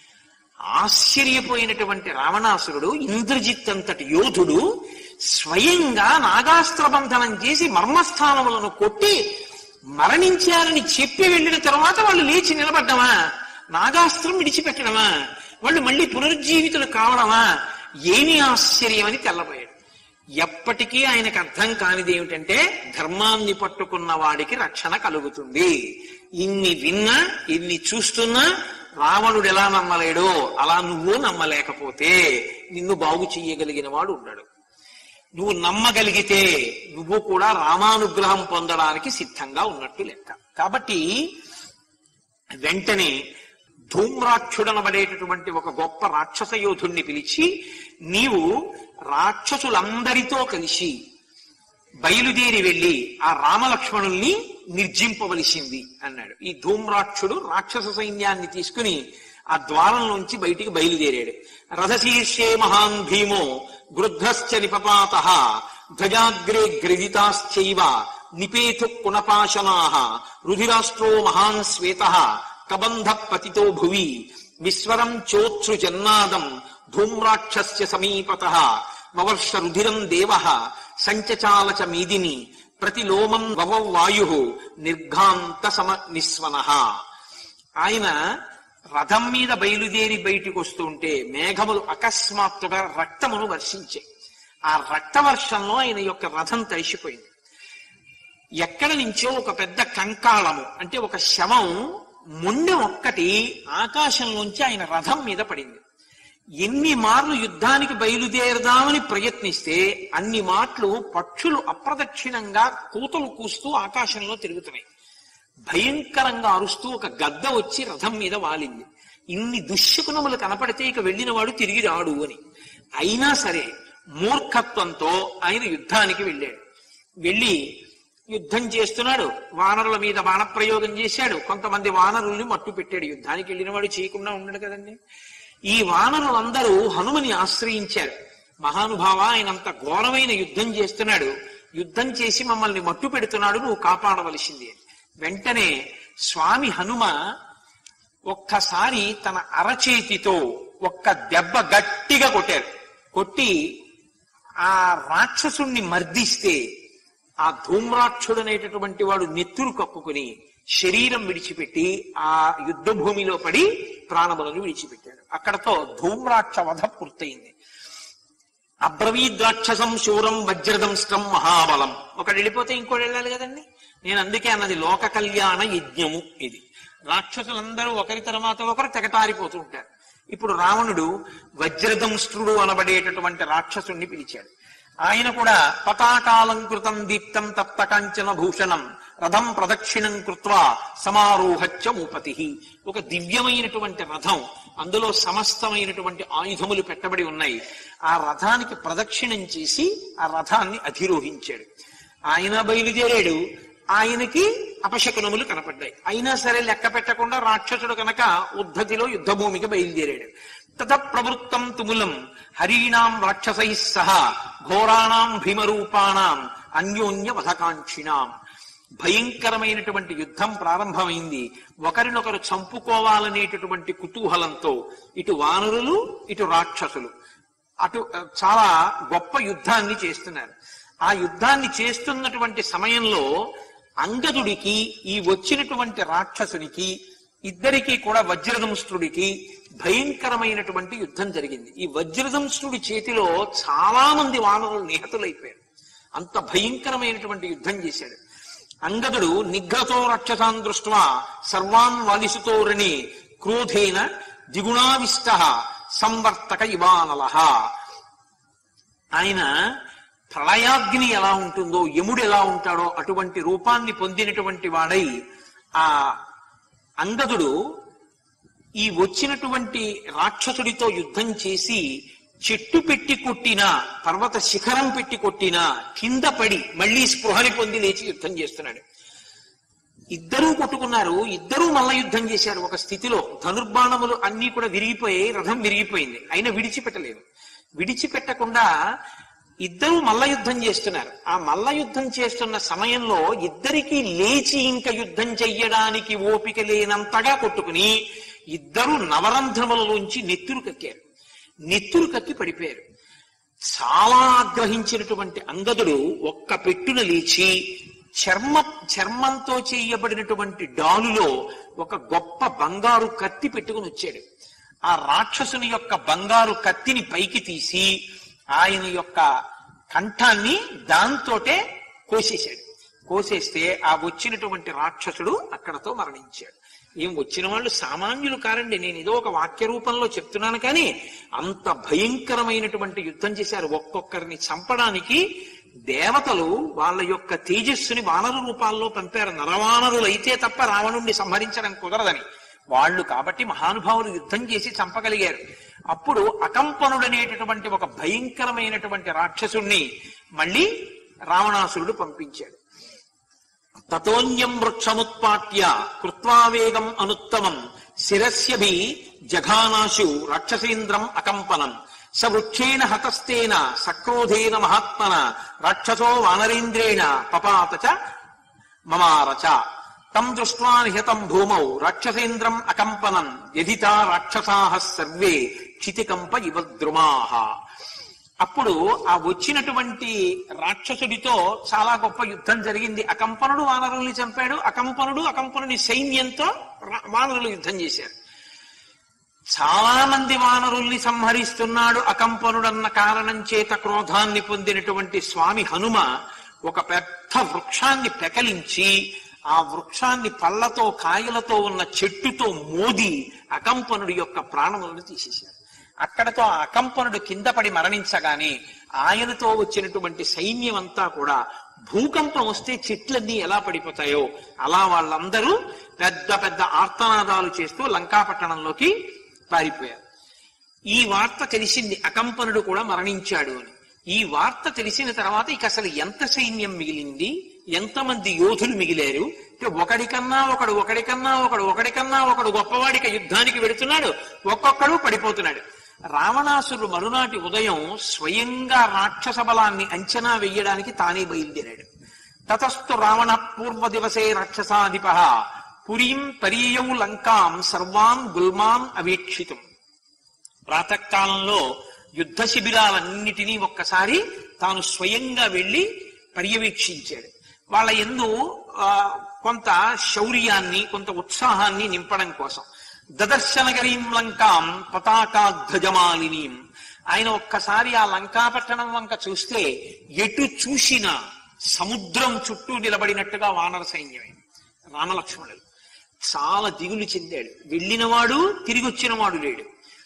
ఆశ్చర్యపోయినటువంటి రావణాసురుడు ఇంద్రజిత్ అంతటి యోధుడు స్వయంగా నాగాస్త్ర బంధనం చేసి మర్మస్థానములను కొట్టి మరణించారని చెప్పి వెళ్ళిన తర్వాత వాళ్ళు లేచి నిలబడ్డమా నాగాస్త్రం విడిచిపెట్టడమా వాళ్ళు మళ్ళీ పునరుజ్జీవితులు కావడమా ఏమి ఆశ్చర్యం అని తెల్లబోయాడు ఎప్పటికీ ఆయనకు అర్థం కానిది ఏమిటంటే ధర్మాన్ని పట్టుకున్న వాడికి రక్షణ కలుగుతుంది ఇన్ని విన్నా ఇన్ని చూస్తున్నా రావణుడు ఎలా నమ్మలేడో అలా నువ్వు నమ్మలేకపోతే నిన్ను బాగు చెయ్యగలిగిన వాడు ఉన్నాడు నువ్వు నమ్మగలిగితే నువ్వు కూడా రామానుగ్రహం పొందడానికి సిద్ధంగా ఉన్నట్టు లెక్క కాబట్టి వెంటనే ధూమ్రాక్షుడనబడేటటువంటి ఒక గొప్ప రాక్షస యోధుణ్ణి పిలిచి నీవు రాక్షసులందరితో కలిసి బయలుదేరి వెళ్లి ఆ రామలక్ష్మణుల్ని నిర్జింపవలసింది అన్నాడు ఈ ధూమ్రాక్షుడు రాక్షస సైన్యాన్ని తీసుకుని ఆ ద్వారంలోంచి బయటికి బయలుదేరాడు రథశీర్షే మహాన్ భీమో గృద్ధశ్చ నిపపాత ధ్వజాగ్రే గ్రజితాశ్చైవ నిపేతు కుణపాశనా రుధిరాస్త్రో మహాన్ శ్వేత కబంధ పతితో భువి విస్వరం చోత్సు జన్నాదం ధూమ్రాక్షస్య సమీపత వవర్ష రుధిరం దేవ సంచచాల చ మీదిని ప్రతిలోమం వవ వాయు నిర్ఘాంత సమ నిస్వన ఆయన రథం మీద బయలుదేరి బయటికి వస్తుంటే మేఘములు అకస్మాత్తుగా రక్తమును వర్షించాయి ఆ రక్త వర్షంలో ఆయన యొక్క రథం తడిసిపోయింది ఎక్కడి నుంచో ఒక పెద్ద కంకాళము అంటే ఒక శవం మొండె ఒక్కటి ఆకాశంలోంచి ఆయన రథం మీద పడింది ఎన్ని మార్లు యుద్ధానికి బయలుదేరదామని ప్రయత్నిస్తే అన్ని మాటలు పక్షులు అప్రదక్షిణంగా కూతలు కూస్తూ ఆకాశంలో తిరుగుతున్నాయి భయంకరంగా అరుస్తూ ఒక గద్ద వచ్చి రథం మీద వాలింది ఇన్ని దుశ్శకునములు కనపడితే ఇక వెళ్ళినవాడు తిరిగి రాడు అని అయినా సరే మూర్ఖత్వంతో ఆయన యుద్ధానికి వెళ్ళాడు వెళ్ళి యుద్ధం చేస్తున్నాడు వానరుల మీద బాణప్రయోగం చేశాడు కొంతమంది వానరుల్ని మట్టు పెట్టాడు యుద్ధానికి వెళ్ళినవాడు చేయకుండా ఉండడు కదండి ఈ వానరులందరూ హనుమని ఆశ్రయించారు మహానుభావ ఆయన అంత ఘోరమైన యుద్ధం చేస్తున్నాడు యుద్ధం చేసి మమ్మల్ని మట్టు పెడుతున్నాడు నువ్వు కాపాడవలసింది అని వెంటనే స్వామి హనుమ ఒక్కసారి తన అరచేతితో ఒక్క దెబ్బ గట్టిగా కొట్టారు కొట్టి ఆ రాక్షసుణ్ణి మర్దిస్తే ఆ ధూమ్రాక్షుడనేటటువంటి వాడు నెత్తురు కప్పుకుని శరీరం విడిచిపెట్టి ఆ యుద్ధ భూమిలో పడి ప్రాణములను విడిచిపెట్టాడు అక్కడతో ధూమ్రాక్ష వధ పూర్తయింది అబ్రవీద్రాక్షసం శూరం వజ్రదంస్ట్రం మహాబలం ఒకటి వెళ్ళిపోతే ఇంకోటి వెళ్ళాలి కదండి నేను అందుకే అన్నది లోక కళ్యాణ యజ్ఞము ఇది రాక్షసులందరూ ఒకరి తర్వాత ఒకరు తెగటారిపోతూ ఉంటారు ఇప్పుడు రావణుడు వజ్రదంష్ట్రుడు అనబడేటటువంటి రాక్షసుణ్ణి పిలిచాడు ఆయన కూడా పతాకాలంకృతం దీప్తం తప్త కాంచన భూషణం రథం ప్రదక్షిణం కృత్వా సమారోహచ్చ మూపతి ఒక దివ్యమైనటువంటి రథం అందులో సమస్తమైనటువంటి ఆయుధములు పెట్టబడి ఉన్నాయి ఆ రథానికి ప్రదక్షిణం చేసి ఆ రథాన్ని అధిరోహించాడు ఆయన బయలుదేరాడు ఆయనకి అపశకునములు కనపడ్డాయి అయినా సరే లెక్క పెట్టకుండా రాక్షసుడు కనుక ఉద్ధతిలో యుద్ధభూమికి బయలుదేరాడు తత ప్రవృత్తం తుములం హరీణాం రాక్షసై సహ ఘోరాణాం భీమరూపాణాం అన్యోన్య వధకాంక్షిణాం భయంకరమైనటువంటి యుద్ధం ప్రారంభమైంది ఒకరినొకరు చంపుకోవాలనేటటువంటి కుతూహలంతో ఇటు వానరులు ఇటు రాక్షసులు అటు ఆ, చాలా గొప్ప యుద్ధాన్ని చేస్తున్నారు ఆ యుద్ధాన్ని చేస్తున్నటువంటి సమయంలో అంగదుడికి ఈ వచ్చినటువంటి రాక్షసునికి ఇద్దరికీ కూడా వజ్రదంష్ట్రుడికి భయంకరమైనటువంటి యుద్ధం జరిగింది ఈ వజ్రదంష్ట్రుడి చేతిలో చాలా మంది వానరులు నిహతులైపోయారు అంత భయంకరమైనటువంటి యుద్ధం చేశాడు అంగదుడు నిఘ్రతో రక్షసాన్ దృష్ట్వా సర్వాన్ వాలిసుతోరణి క్రోధేన దిగుణావిష్ట సంవర్తక ఇవానల ఆయన ప్రళయాగ్ని ఎలా ఉంటుందో యముడు ఎలా ఉంటాడో అటువంటి రూపాన్ని పొందినటువంటి వాడై ఆ అంగదుడు ఈ వచ్చినటువంటి రాక్షసుడితో యుద్ధం చేసి చెట్టు పెట్టి కొట్టినా పర్వత శిఖరం పెట్టి కొట్టినా కింద పడి మళ్ళీ స్పృహని పొంది లేచి యుద్ధం చేస్తున్నాడు ఇద్దరూ కొట్టుకున్నారు ఇద్దరూ మల్ల యుద్ధం చేశారు ఒక స్థితిలో ధనుర్బాణములు అన్నీ కూడా విరిగిపోయి రథం విరిగిపోయింది అయినా విడిచిపెట్టలేదు విడిచిపెట్టకుండా ఇద్దరూ మల్ల యుద్ధం చేస్తున్నారు ఆ మల్ల యుద్ధం చేస్తున్న సమయంలో ఇద్దరికీ లేచి ఇంకా యుద్ధం చెయ్యడానికి ఓపిక లేనంతగా కొట్టుకుని ఇద్దరు నవరంధ్రములలోంచి నెత్తురు కక్కారు నెత్తురు కక్కి పడిపోయారు చాలా ఆగ్రహించినటువంటి అంగదుడు ఒక్క పెట్టున లేచి చర్మ చర్మంతో చేయబడినటువంటి డాలులో ఒక గొప్ప బంగారు కత్తి పెట్టుకుని వచ్చాడు ఆ రాక్షసుని యొక్క బంగారు కత్తిని పైకి తీసి ఆయన యొక్క కంఠాన్ని దాంతోటే కోసేశాడు కోసేస్తే ఆ వచ్చినటువంటి రాక్షసుడు అక్కడతో మరణించాడు ఏం వచ్చిన వాళ్ళు సామాన్యులు కారండి నేను ఏదో ఒక వాక్య రూపంలో చెప్తున్నాను కానీ అంత భయంకరమైనటువంటి యుద్ధం చేశారు ఒక్కొక్కరిని చంపడానికి దేవతలు వాళ్ళ యొక్క తేజస్సుని వానరు రూపాల్లో పంపారు నరవానరులు అయితే తప్ప రావణుణ్ణి సంహరించడం కుదరదని వాళ్ళు కాబట్టి మహానుభావులు యుద్ధం చేసి చంపగలిగారు అప్పుడు అకంపనుడనేటటువంటి ఒక భయంకరమైనటువంటి రాక్షసుణ్ణి మళ్ళీ రావణాసురుడు పంపించాడు తతోన్యం వృక్షముత్పాట్య కృత్వా వేగం అనుత్తమం శిరస్యభి జఘానాశు రాక్షసేంద్రం అకంపనం స వృక్షేణ హతస్తేన సక్రోధేన మహాత్మన రాక్షసో వానరేంద్రేణ పపాత చ మమారచ తం దృష్ట్వా నిహతం భూమౌ రాక్షసేంద్రం అకంపనం యధితా రాక్షసాః సర్వే క్షితికంప ఇవ ద్రుమాః అప్పుడు ఆ వచ్చినటువంటి రాక్షసుడితో చాలా గొప్ప యుద్ధం జరిగింది అకంపనుడు వానరుల్ని చంపాడు అకంపనుడు అకంపనుడి సైన్యంతో రా- వానరులు యుద్ధం చేశారు చాలా మంది వానరుల్ని సంహరిస్తున్నాడు అకంపనుడన్న కారణం చేత క్రోధాన్ని పొందినటువంటి స్వామి హనుమ ఒక పెద్ద వృక్షాన్ని పెకలించి ఆ వృక్షాన్ని పళ్ళతో కాయలతో ఉన్న చెట్టుతో మోది అకంపనుడి యొక్క ప్రాణములను తీసేశారు అక్కడతో ఆ అకంపనుడు కింద పడి మరణించగానే ఆయనతో వచ్చినటువంటి సైన్యం అంతా కూడా భూకంపం వస్తే చెట్లన్నీ ఎలా పడిపోతాయో అలా వాళ్ళందరూ పెద్ద పెద్ద ఆర్తనాదాలు చేస్తూ లంకాపట్టణంలోకి పారిపోయారు ఈ వార్త తెలిసింది అకంపనుడు కూడా మరణించాడు అని ఈ వార్త తెలిసిన తర్వాత ఇక అసలు ఎంత సైన్యం మిగిలింది ఎంతమంది యోధులు మిగిలారు అంటే ఒకడికన్నా ఒకడు ఒకడికన్నా ఒకడు ఒకడికన్నా ఒకడు గొప్పవాడికి యుద్ధానికి వెడుతున్నాడు ఒక్కొక్కడు పడిపోతున్నాడు రావణాసురుడు మరునాటి ఉదయం స్వయంగా రాక్షస బలాన్ని అంచనా వెయ్యడానికి తానే బయలుదేరాడు తతస్థు రావణ పూర్వ దివసే రాక్షసాధిప పురీం పరీయౌ లంకాం సర్వాన్ గుల్మాన్ అవేక్షితం ప్రాతకాలంలో యుద్ధ శిబిరాలన్నిటినీ ఒక్కసారి తాను స్వయంగా వెళ్లి పర్యవేక్షించాడు వాళ్ళ ఎందు ఆ, కొంత శౌర్యాన్ని కొంత ఉత్సాహాన్ని నింపడం కోసం దదర్శనగరీం లంకాం పతాకాధ్వజమాలినీం ఆయన ఒక్కసారి ఆ లంకాపట్టణం వంక చూస్తే ఎటు చూసినా సముద్రం చుట్టూ నిలబడినట్టుగా వానర సైన్యమే రామలక్ష్మణులు చాలా దిగులు చెందాడు వెళ్ళినవాడు తిరిగి వచ్చినవాడు లేడు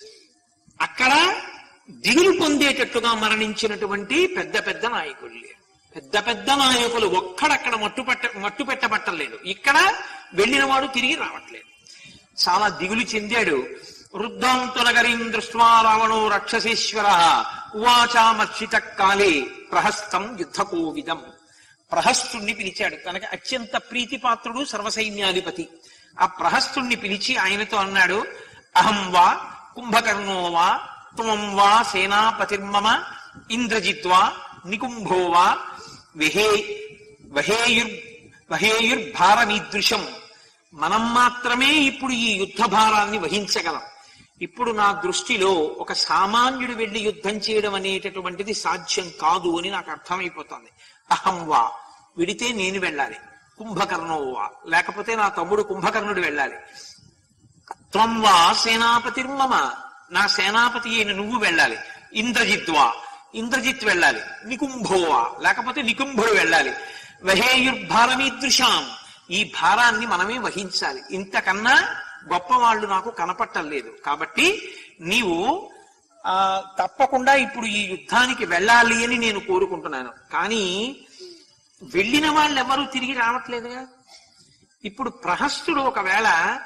అక్కడ దిగులు పొందేటట్టుగా మరణించినటువంటి పెద్ద పెద్ద నాయకులు లేరు పెద్ద పెద్ద నాయకులు ఒక్కడక్కడ మట్టు పట్ట మట్టు పెట్టబట్టలేదు ఇక్కడ వెళ్ళినవాడు తిరిగి రావట్లేదు చాలా దిగులు చెందాడు వృద్ధాంతునగరీం దృష్ట్వా రావణో రక్షసేశ్వర ఉవాచామర్షిత కాలే ప్రహస్తం యుద్ధకోవిదం ప్రహస్తుణ్ణి పిలిచాడు తనకి అత్యంత ప్రీతిపాత్రుడు సర్వసైన్యాధిపతి ఆ ప్రహస్తుణ్ణి పిలిచి ఆయనతో అన్నాడు అహం వా కుంభకర్ణో వా త్వం వా సేనాపతిర్మమ ఇంద్రజిత్వా నికుంభో వా విహే వహేయుర్ వహేయుర్భారమీదృశం మనం మాత్రమే ఇప్పుడు ఈ యుద్ధ భారాన్ని వహించగలం ఇప్పుడు నా దృష్టిలో ఒక సామాన్యుడు వెళ్లి యుద్ధం చేయడం అనేటటువంటిది సాధ్యం కాదు అని నాకు అర్థమైపోతుంది అహం వా విడితే నేను వెళ్ళాలి కుంభకర్ణో వా లేకపోతే నా తమ్ముడు కుంభకర్ణుడు వెళ్ళాలి త్వం వా సేనాపతిర్మమ నా సేనాపతి అయిన నువ్వు వెళ్ళాలి ఇంద్రజిత్వా ఇంద్రజిత్ వెళ్ళాలి నికుంభోవా లేకపోతే నికుంభుడు వెళ్ళాలి వహేయుర్భారమీదృశాం ఈ భారాన్ని మనమే వహించాలి ఇంతకన్నా గొప్పవాళ్ళు నాకు కనపట్టలేదు కాబట్టి నీవు ఆ తప్పకుండా ఇప్పుడు ఈ యుద్ధానికి వెళ్ళాలి అని నేను కోరుకుంటున్నాను కానీ వెళ్ళిన వాళ్ళు ఎవరు తిరిగి రావట్లేదుగా ఇప్పుడు ప్రహస్తుడు ఒకవేళ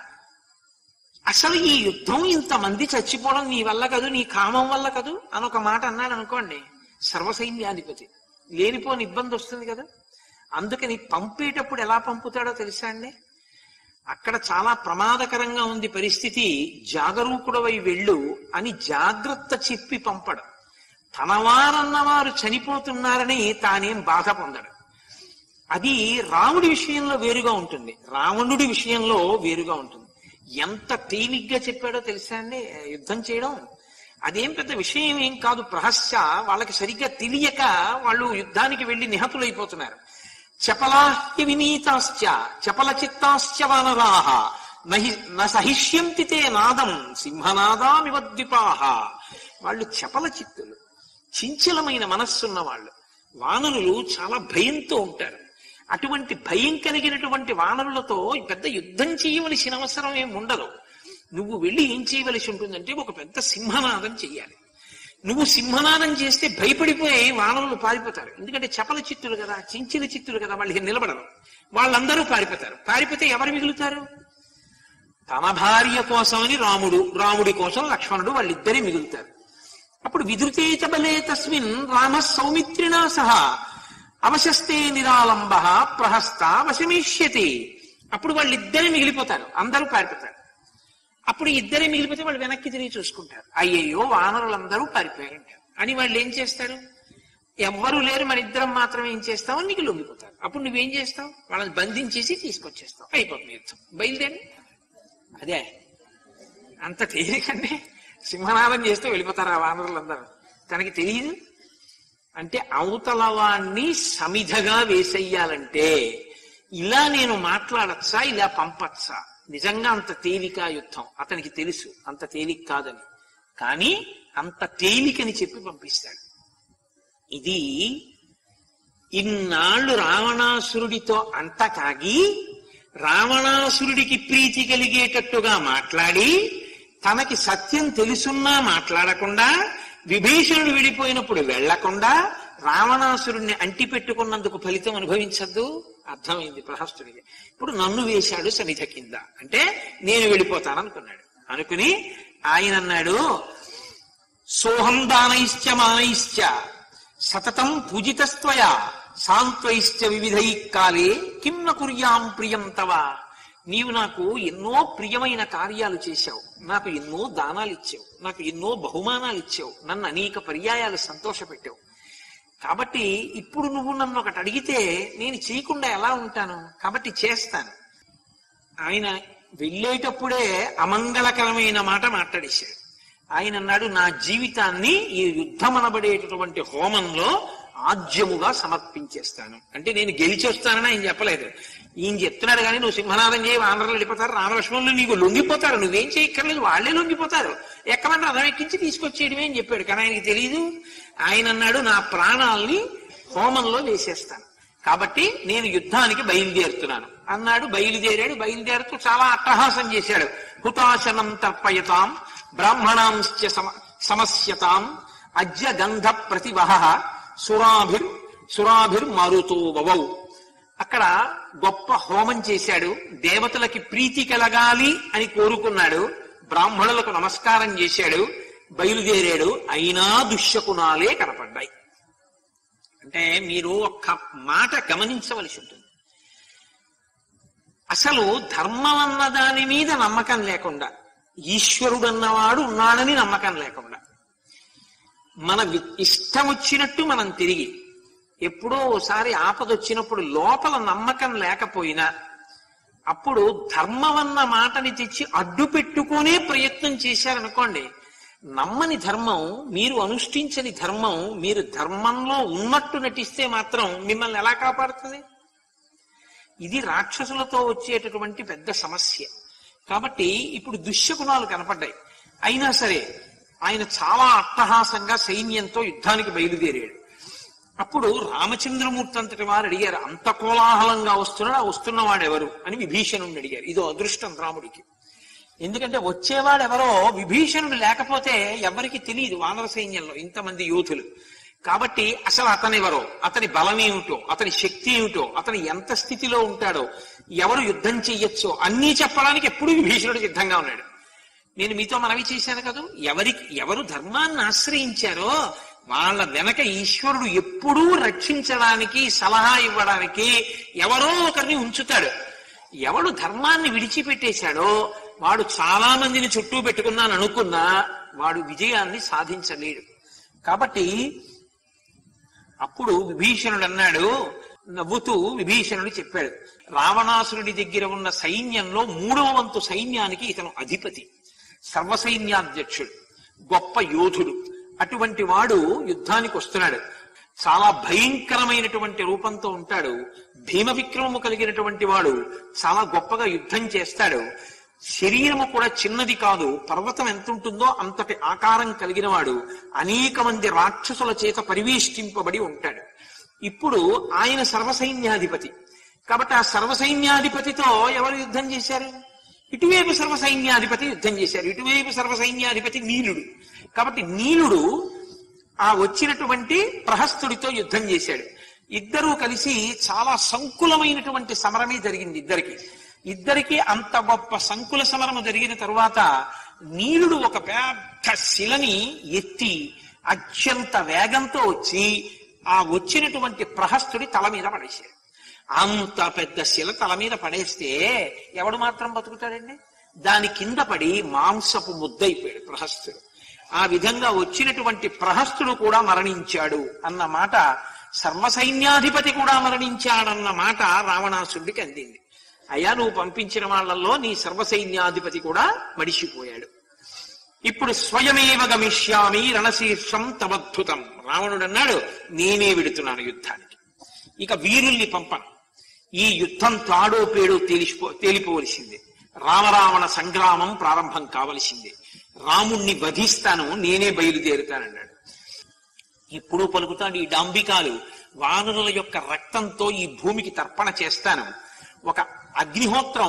అసలు ఈ యుద్ధం ఇంతమంది చచ్చిపోవడం నీ వల్ల కదూ నీ కామం వల్ల కదూ అని ఒక మాట అన్నాడు అనుకోండి సర్వసైన్యాధిపతి లేనిపోని ఇబ్బంది వస్తుంది కదా అందుకని పంపేటప్పుడు ఎలా పంపుతాడో తెలుసా అండి అక్కడ చాలా ప్రమాదకరంగా ఉంది పరిస్థితి జాగరూకుడవై వెళ్ళు అని జాగ్రత్త చెప్పి పంపడం తనవారన్నవారు చనిపోతున్నారని తానేం బాధ పొందడు అది రాముడి విషయంలో వేరుగా ఉంటుంది రావణుడి విషయంలో వేరుగా ఉంటుంది ఎంత తేలిగ్గా చెప్పాడో తెలుసా అండి యుద్ధం చేయడం అదేం పెద్ద విషయం ఏం కాదు ప్రహస్య వాళ్ళకి సరిగ్గా తెలియక వాళ్ళు యుద్ధానికి వెళ్లి నిహతులైపోతున్నారు చపలాహ్య వినీతాశ్చ చపల చిత్తాశ్చ వానరాహ నహి న సహిష్యంతి తే నాదం సింహనాదామివ ద్విపాహ వాళ్ళు చపల చిత్తులు చించలమైన మనస్సున్న వాళ్ళు వానరులు చాలా భయంతో ఉంటారు అటువంటి భయం కలిగినటువంటి వానరులతో పెద్ద యుద్ధం చేయవలసిన అవసరం ఏం ఉండదు నువ్వు వెళ్ళి ఏం చేయవలసి ఉంటుందంటే ఒక పెద్ద సింహనాదం చెయ్యాలి నువ్వు సింహనాదం చేస్తే భయపడిపోయి వానరులు పారిపోతారు ఎందుకంటే చపల చిత్తులు కదా చించిన చిత్తులు కదా వాళ్ళకి నిలబడరు వాళ్ళందరూ పారిపోతారు పారిపోతే ఎవరు మిగులుతారు తన భార్య కోసమని రాముడు రాముడి కోసం లక్ష్మణుడు వాళ్ళిద్దరే మిగులుతారు అప్పుడు విధృతేచ బలే తస్మిన్ రామ సౌమిత్రినా సహా అవశస్తే నిరాలంబ ప్రహస్త వశమిష్యతి అప్పుడు వాళ్ళిద్దరే మిగిలిపోతారు అందరూ పారిపోతారు అప్పుడు ఇద్దరే మిగిలిపోతే వాళ్ళు వెనక్కి తిరిగి చూసుకుంటారు అయ్యయ్యో వానరులందరూ పారిపోయారంటారు అని వాళ్ళు ఏం చేస్తారు ఎవ్వరూ లేరు మన ఇద్దరం మాత్రమే ఏం చేస్తావు నీకు లొంగిపోతారు అప్పుడు నువ్వేం చేస్తావు వాళ్ళని బంధించేసి తీసుకొచ్చేస్తావు అయిపోతుంది యుద్ధం బయలుదేరి అదే అంత తేలికండి సింహనాదం చేస్తూ వెళ్ళిపోతారు ఆ వానరులందరూ తనకి తెలియదు అంటే అవతల వాణ్ణి సమిధగా వేసెయ్యాలంటే ఇలా నేను మాట్లాడచ్చా ఇలా పంపచ్చా నిజంగా అంత తేలిక యుద్ధం అతనికి తెలుసు అంత తేలిక కాదని కానీ అంత తేలికని చెప్పి పంపిస్తాడు ఇది ఇన్నాళ్ళు రావణాసురుడితో అంత కాగి రావణాసురుడికి ప్రీతి కలిగేటట్టుగా మాట్లాడి తనకి సత్యం తెలుసున్నా మాట్లాడకుండా విభీషణుడు విడిపోయినప్పుడు వెళ్లకుండా రావణాసురుణ్ణి అంటి పెట్టుకున్నందుకు ఫలితం అనుభవించద్దు అర్థమైంది ప్రహస్తుడికి ఇప్పుడు నన్ను వేశాడు సమిధ కింద అంటే నేను వెళ్ళిపోతాను అనుకున్నాడు అనుకుని ఆయన అన్నాడు సోహం దానైశ్చ మానైశ్చ సతతం పూజితస్త్వయా సాంత్వైశ్చ వివిధై కాలే కిన్న కుర్యాం ప్రియం తవ నీవు నాకు ఎన్నో ప్రియమైన కార్యాలు చేశావు నాకు ఎన్నో దానాలు ఇచ్చావు నాకు ఎన్నో బహుమానాలు ఇచ్చావు నన్ను అనేక పర్యాయాలు సంతోషపెట్టావు కాబట్టి ఇప్పుడు నువ్వు నన్ను ఒకటి అడిగితే నేను చేయకుండా ఎలా ఉంటాను కాబట్టి చేస్తాను ఆయన వెళ్ళేటప్పుడే అమంగళకరమైన మాట మాట్లాడేశాడు ఆయన అన్నాడు నా జీవితాన్ని ఈ యుద్ధమనబడేటటువంటి హోమంలో ఆజ్యముగా సమర్పించేస్తాను అంటే నేను గెలిచి వస్తానని ఆయన చెప్పలేదు ఈయన చెప్తున్నాడు కానీ నువ్వు సింహనాదం చేయి వానరులు వెళ్ళిపోతారు రామలక్ష్మణులు నీకు లొంగిపోతారు నువ్వేం చేయక్కర్లేదు వాళ్ళే లొంగిపోతారు ఎక్కడన్నా రథం ఎక్కించి తీసుకొచ్చేయడమే అని చెప్పాడు కానీ ఆయనకి తెలియదు ఆయన అన్నాడు నా ప్రాణాల్ని హోమంలో వేసేస్తాను కాబట్టి నేను యుద్ధానికి బయలుదేరుతున్నాను అన్నాడు బయలుదేరాడు బయలుదేరుతూ చాలా అట్టహాసం చేశాడు హుతాశనం తర్పయతాం బ్రాహ్మణాంశ్చ సమ సమస్యతాం అజ్య గంధ ప్రతివహ సురాభిర్ సురాభిర్ మారుతో వవౌ అక్కడ గొప్ప హోమం చేశాడు దేవతలకి ప్రీతి కలగాలి అని కోరుకున్నాడు బ్రాహ్మణులకు నమస్కారం చేశాడు బయలుదేరాడు అయినా దుశ్శకునాలే కనపడ్డాయి అంటే మీరు ఒక్క మాట గమనించవలసి ఉంటుంది అసలు ధర్మం అన్న దాని మీద నమ్మకం లేకుండా ఈశ్వరుడు అన్నవాడు ఉన్నాడని నమ్మకం లేకుండా మన వి- ఇష్టం వచ్చినట్టు మనం తిరిగి ఎప్పుడో ఓసారి ఆపద వచ్చినప్పుడు లోపల నమ్మకం లేకపోయినా అప్పుడు ధర్మం అన్న మాటని తెచ్చి అడ్డు పెట్టుకునే ప్రయత్నం చేశారనుకోండి నమ్మని ధర్మం మీరు అనుష్ఠించని ధర్మం మీరు ధర్మంలో ఉన్నట్టు నటిస్తే మాత్రం మిమ్మల్ని ఎలా కాపాడుతుంది ఇది రాక్షసులతో వచ్చేటటువంటి పెద్ద సమస్య కాబట్టి ఇప్పుడు దుశ్శకునాలు కనపడ్డాయి అయినా సరే ఆయన చాలా అట్టహాసంగా సైన్యంతో యుద్ధానికి బయలుదేరాడు అప్పుడు రామచంద్రమూర్తి అంతటి వారు అడిగారు అంత కోలాహలంగా వస్తున్నాడు ఆ వస్తున్నవాడు ఎవరు అని విభీషణుడిని అడిగారు ఇదో అదృష్టం రాముడికి ఎందుకంటే వచ్చేవాడు ఎవరో విభీషణుడు లేకపోతే ఎవరికి తెలియదు వానర సైన్యంలో ఇంతమంది యోధులు కాబట్టి అసలు అతనెవరో అతని బలం ఏమిటో అతని శక్తి ఏమిటో అతను ఎంత స్థితిలో ఉంటాడో ఎవరు యుద్ధం చెయ్యొచ్చో అన్నీ చెప్పడానికి ఎప్పుడూ విభీషణుడు సిద్ధంగా ఉన్నాడు నేను మీతో మనవి చేశాను కదా ఎవరికి ఎవరు ధర్మాన్ని ఆశ్రయించారో వాళ్ళ వెనక ఈశ్వరుడు ఎప్పుడూ రక్షించడానికి సలహా ఇవ్వడానికి ఎవరో ఒకరిని ఉంచుతాడు ఎవడు ధర్మాన్ని విడిచిపెట్టేశాడో వాడు చాలా మందిని చుట్టూ పెట్టుకున్నాను అనుకున్నా వాడు విజయాన్ని సాధించలేడు కాబట్టి అప్పుడు విభీషణుడు అన్నాడు నవ్వుతూ విభీషణుడు చెప్పాడు రావణాసురుడి దగ్గర ఉన్న సైన్యంలో మూడవ వంతు సైన్యానికి ఇతను అధిపతి సర్వసైన్యాధ్యక్షుడు గొప్ప యోధుడు అటువంటి వాడు యుద్ధానికి వస్తున్నాడు చాలా భయంకరమైనటువంటి రూపంతో ఉంటాడు భీమ విక్రమము కలిగినటువంటి వాడు చాలా గొప్పగా యుద్ధం చేస్తాడు శరీరము కూడా చిన్నది కాదు పర్వతం ఎంత ఉంటుందో అంతటి ఆకారం కలిగిన వాడు అనేక మంది రాక్షసుల చేత పరివేష్టింపబడి ఉంటాడు ఇప్పుడు ఆయన సర్వసైన్యాధిపతి కాబట్టి ఆ సర్వసైన్యాధిపతితో ఎవరు యుద్ధం చేశారు ఇటువైపు సర్వసైన్యాధిపతి యుద్ధం చేశారు ఇటువైపు సర్వసైన్యాధిపతి నీలుడు కాబట్టి నీలుడు ఆ వచ్చినటువంటి ప్రహస్తుడితో యుద్ధం చేశాడు ఇద్దరూ కలిసి చాలా సంకులమైనటువంటి సమరమే జరిగింది ఇద్దరికి ఇద్దరికి అంత గొప్ప సంకుల సమరము జరిగిన తరువాత నీలుడు ఒక పెద్ద శిలని ఎత్తి అత్యంత వేగంతో వచ్చి ఆ వచ్చినటువంటి ప్రహస్తుడి తల మీద పడేశాడు అంత పెద్ద శిల తల మీద పడేస్తే ఎవడు మాత్రం బతుకుతాడండి దాని కింద పడి మాంసపు ముద్దయిపోయాడు ప్రహస్తుడు ఆ విధంగా వచ్చినటువంటి ప్రహస్తుడు కూడా మరణించాడు అన్న మాట సర్వసైన్యాధిపతి కూడా మరణించాడన్న మాట రావణాసురుడికి అందింది అయ్యా నువ్వు పంపించిన వాళ్ళల్లో నీ సర్వసైన్యాధిపతి కూడా మడిసిపోయాడు ఇప్పుడు స్వయమేవ గమిష్యామి రణశీర్షం తమద్భుతం రావణుడు అన్నాడు నేనే విడుతున్నాను యుద్ధానికి ఇక వీరుల్ని పంపను ఈ యుద్ధం తాడో పేడో తేలిసిపో తేలిపోవలసిందే రామరావణ సంగ్రామం ప్రారంభం కావలసిందే రాముణ్ణి వధిస్తాను నేనే బయలుదేరుతానన్నాడు ఇప్పుడు పలుకుతాడు ఈ డాంబికాలు వానరుల యొక్క రక్తంతో ఈ భూమికి తర్పణ చేస్తాను ఒక అగ్నిహోత్రం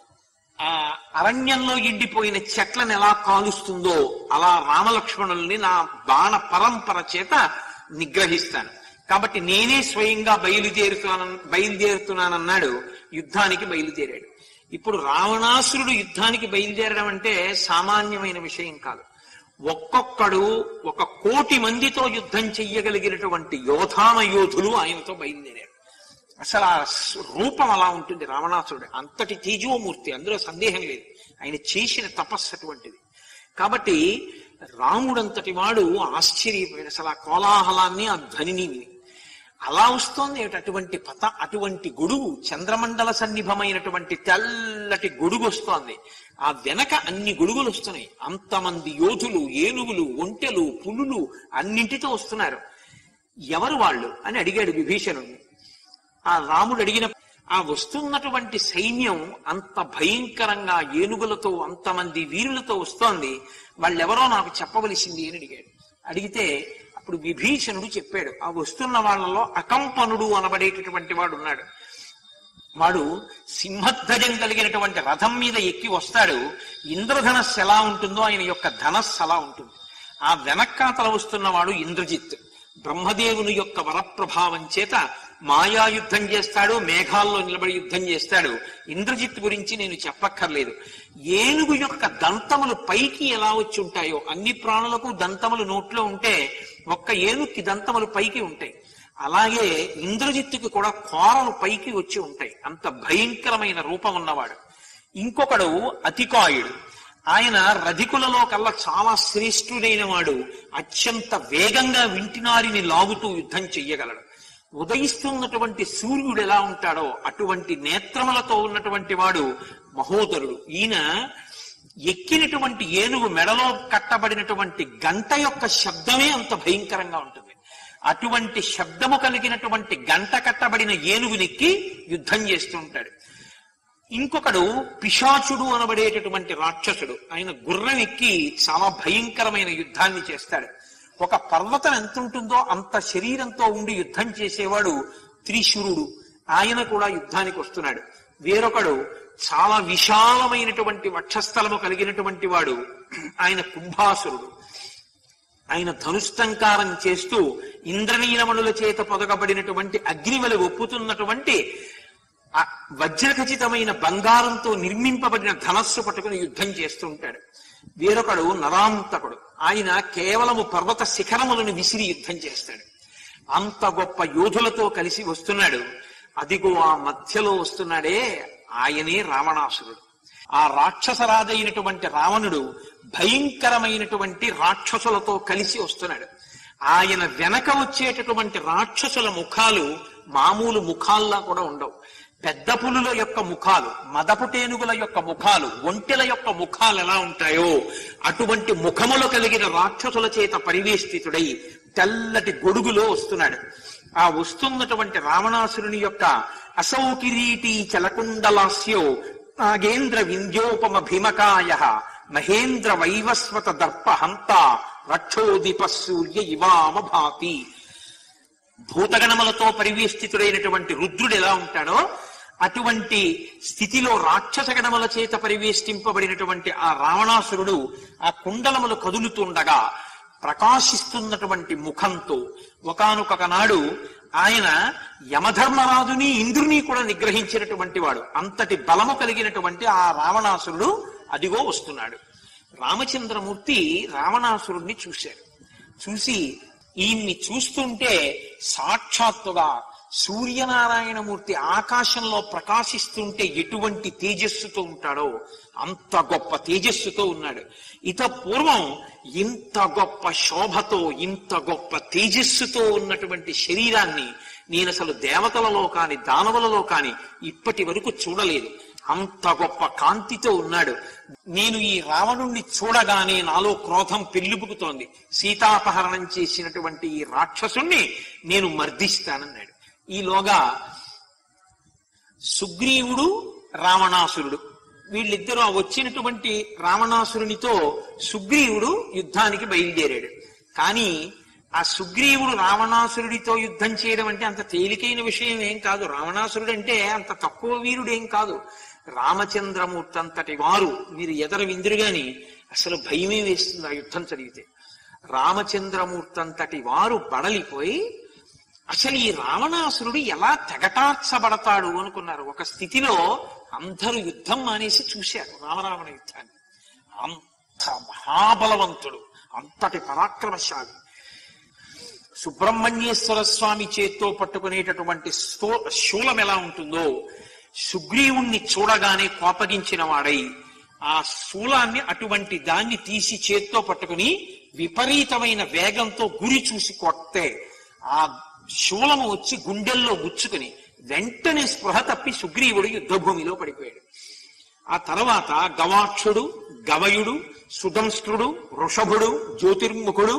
ఆ అరణ్యంలో ఎండిపోయిన చెట్లను ఎలా కాలుస్తుందో అలా రామలక్ష్మణుల్ని నా బాణ పరంపర చేత నిగ్రహిస్తాను కాబట్టి నేనే స్వయంగా బయలుదేరుతున్నాను బయలుదేరుతున్నానన్నాడు యుద్ధానికి బయలుదేరాడు ఇప్పుడు రావణాసురుడు యుద్ధానికి బయలుదేరడం అంటే సామాన్యమైన విషయం కాదు ఒక్కొక్కడు ఒక కోటి మందితో యుద్ధం చెయ్యగలిగినటువంటి యోధాన యోధులు ఆయనతో బయలుదేరారు అసలు ఆ రూపం అలా ఉంటుంది రావణాసురుడు అంతటి తేజోమూర్తి అందులో సందేహం లేదు ఆయన చేసిన తపస్సు అటువంటిది కాబట్టి రాముడంతటి వాడు ఆశ్చర్యపోయాడు అసలు ఆ కోలాహలాన్ని ఆ ధ్వనిని విని అలా వస్తోంది ఏమిటి అటువంటి పత అటువంటి గొడుగు చంద్రమండల సన్నిభమైనటువంటి తెల్లటి గొడుగు వస్తోంది ఆ వెనక అన్ని గొడుగులు వస్తున్నాయి అంతమంది యోధులు ఏనుగులు ఒంటెలు పులులు అన్నింటితో వస్తున్నారు ఎవరు వాళ్ళు అని అడిగాడు విభీషణుడిని ఆ రాముడు అడిగిన ఆ వస్తున్నటువంటి సైన్యం అంత భయంకరంగా ఏనుగులతో అంతమంది వీరులతో వస్తోంది వాళ్ళెవరో నాకు చెప్పవలసింది అని అడిగాడు అడిగితే అప్పుడు విభీషణుడు చెప్పాడు ఆ వస్తున్న వాళ్ళలో అకంపనుడు అనబడేటటువంటి వాడు ఉన్నాడు వాడు సింహధ్వజం కలిగినటువంటి రథం మీద ఎక్కి వస్తాడు ఇంద్రధనస్సు ఎలా ఉంటుందో ఆయన యొక్క ధనస్సు అలా ఉంటుంది ఆ వెనక్కాతల వస్తున్నవాడు ఇంద్రజిత్ బ్రహ్మదేవుని యొక్క వరప్రభావం చేత మాయా యుద్ధం చేస్తాడు మేఘాల్లో నిలబడి యుద్ధం చేస్తాడు ఇంద్రజిత్ గురించి నేను చెప్పక్కర్లేదు ఏనుగు యొక్క దంతములు పైకి ఎలా వచ్చి ఉంటాయో అన్ని ప్రాణులకు దంతములు నోట్లో ఉంటే ఒక్క ఏనుగుకి దంతములు పైకి ఉంటాయి అలాగే ఇంద్రజిత్తుకి కూడా కోరలు పైకి వచ్చి ఉంటాయి అంత భయంకరమైన రూపం ఉన్నవాడు ఇంకొకడు అతికాయుడు ఆయన రధికులలో కల్లా చాలా శ్రేష్ఠుడైన వాడు అత్యంత వేగంగా వింటినారిని లాగుతూ యుద్ధం చెయ్యగలడు ఉదయిస్తున్నటువంటి సూర్యుడు ఎలా ఉంటాడో అటువంటి నేత్రములతో ఉన్నటువంటి వాడు మహోదరుడు ఈయన ఎక్కినటువంటి ఏనుగు మెడలో కట్టబడినటువంటి గంట యొక్క శబ్దమే అంత భయంకరంగా ఉంటుంది అటువంటి శబ్దము కలిగినటువంటి గంట కట్టబడిన ఏనుగునెక్కి యుద్ధం చేస్తూ ఉంటాడు ఇంకొకడు పిశాచుడు అనబడేటటువంటి రాక్షసుడు ఆయన గుర్రం ఎక్కి చాలా భయంకరమైన యుద్ధాన్ని చేస్తాడు ఒక పర్వతం ఎంత ఉంటుందో అంత శరీరంతో ఉండి యుద్ధం చేసేవాడు త్రిశురుడు ఆయన కూడా యుద్ధానికి వస్తున్నాడు వేరొకడు చాలా విశాలమైనటువంటి వక్షస్థలము కలిగినటువంటి వాడు ఆయన కుంభాసురుడు ఆయన ధనుష్టంకారం చేస్తూ ఇంద్రనీలమణుల చేత పొదగబడినటువంటి అగ్నివలి ఒప్పుతున్నటువంటి ఆ వజ్రఖచితమైన బంగారంతో నిర్మింపబడిన ధనస్సు పట్టుకుని యుద్ధం చేస్తుంటాడు వేరొకడు నరాంతకుడు ఆయన కేవలము పర్వత శిఖరములను విసిరి యుద్ధం చేస్తాడు అంత గొప్ప యోధులతో కలిసి వస్తున్నాడు అదిగో ఆ మధ్యలో వస్తున్నాడే ఆయనే రావణాసురుడు ఆ రాక్షసరాజైనటువంటి రావణుడు భయంకరమైనటువంటి రాక్షసులతో కలిసి వస్తున్నాడు ఆయన వెనక వచ్చేటటువంటి రాక్షసుల ముఖాలు మామూలు ముఖాల్లా కూడా ఉండవు పెద్ద పులుల యొక్క ముఖాలు మదపుటేనుగుల యొక్క ముఖాలు ఒంటెల యొక్క ముఖాలు ఎలా ఉంటాయో అటువంటి ముఖములు కలిగిన రాక్షసుల చేత పరివేష్టితుడై తెల్లటి గొడుగులో వస్తున్నాడు ఆ వస్తున్నటువంటి రావణాసురుని యొక్క అసౌకిరీటి చలకుండలాస్యో నాగేంద్ర వింధ్యోపమ భీమకాయ మహేంద్ర వైవస్వత దర్ప హంత రక్షోదీప సూర్య ఇవామ భాతి భూతగణములతో పరివేష్టితుడైనటువంటి రుద్రుడు ఎలా ఉంటాడో అటువంటి స్థితిలో రాక్షస గణముల చేత పరివేష్టింపబడినటువంటి ఆ రావణాసురుడు ఆ కుండలములు కదులుతుండగా ప్రకాశిస్తున్నటువంటి ముఖంతో ఒకానొక నాడు ఆయన యమధర్మరాజుని ఇంద్రుని కూడా నిగ్రహించినటువంటి వాడు అంతటి బలము కలిగినటువంటి ఆ రావణాసురుడు అదిగో వస్తున్నాడు రామచంద్రమూర్తి రావణాసురుణ్ణి చూశారు చూసి ఈయన్ని చూస్తుంటే సాక్షాత్తుగా సూర్యనారాయణమూర్తి ఆకాశంలో ప్రకాశిస్తుంటే ఎటువంటి తేజస్సుతో ఉంటాడో అంత గొప్ప తేజస్సుతో ఉన్నాడు ఇత పూర్వం ఇంత గొప్ప శోభతో ఇంత గొప్ప తేజస్సుతో ఉన్నటువంటి శరీరాన్ని నేను అసలు దేవతలలో కాని దానవులలో కాని ఇప్పటి వరకు చూడలేదు అంత గొప్ప కాంతితో ఉన్నాడు నేను ఈ రావణుణ్ణి చూడగానే నాలో క్రోధం పెళ్లిపుకుతోంది సీతాపహరణం చేసినటువంటి ఈ రాక్షసుణ్ణి నేను మర్దిస్తానన్నాడు ఈలోగా సుగ్రీవుడు రావణాసురుడు వీళ్ళిద్దరూ ఆ వచ్చినటువంటి రావణాసురునితో సుగ్రీవుడు యుద్ధానికి బయలుదేరాడు కానీ ఆ సుగ్రీవుడు రావణాసురుడితో యుద్ధం చేయడం అంటే అంత తేలికైన విషయం ఏం కాదు రావణాసురుడు అంటే అంత తక్కువ వీరుడేం కాదు రామచంద్రమూర్తి అంతటి వారు మీరు ఎదర విందురు గాని అసలు భయమే వేస్తుంది ఆ యుద్ధం చదివితే రామచంద్రమూర్తి అంతటి వారు బడలిపోయి అసలు ఈ రావణాసురుడు ఎలా తెగటార్చబడతాడు అనుకున్నారు ఒక స్థితిలో అందరూ యుద్ధం మానేసి చూశారు రామరావణ యుద్ధాన్ని అంత మహాబలవంతుడు అంతటి పరాక్రమశాలి సుబ్రహ్మణ్యేశ్వర స్వామి చేత్తో పట్టుకునేటటువంటి స్థూ- శూలం ఎలా ఉంటుందో సుగ్రీవుణ్ణి చూడగానే కోపగించిన వాడై ఆ శూలాన్ని అటువంటి దాన్ని తీసి చేత్తో పట్టుకుని విపరీతమైన వేగంతో గురి చూసి కొట్టే ఆ శూలము వచ్చి గుండెల్లో గుచ్చుకుని వెంటనే స్పృహ తప్పి సుగ్రీవుడు యుద్ధభూమిలో పడిపోయాడు ఆ తర్వాత గవాక్షుడు గవయుడు సుదంష్ట్రుడు వృషభుడు జ్యోతిర్ముఖుడు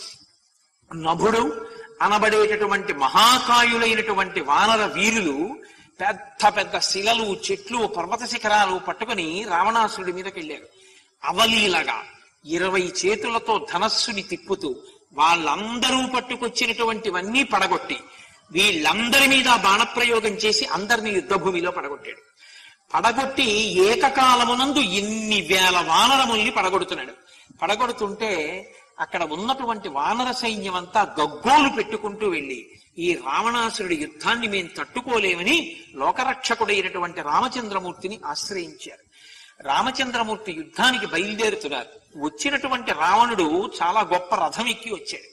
నభుడు అనబడేటటువంటి మహాకాయులైనటువంటి వానర వీరులు పెద్ద పెద్ద శిలలు చెట్లు పర్వత శిఖరాలు పట్టుకుని రావణాసురుడి మీదకి వెళ్ళారు అవలీలగా ఇరవై చేతులతో ధనస్సుని తిప్పుతూ వాళ్ళందరూ పట్టుకొచ్చినటువంటివన్నీ పడగొట్టి వీళ్ళందరి మీద బాణప్రయోగం చేసి అందరినీ యుద్ధభూమిలో పడగొట్టాడు పడగొట్టి ఏకకాలమునందు ఎన్ని వేల వానరముల్ని పడగొడుతున్నాడు పడగొడుతుంటే అక్కడ ఉన్నటువంటి వానర సైన్యం అంతా గగ్గోలు పెట్టుకుంటూ వెళ్ళి ఈ రావణాసురుడి యుద్ధాన్ని మేము తట్టుకోలేమని లోకరక్షకుడైనటువంటి రామచంద్రమూర్తిని ఆశ్రయించారు రామచంద్రమూర్తి యుద్ధానికి బయలుదేరుతున్నారు వచ్చినటువంటి రావణుడు చాలా గొప్ప రథం ఎక్కి వచ్చాడు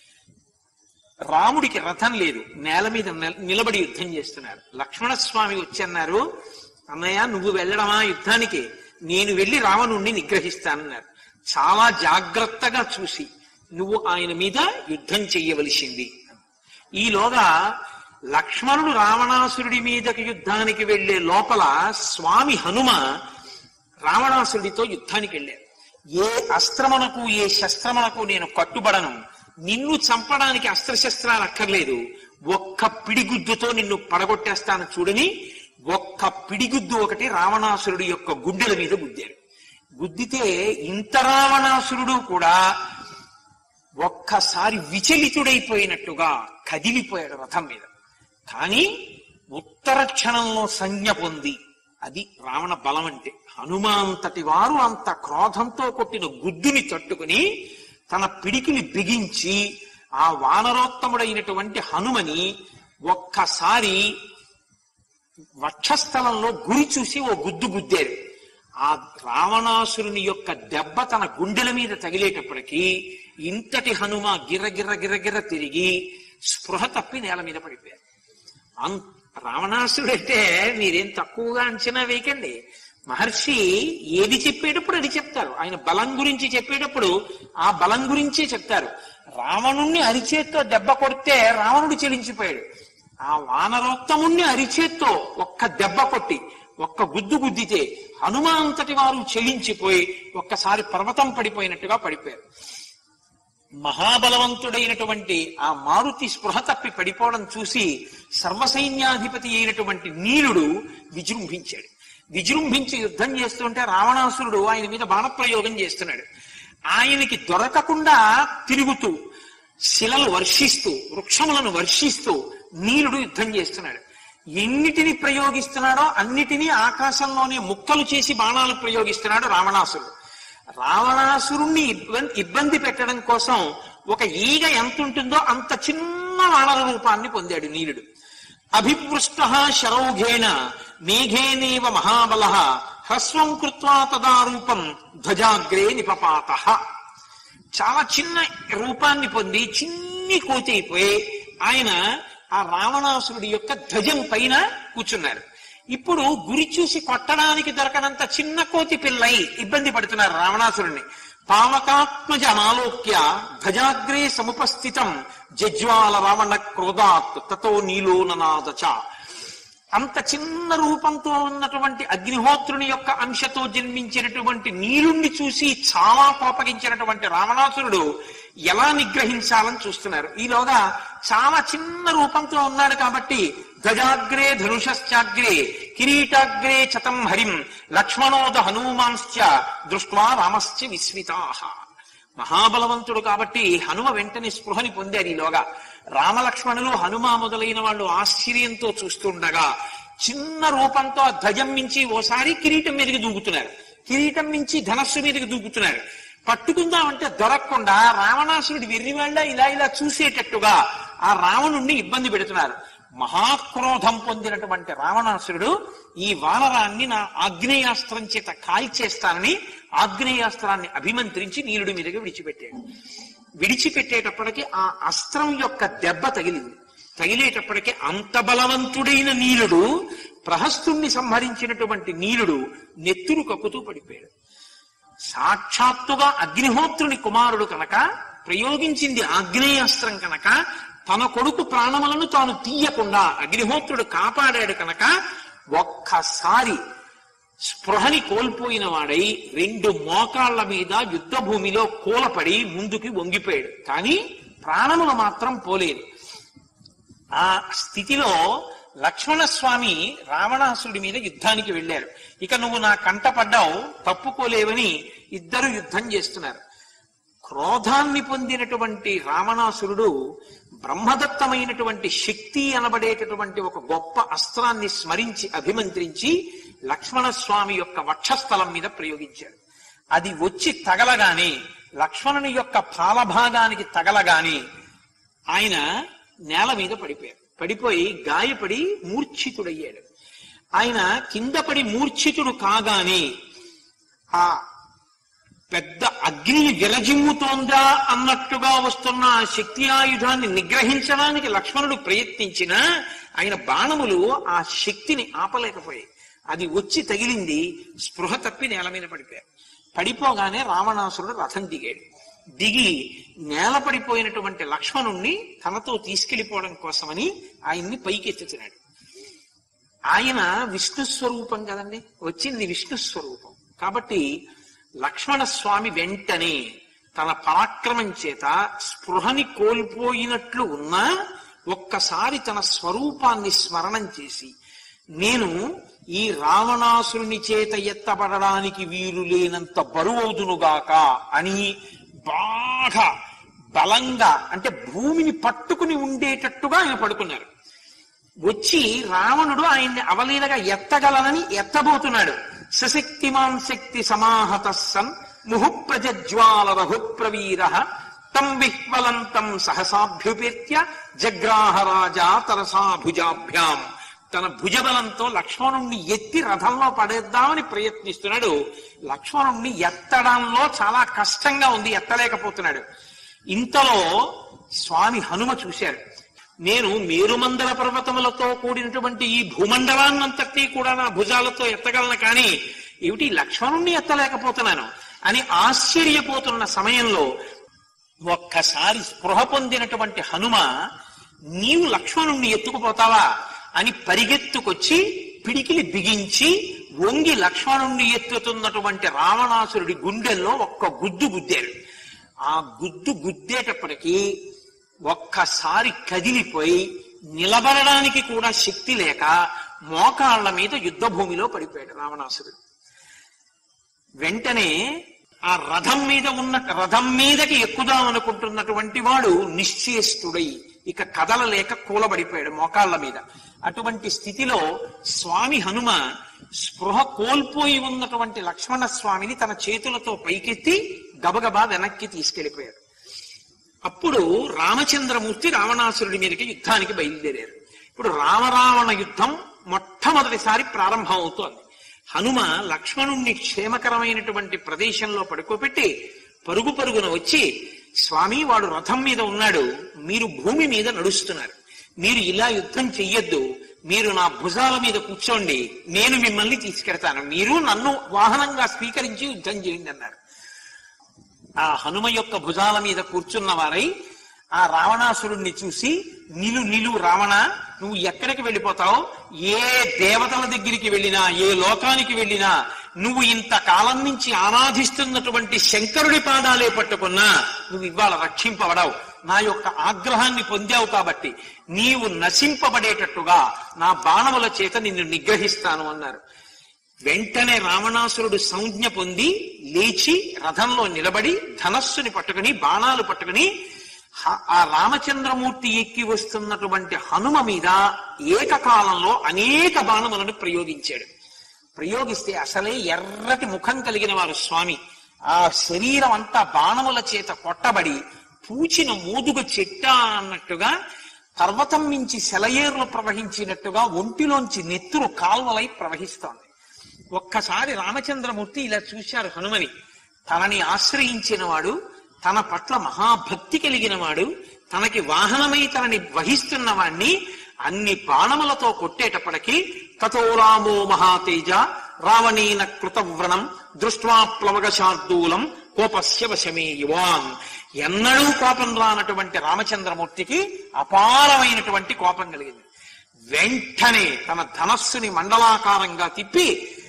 రాముడికి రథం లేదు నేల మీద నిల- నిలబడి యుద్ధం చేస్తున్నారు లక్ష్మణస్వామి వచ్చి అన్నారు అన్నయ్య నువ్వు వెళ్ళడమా యుద్ధానికి నేను వెళ్ళి రావణుణ్ణి నిగ్రహిస్తానన్నారు చాలా జాగ్రత్తగా చూసి నువ్వు ఆయన మీద యుద్ధం చెయ్యవలసింది ఈలోగా లక్ష్మణుడు రావణాసురుడి మీదకి యుద్ధానికి వెళ్లే లోపల స్వామి హనుమ రావణాసురుడితో యుద్ధానికి వెళ్ళారు ఏ అస్త్రమునకు ఏ శస్త్రమునకు నేను కట్టుబడను నిన్ను చంపడానికి అస్త్రశస్త్రాలు అక్కర్లేదు ఒక్క పిడిగుద్దుతో నిన్ను పడగొట్టేస్తాను చూడని ఒక్క పిడిగుద్దు ఒకటి రావణాసురుడి యొక్క గుండెల మీద గుద్దారు గుద్దితే ఇంత రావణాసురుడు కూడా ఒక్కసారి విచలితుడైపోయినట్టుగా కదిలిపోయాడు రథం మీద కానీ ఉత్తర క్షణంలో సంజ్ఞ పొంది అది రావణ బలం అంటే హనుమాంతటి వారు అంత క్రోధంతో కొట్టిన గుద్దుని తట్టుకుని తన పిడికిని బిగించి ఆ వానరోత్తముడైనటువంటి హనుమని ఒక్కసారి వక్షస్థలంలో గురి చూసి ఓ గుద్దు గుద్దారు ఆ రావణాసురుని యొక్క దెబ్బ తన గుండెల మీద తగిలేటప్పటికీ ఇంతటి హనుమ గిర్ర గిర్ర గిర్ర గిర్ర తిరిగి స్పృహ తప్పి నేల మీద పడిపోయారు అం రావణాసురుడు అంటే మీరేం తక్కువగా అంచనా వేయకండి మహర్షి ఏది చెప్పేటప్పుడు అది చెప్తారు ఆయన బలం గురించి చెప్పేటప్పుడు ఆ బలం గురించే చెప్తారు రావణుణ్ణి అరిచేత్తో దెబ్బ కొడితే రావణుడు చెలించిపోయాడు ఆ వానరోత్తముణ్ణి అరిచేత్తో ఒక్క దెబ్బ కొట్టి ఒక్క గుద్దు గుద్దితే హనుమాంతటి వారు చెలించిపోయి ఒక్కసారి పర్వతం పడిపోయినట్టుగా పడిపోయారు మహాబలవంతుడైనటువంటి ఆ మారుతి స్పృహ తప్పి పడిపోవడం చూసి సర్వసైన్యాధిపతి అయినటువంటి నీలుడు విజృంభించాడు విజృంభించి యుద్ధం చేస్తుంటే రావణాసురుడు ఆయన మీద బాణప్రయోగం చేస్తున్నాడు ఆయనకి దొరకకుండా తిరుగుతూ శిలలు వర్షిస్తూ వృక్షములను వర్షిస్తూ నీలుడు యుద్ధం చేస్తున్నాడు ఎన్నిటిని ప్రయోగిస్తున్నాడో అన్నిటినీ ఆకాశంలోనే ముక్కలు చేసి బాణాలు ప్రయోగిస్తున్నాడు రావణాసురుడు రావణాసురుణ్ణి ఇబ్బంది ఇబ్బంది పెట్టడం కోసం ఒక ఈగ ఎంత ఉంటుందో అంత చిన్న వానర రూపాన్ని పొందాడు నీలుడు అభివృష్ట శరౌఘేన మేఘేనేవ మహాబల హ్రస్వం కృత్వా తదా రూపం ధ్వజాగ్రే నిపపాత చాలా చిన్న రూపాన్ని పొంది చిన్ని కోతి అయిపోయి ఆయన ఆ రావణాసురుడి యొక్క ధ్వజం పైన కూర్చున్నారు ఇప్పుడు గురి చూసి కొట్టడానికి దొరకనంత చిన్న కోతి పిల్లై ఇబ్బంది పడుతున్నారు రావణాసురుణ్ణి పావకాత్మజ అనాలోక్య ధ్వజాగ్రే సముపస్థితం జజ్వాల రావణ క్రోధాత్ తతో నీలో ననాదచ అంత చిన్న రూపంతో ఉన్నటువంటి అగ్నిహోత్రుని యొక్క అంశతో జన్మించినటువంటి నీరుణ్ణి చూసి చాలా కోపగించినటువంటి రావణాసురుడు ఎలా నిగ్రహించాలని చూస్తున్నారు ఈలోగా చాలా చిన్న రూపంతో ఉన్నాడు కాబట్టి ధ్వజాగ్రే ధనుషశ్చాగ్రే కిరీటాగ్రే చతం హరిం లక్ష్మణోద హనుమాంశ్చ దృష్ట్వా రామశ్చ విస్మితాహ మహాబలవంతుడు కాబట్టి హనుమ వెంటనే స్పృహని పొందారు ఈలోగా రామలక్ష్మణులు హనుమ మొదలైన వాళ్ళు ఆశ్చర్యంతో చూస్తుండగా చిన్న రూపంతో ఆ ధ్వజం మించి ఓసారి కిరీటం మీదకి దూకుతున్నారు కిరీటం మించి ధనస్సు మీదకి దూకుతున్నారు పట్టుకుందామంటే దొరకకుండా రావణాసురుడి వెర్రివాళ్ళ ఇలా ఇలా చూసేటట్టుగా ఆ రావణుణ్ణి ఇబ్బంది పెడుతున్నారు మహాక్రోధం పొందినటువంటి రావణాసురుడు ఈ వానరాన్ని నా ఆగ్నేయాస్త్రం చేత కాల్చేస్తానని ఆగ్నేయాస్త్రాన్ని అభిమంత్రించి నీలుడి మీదకి విడిచిపెట్టాడు విడిచిపెట్టేటప్పటికి ఆ అస్త్రం యొక్క దెబ్బ తగిలింది తగిలేటప్పటికి అంత బలవంతుడైన నీలుడు ప్రహస్తుణ్ణి సంహరించినటువంటి నీలుడు నెత్తురు కక్కుతూ పడిపోయాడు సాక్షాత్తుగా అగ్నిహోత్రుని కుమారుడు కనుక ప్రయోగించింది ఆగ్నేయాస్త్రం కనుక తన కొడుకు ప్రాణములను తాను తీయకుండా అగ్నిహోత్రుడు కాపాడాడు కనుక ఒక్కసారి స్పృహని కోల్పోయిన వాడై రెండు మోకాళ్ల మీద యుద్ధ భూమిలో కూలపడి ముందుకి వంగిపోయాడు కానీ ప్రాణములు మాత్రం పోలేదు ఆ స్థితిలో లక్ష్మణస్వామి రావణాసురుడి మీద యుద్ధానికి వెళ్ళారు ఇక నువ్వు నా కంట పడ్డావు తప్పుకోలేవని ఇద్దరు యుద్ధం చేస్తున్నారు క్రోధాన్ని పొందినటువంటి రావణాసురుడు బ్రహ్మదత్తమైనటువంటి శక్తి అనబడేటటువంటి ఒక గొప్ప అస్త్రాన్ని స్మరించి అభిమంత్రించి లక్ష్మణస్వామి యొక్క వక్షస్థలం మీద ప్రయోగించాడు అది వచ్చి తగలగానే లక్ష్మణుని యొక్క పాలభాగానికి తగలగానే ఆయన నేల మీద పడిపోయారు పడిపోయి గాయపడి మూర్ఛితుడయ్యాడు ఆయన కింద పడి మూర్ఛితుడు కాగానే ఆ పెద్ద అగ్నిని విరజిమ్ముతోందా అన్నట్టుగా వస్తున్న ఆ శక్తి ఆయుధాన్ని నిగ్రహించడానికి లక్ష్మణుడు ప్రయత్నించినా ఆయన బాణములు ఆ శక్తిని ఆపలేకపోయాయి అది వచ్చి తగిలింది స్పృహ తప్పి నేల మీద పడిపోయారు పడిపోగానే రావణాసురుడు రథం దిగాడు దిగి నేల పడిపోయినటువంటి లక్ష్మణుణ్ణి తనతో తీసుకెళ్లిపోవడం కోసమని ఆయన్ని పైకెత్తుతున్నాడు ఆయన విష్ణు స్వరూపం కదండి వచ్చింది విష్ణు స్వరూపం కాబట్టి లక్ష్మణ స్వామి వెంటనే తన పరాక్రమం చేత స్పృహని కోల్పోయినట్లు ఉన్నా ఒక్కసారి తన స్వరూపాన్ని స్మరణం చేసి నేను ఈ రావణాసురుని చేత ఎత్తబడడానికి వీలు లేనంత బరువవుదునుగాక అని బాగా బలంగా అంటే భూమిని పట్టుకుని ఉండేటట్టుగా ఆయన పడుకున్నారు వచ్చి రావణుడు ఆయన్ని అవలీలగా ఎత్తగలనని ఎత్తబోతున్నాడు సశక్తిమాన్ శక్తి సమాహత సన్ ముహు ప్రజ్వాల రఘు ప్రవీర తం విహ్వలంతం సహసాభ్యుపేత్య జగ్రాహ రాజా తరసా భుజాభ్యాం తన భుజబలంతో లక్ష్మణుణ్ణి ఎత్తి రథంలో పడేద్దామని ప్రయత్నిస్తున్నాడు లక్ష్మణుణ్ణి ఎత్తడంలో చాలా కష్టంగా ఉంది ఎత్తలేకపోతున్నాడు ఇంతలో స్వామి హనుమ చూశారు నేను మేరుమందల పర్వతములతో కూడినటువంటి ఈ భూమండలాన్నంతటి కూడా నా భుజాలతో ఎత్తగలను కానీ ఏమిటి లక్ష్మణుణ్ణి ఎత్తలేకపోతున్నాను అని ఆశ్చర్యపోతున్న సమయంలో ఒక్కసారి స్పృహ పొందినటువంటి హనుమ నీవు లక్ష్మణుణ్ణి ఎత్తుకుపోతావా అని పరిగెత్తుకొచ్చి పిడికిలి బిగించి వంగి లక్ష్మణుణ్ణి ఎత్తుతున్నటువంటి రావణాసురుడి గుండెల్లో ఒక్క గుద్దు గుద్దారు ఆ గుద్దు గుద్దేటప్పటికీ ఒక్కసారి కదిలిపోయి నిలబడడానికి కూడా శక్తి లేక మోకాళ్ల మీద యుద్ధ భూమిలో పడిపోయాడు రావణాసురుడు వెంటనే ఆ రథం మీద ఉన్న రథం మీదకి ఎక్కుదాం అనుకుంటున్నటువంటి వాడు నిశ్చేష్టుడై ఇక కదలలేక కూలబడిపోయాడు మోకాళ్ల మీద అటువంటి స్థితిలో స్వామి హనుమ స్పృహ కోల్పోయి ఉన్నటువంటి లక్ష్మణ స్వామిని తన చేతులతో పైకెత్తి గబగబా వెనక్కి తీసుకెళ్లిపోయాడు అప్పుడు రామచంద్రమూర్తి రావణాసురుడి మీదకి యుద్ధానికి బయలుదేరారు ఇప్పుడు రామరావణ యుద్ధం మొట్టమొదటిసారి ప్రారంభం అవుతోంది హనుమ లక్ష్మణుణ్ణి క్షేమకరమైనటువంటి ప్రదేశంలో పడుకోబెట్టి పరుగు పరుగున వచ్చి స్వామి వాడు రథం మీద ఉన్నాడు మీరు భూమి మీద నడుస్తున్నారు మీరు ఇలా యుద్ధం చెయ్యొద్దు మీరు నా భుజాల మీద కూర్చోండి నేను మిమ్మల్ని తీసుకెడతాను మీరు నన్ను వాహనంగా స్వీకరించి యుద్ధం చేయండి అన్నారు ఆ హనుమ యొక్క భుజాల మీద కూర్చున్న వారై ఆ రావణాసురుణ్ణి చూసి నిలు నిలు రావణ నువ్వు ఎక్కడికి వెళ్ళిపోతావు ఏ దేవతల దగ్గరికి వెళ్ళినా ఏ లోకానికి వెళ్ళినా నువ్వు ఇంతకాలం నుంచి ఆరాధిస్తున్నటువంటి శంకరుడి పాదాలే పట్టుకున్నా నువ్వు ఇవాళ రక్షింపబడవు నా యొక్క ఆగ్రహాన్ని పొందావు కాబట్టి నీవు నశింపబడేటట్టుగా నా బాణముల చేత నిన్ను నిగ్రహిస్తాను అన్నారు వెంటనే రావణాసురుడు సంజ్ఞ పొంది లేచి రథంలో నిలబడి ధనస్సుని పట్టుకుని బాణాలు పట్టుకుని హ- ఆ రామచంద్రమూర్తి ఎక్కి వస్తున్నటువంటి హనుమ మీద ఏకకాలంలో అనేక బాణములను ప్రయోగించాడు ప్రయోగిస్తే అసలే ఎర్రటి ముఖం కలిగిన వారు స్వామి ఆ శరీరం అంతా బాణముల చేత కొట్టబడి పూచిన మోదుగ చెట్ట అన్నట్టుగా పర్వతం నుంచి సెలయేర్లు ప్రవహించినట్టుగా ఒంటిలోంచి నెత్తురు కాల్వలై ప్రవహిస్తోంది ఒక్కసారి రామచంద్రమూర్తి ఇలా చూశారు హనుమని తనని ఆశ్రయించిన వాడు తన పట్ల మహాభక్తి కలిగిన వాడు తనకి వాహనమై తనని వహిస్తున్న వాణ్ణి అన్ని బాణములతో కొట్టేటప్పటికి తతో రామో మహాతేజ రావణేన కృతవ్రణం దృష్ట్వా ప్లవగశార్దూలం కోపస్య వశమే యువాన్ ఎన్నడూ కోపం రానటువంటి రామచంద్రమూర్తికి అపారమైనటువంటి కోపం కలిగింది వెంటనే తన ధనస్సుని మండలాకారంగా తిప్పి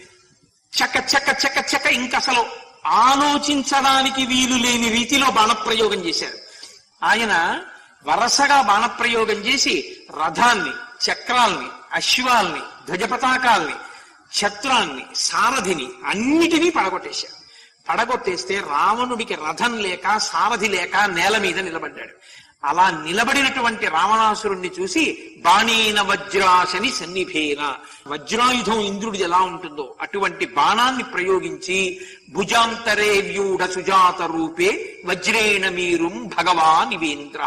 చక్క చక్క చక్క చక్క ఇంకసలు ఆలోచించడానికి వీలు లేని రీతిలో బాణప్రయోగం చేశారు ఆయన వరసగా బాణప్రయోగం చేసి రథాన్ని చక్రాల్ని అశ్వాల్ని ధ్వజపతాకాల్ని ఛత్రాన్ని సారథిని అన్నిటినీ పడగొట్టేశారు పడగొట్టేస్తే రావణుడికి రథం లేక సారథి లేక నేల మీద నిలబడ్డాడు అలా నిలబడినటువంటి రావణాసురుణ్ణి చూసి బాణేన వజ్రాశని సన్నిభేన వజ్రాయుధం ఇంద్రుడిది ఎలా ఉంటుందో అటువంటి బాణాన్ని ప్రయోగించి భుజాంతరే వ్యూఢ సుజాత రూపే వజ్రేణ మీరుం భగవానివేంద్ర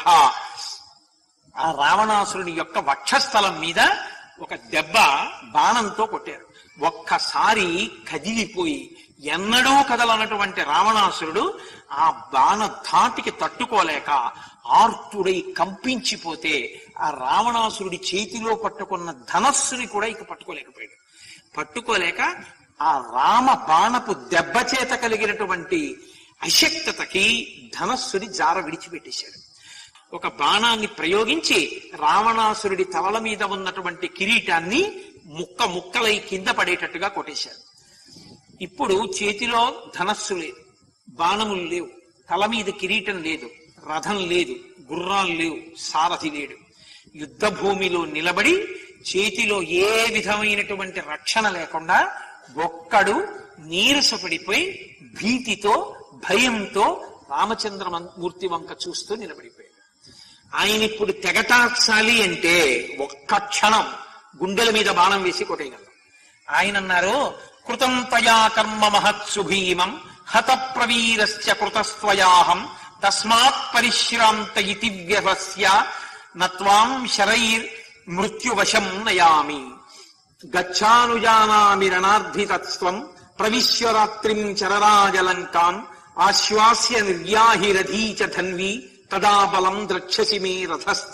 ఆ రావణాసురుని యొక్క వక్షస్థలం మీద ఒక దెబ్బ బాణంతో కొట్టారు ఒక్కసారి కదిలిపోయి ఎన్నడూ కదలనటువంటి రావణాసురుడు ఆ బాణ ధాటికి తట్టుకోలేక ఆర్తుడై కంపించిపోతే ఆ రావణాసురుడి చేతిలో పట్టుకున్న ధనస్సుని కూడా ఇక పట్టుకోలేకపోయాడు పట్టుకోలేక ఆ రామ బాణపు దెబ్బ చేత కలిగినటువంటి అశక్తతకి ధనస్సుని జార విడిచిపెట్టేశాడు ఒక బాణాన్ని ప్రయోగించి రావణాసురుడి తలల మీద ఉన్నటువంటి కిరీటాన్ని ముక్క ముక్కలై కింద పడేటట్టుగా కొట్టేశాడు ఇప్పుడు చేతిలో ధనస్సు లేదు బాణములు లేవు తల మీద కిరీటం లేదు రథం లేదు గుర్రాలు లేవు సారథి లేడు యుద్ధ భూమిలో నిలబడి చేతిలో ఏ విధమైనటువంటి రక్షణ లేకుండా ఒక్కడు నీరసపడిపోయి భీతితో భయంతో రామచంద్ర మూర్తి వంక చూస్తూ నిలబడిపోయాడు ఆయన ఇప్పుడు తెగటార్చాలి అంటే ఒక్క క్షణం గుండెల మీద బాణం వేసి కొట్టేయగలరు ఆయన అన్నారు కృతం తయా కర్మ మహత్సు భీమం హత ప్రవీరస్య కృతస్వయాహం తస్మాత్ పరిశ్రాంత ఇతి వ్యవస్య నత్వాం శరైర్ మృత్యువశం నయామి గచ్చానుజానామి రణార్ధితత్వం ప్రవిశ్వరాత్రిం చరరాజలంకాం ఆశ్వాస్య నిర్యాహి రథీ చ ధన్వి తదా బలం ద్రక్షసి మే రథస్థ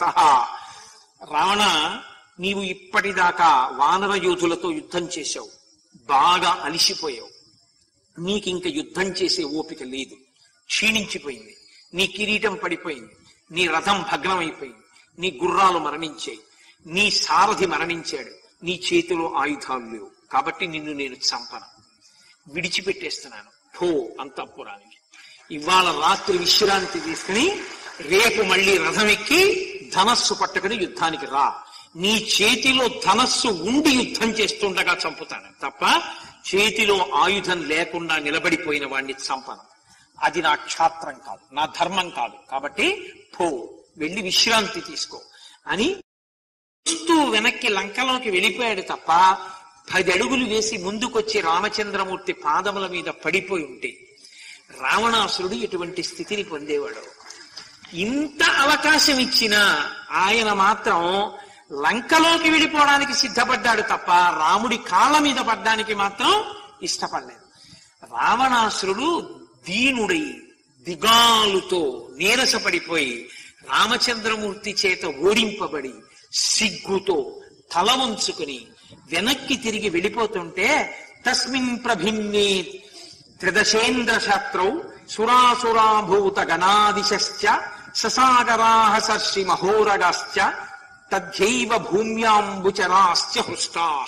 రావణ నీవు ఇప్పటిదాకా వానర యోధులతో యుద్ధం చేశావు బాగా అలిసిపోయావు నీకింక యుద్ధం చేసే ఓపిక లేదు క్షీణించిపోయింది నీ కిరీటం పడిపోయింది నీ రథం భగ్నమైపోయింది నీ గుర్రాలు మరణించాయి నీ సారథి మరణించాడు నీ చేతిలో ఆయుధాలు లేవు కాబట్టి నిన్ను నేను చంపను విడిచిపెట్టేస్తున్నాను పో అంతఃపురానికి ఇవాళ రాత్రి విశ్రాంతి తీసుకుని రేపు మళ్ళీ రథం ఎక్కి ధనస్సు పట్టుకుని యుద్ధానికి రా నీ చేతిలో ధనస్సు ఉండి యుద్ధం చేస్తుండగా చంపుతాను తప్ప చేతిలో ఆయుధం లేకుండా నిలబడిపోయిన వాణ్ణి చంపను అది నా క్షాత్రం కాదు నా ధర్మం కాదు కాబట్టి పో వెళ్ళి విశ్రాంతి తీసుకో అని చూస్తూ వెనక్కి లంకలోకి వెళ్ళిపోయాడు తప్ప పది అడుగులు వేసి ముందుకొచ్చి రామచంద్రమూర్తి పాదముల మీద పడిపోయి ఉంటే రావణాసురుడు ఎటువంటి స్థితిని పొందేవాడు ఇంత అవకాశం ఇచ్చినా ఆయన మాత్రం లంకలోకి వెళ్ళిపోవడానికి సిద్ధపడ్డాడు తప్ప రాముడి కాళ్ళ మీద పడ్డానికి మాత్రం ఇష్టపడలేదు రావణాసురుడు దీనుడై దిగాలుతో నీరసపడిపోయి రామచంద్రమూర్తి చేత ఓడింపబడి సిగ్గుతో తల వంచుకుని వెనక్కి తిరిగి వెళ్ళిపోతుంటే తస్మిన్ ప్రభిన్నే త్రిదశేంద్ర శాస్త్రౌ సురాసురాభూత గణాదిశ్చ ససాగరాహసర్షి మహోరగాశ్చ తథ్యైవ భూమ్యాంబుచరాశ్చ హృష్టాహ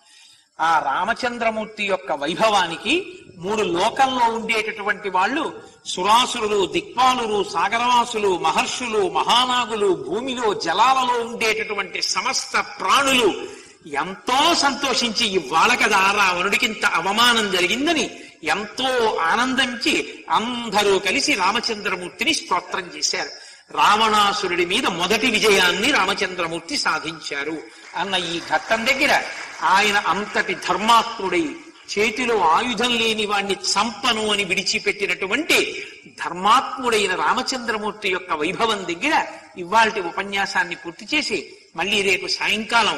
ఆ రామచంద్రమూర్తి యొక్క వైభవానికి మూడు లోకంలో ఉండేటటువంటి వాళ్ళు సురాసురులు దిక్పాలురు సాగరవాసులు మహర్షులు మహానాగులు భూమిలో జలాలలో ఉండేటటువంటి సమస్త ప్రాణులు ఎంతో సంతోషించి ఇవాళ కదా రావణుడికి ఇంత అవమానం జరిగిందని ఎంతో ఆనందించి అందరూ కలిసి రామచంద్రమూర్తిని స్తోత్రం చేశారు రావణాసురుడి మీద మొదటి విజయాన్ని రామచంద్రమూర్తి సాధించారు అన్న ఈ ఘట్టం దగ్గర ఆయన అంతటి ధర్మాత్ముడై చేతిలో ఆయుధం లేని వాణ్ణి చంపను అని విడిచిపెట్టినటువంటి ధర్మాత్ముడైన రామచంద్రమూర్తి యొక్క వైభవం దగ్గర ఇవాల్టి ఉపన్యాసాన్ని పూర్తి చేసి మళ్ళీ రేపు సాయంకాలం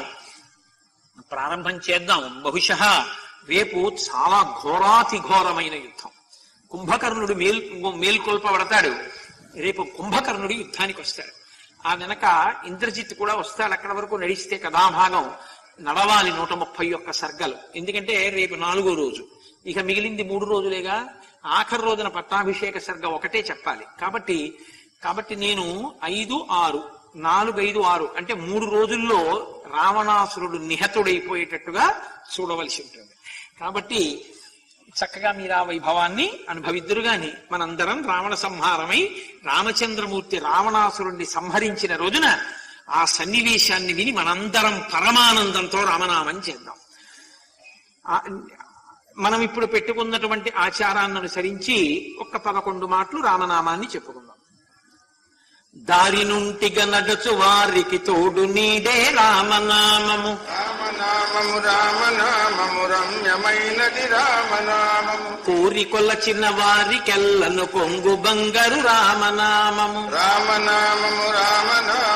ప్రారంభం చేద్దాం బహుశ రేపు చాలా ఘోరాతి ఘోరమైన యుద్ధం కుంభకర్ణుడు మేల్ మేల్కొల్పబడతాడు రేపు కుంభకర్ణుడు యుద్ధానికి వస్తాడు ఆ వెనక ఇంద్రజిత్ కూడా వస్తాడు అక్కడ వరకు నడిస్తే కథాభాగం నడవాలి నూట ముప్పై ఒక్క సర్గలు ఎందుకంటే రేపు నాలుగో రోజు ఇక మిగిలింది మూడు రోజులేగా ఆఖరి రోజున పట్టాభిషేక సర్గ ఒకటే చెప్పాలి కాబట్టి కాబట్టి నేను ఐదు ఆరు నాలుగు ఐదు ఆరు అంటే మూడు రోజుల్లో రావణాసురుడు నిహతుడైపోయేటట్టుగా చూడవలసి ఉంటుంది కాబట్టి చక్కగా మీరు ఆ వైభవాన్ని అనుభవిద్దురు గాని మనందరం రావణ సంహారమై రామచంద్రమూర్తి రావణాసురుణ్ణి సంహరించిన రోజున ఆ సన్నివేశాన్ని విని మనందరం పరమానందంతో రామనామం చేద్దాం ఆ- మనం ఇప్పుడు పెట్టుకున్నటువంటి ఆచారాన్ని అనుసరించి ఒక్క పదకొండు మాటలు రామనామాన్ని చెప్పుకుందాం దారి నుంటిగా నడచు వారికి తోడు నీడే రామనామము
రామనామము రామనామము రమ్యమైనది రామనామము
కోరి కొలచిన వారికెల్లను పొంగు బంగారు రామనామము
రామనామము రామనామము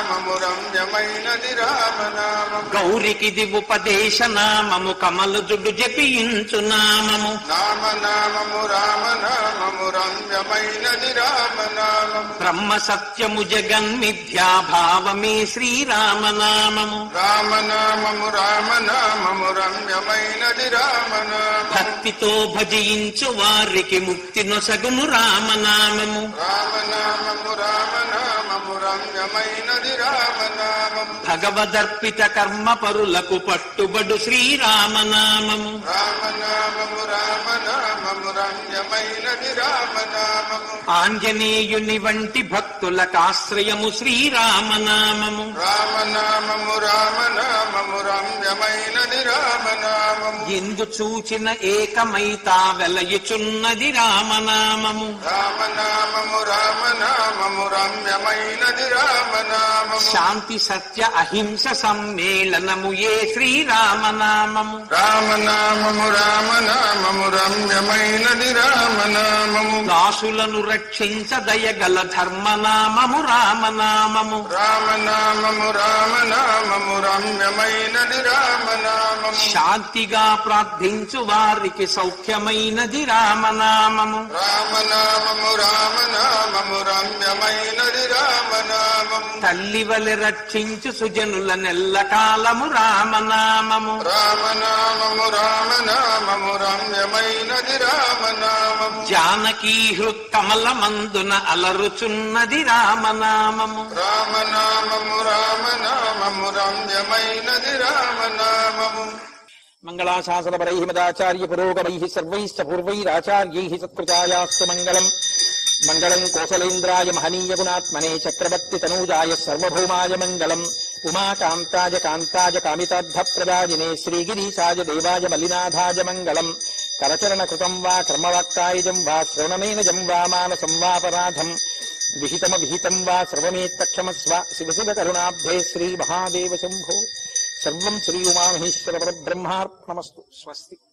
రమ్యమైనది రామనామము
గౌరికిది ఉపదేశ నామము కమలజుడు జపించు నామము
నామనామము రామనామము రమ్యమైనది రామనామము
బ్రహ్మ సత్యము జగన్మిథ్యా భావమే శ్రీరామనామము
రామనామము రామనామము రమ్యమైనది రామనామము
భక్తితో భజించు వారికి ముక్తి నొసగును రామనామము
రామనామము రామనామము రమ్యమైనది రామనామము
భగవదర్పిత కర్మ పరులకు పట్టుబడు శ్రీరామనామము
రామనామము రామనామము రమ్యమైనది రామనామము
ఆంజనేయుని వంటి భక్తులకు ఆశ్రయము శ్రీరామనామము
రామనామము రామనామము రమ్యమైనది రామనామము
ఎందు చూచిన ఏకమైతా వెలయుచున్నది రామనామము
రామనామము రామనామము రమ్యమైనది రామనామము
శాంతి సత్య అహింస సమ్మేళనము ఏ శ్రీరామనామము
రామనామము రామనామము రమ్యమైనది రామనామము
దాసులను రక్షించ దయగల ధర్మనామము రామనామము
రామనామము రామనామము రమ్యమైనది రామనామము
శాంతిగా ప్రార్థించు వారికి సౌఖ్యమైనది రామనామము
రామనామము రామనామము రమ్యమైనది రామనామము
తల్లి వలె రక్షించు సుజనుల నెల్లకాలము రామనామము
రామనామము రామనామము రమ్యమైనది రామనామము
జానకీ హృత్కమలమందున అలరుచున్నది రామనామము
రామనామము రామనామము రమ్యమైనది రామనామము
మంగళాశాసనపరై మదాచార్య పురోగమై సర్వైశ్చ పూర్వైరాచార్యై సత్కృతాయాస్తు మంగళం మంగళం కోసలేంద్రాయ మహనీయ గుణాత్మనే చక్రవర్తి తనూజాయ సర్వభౌమాయ మంగళం ఉమాకాంతాయ కాంతాయ కామితార్థప్రదాయినే శ్రీగిరీశాయ దేవాయ మల్లినాథాయ మంగళం కరచరణ కృతం వా కర్మవాక్కాయుజం వా శ్రవణమేనజం వా మానసం వాపరాధం విహితమ విహితం వా సర్వమేత్తక్షమస్వ శివ శివ కరుణాబ్ధే శ్రీ మహాదేవ శంభో సర్వం శ్రీ ఉమామహేశ్వర పరబ్రహ్మార్పణమస్తు స్వస్తి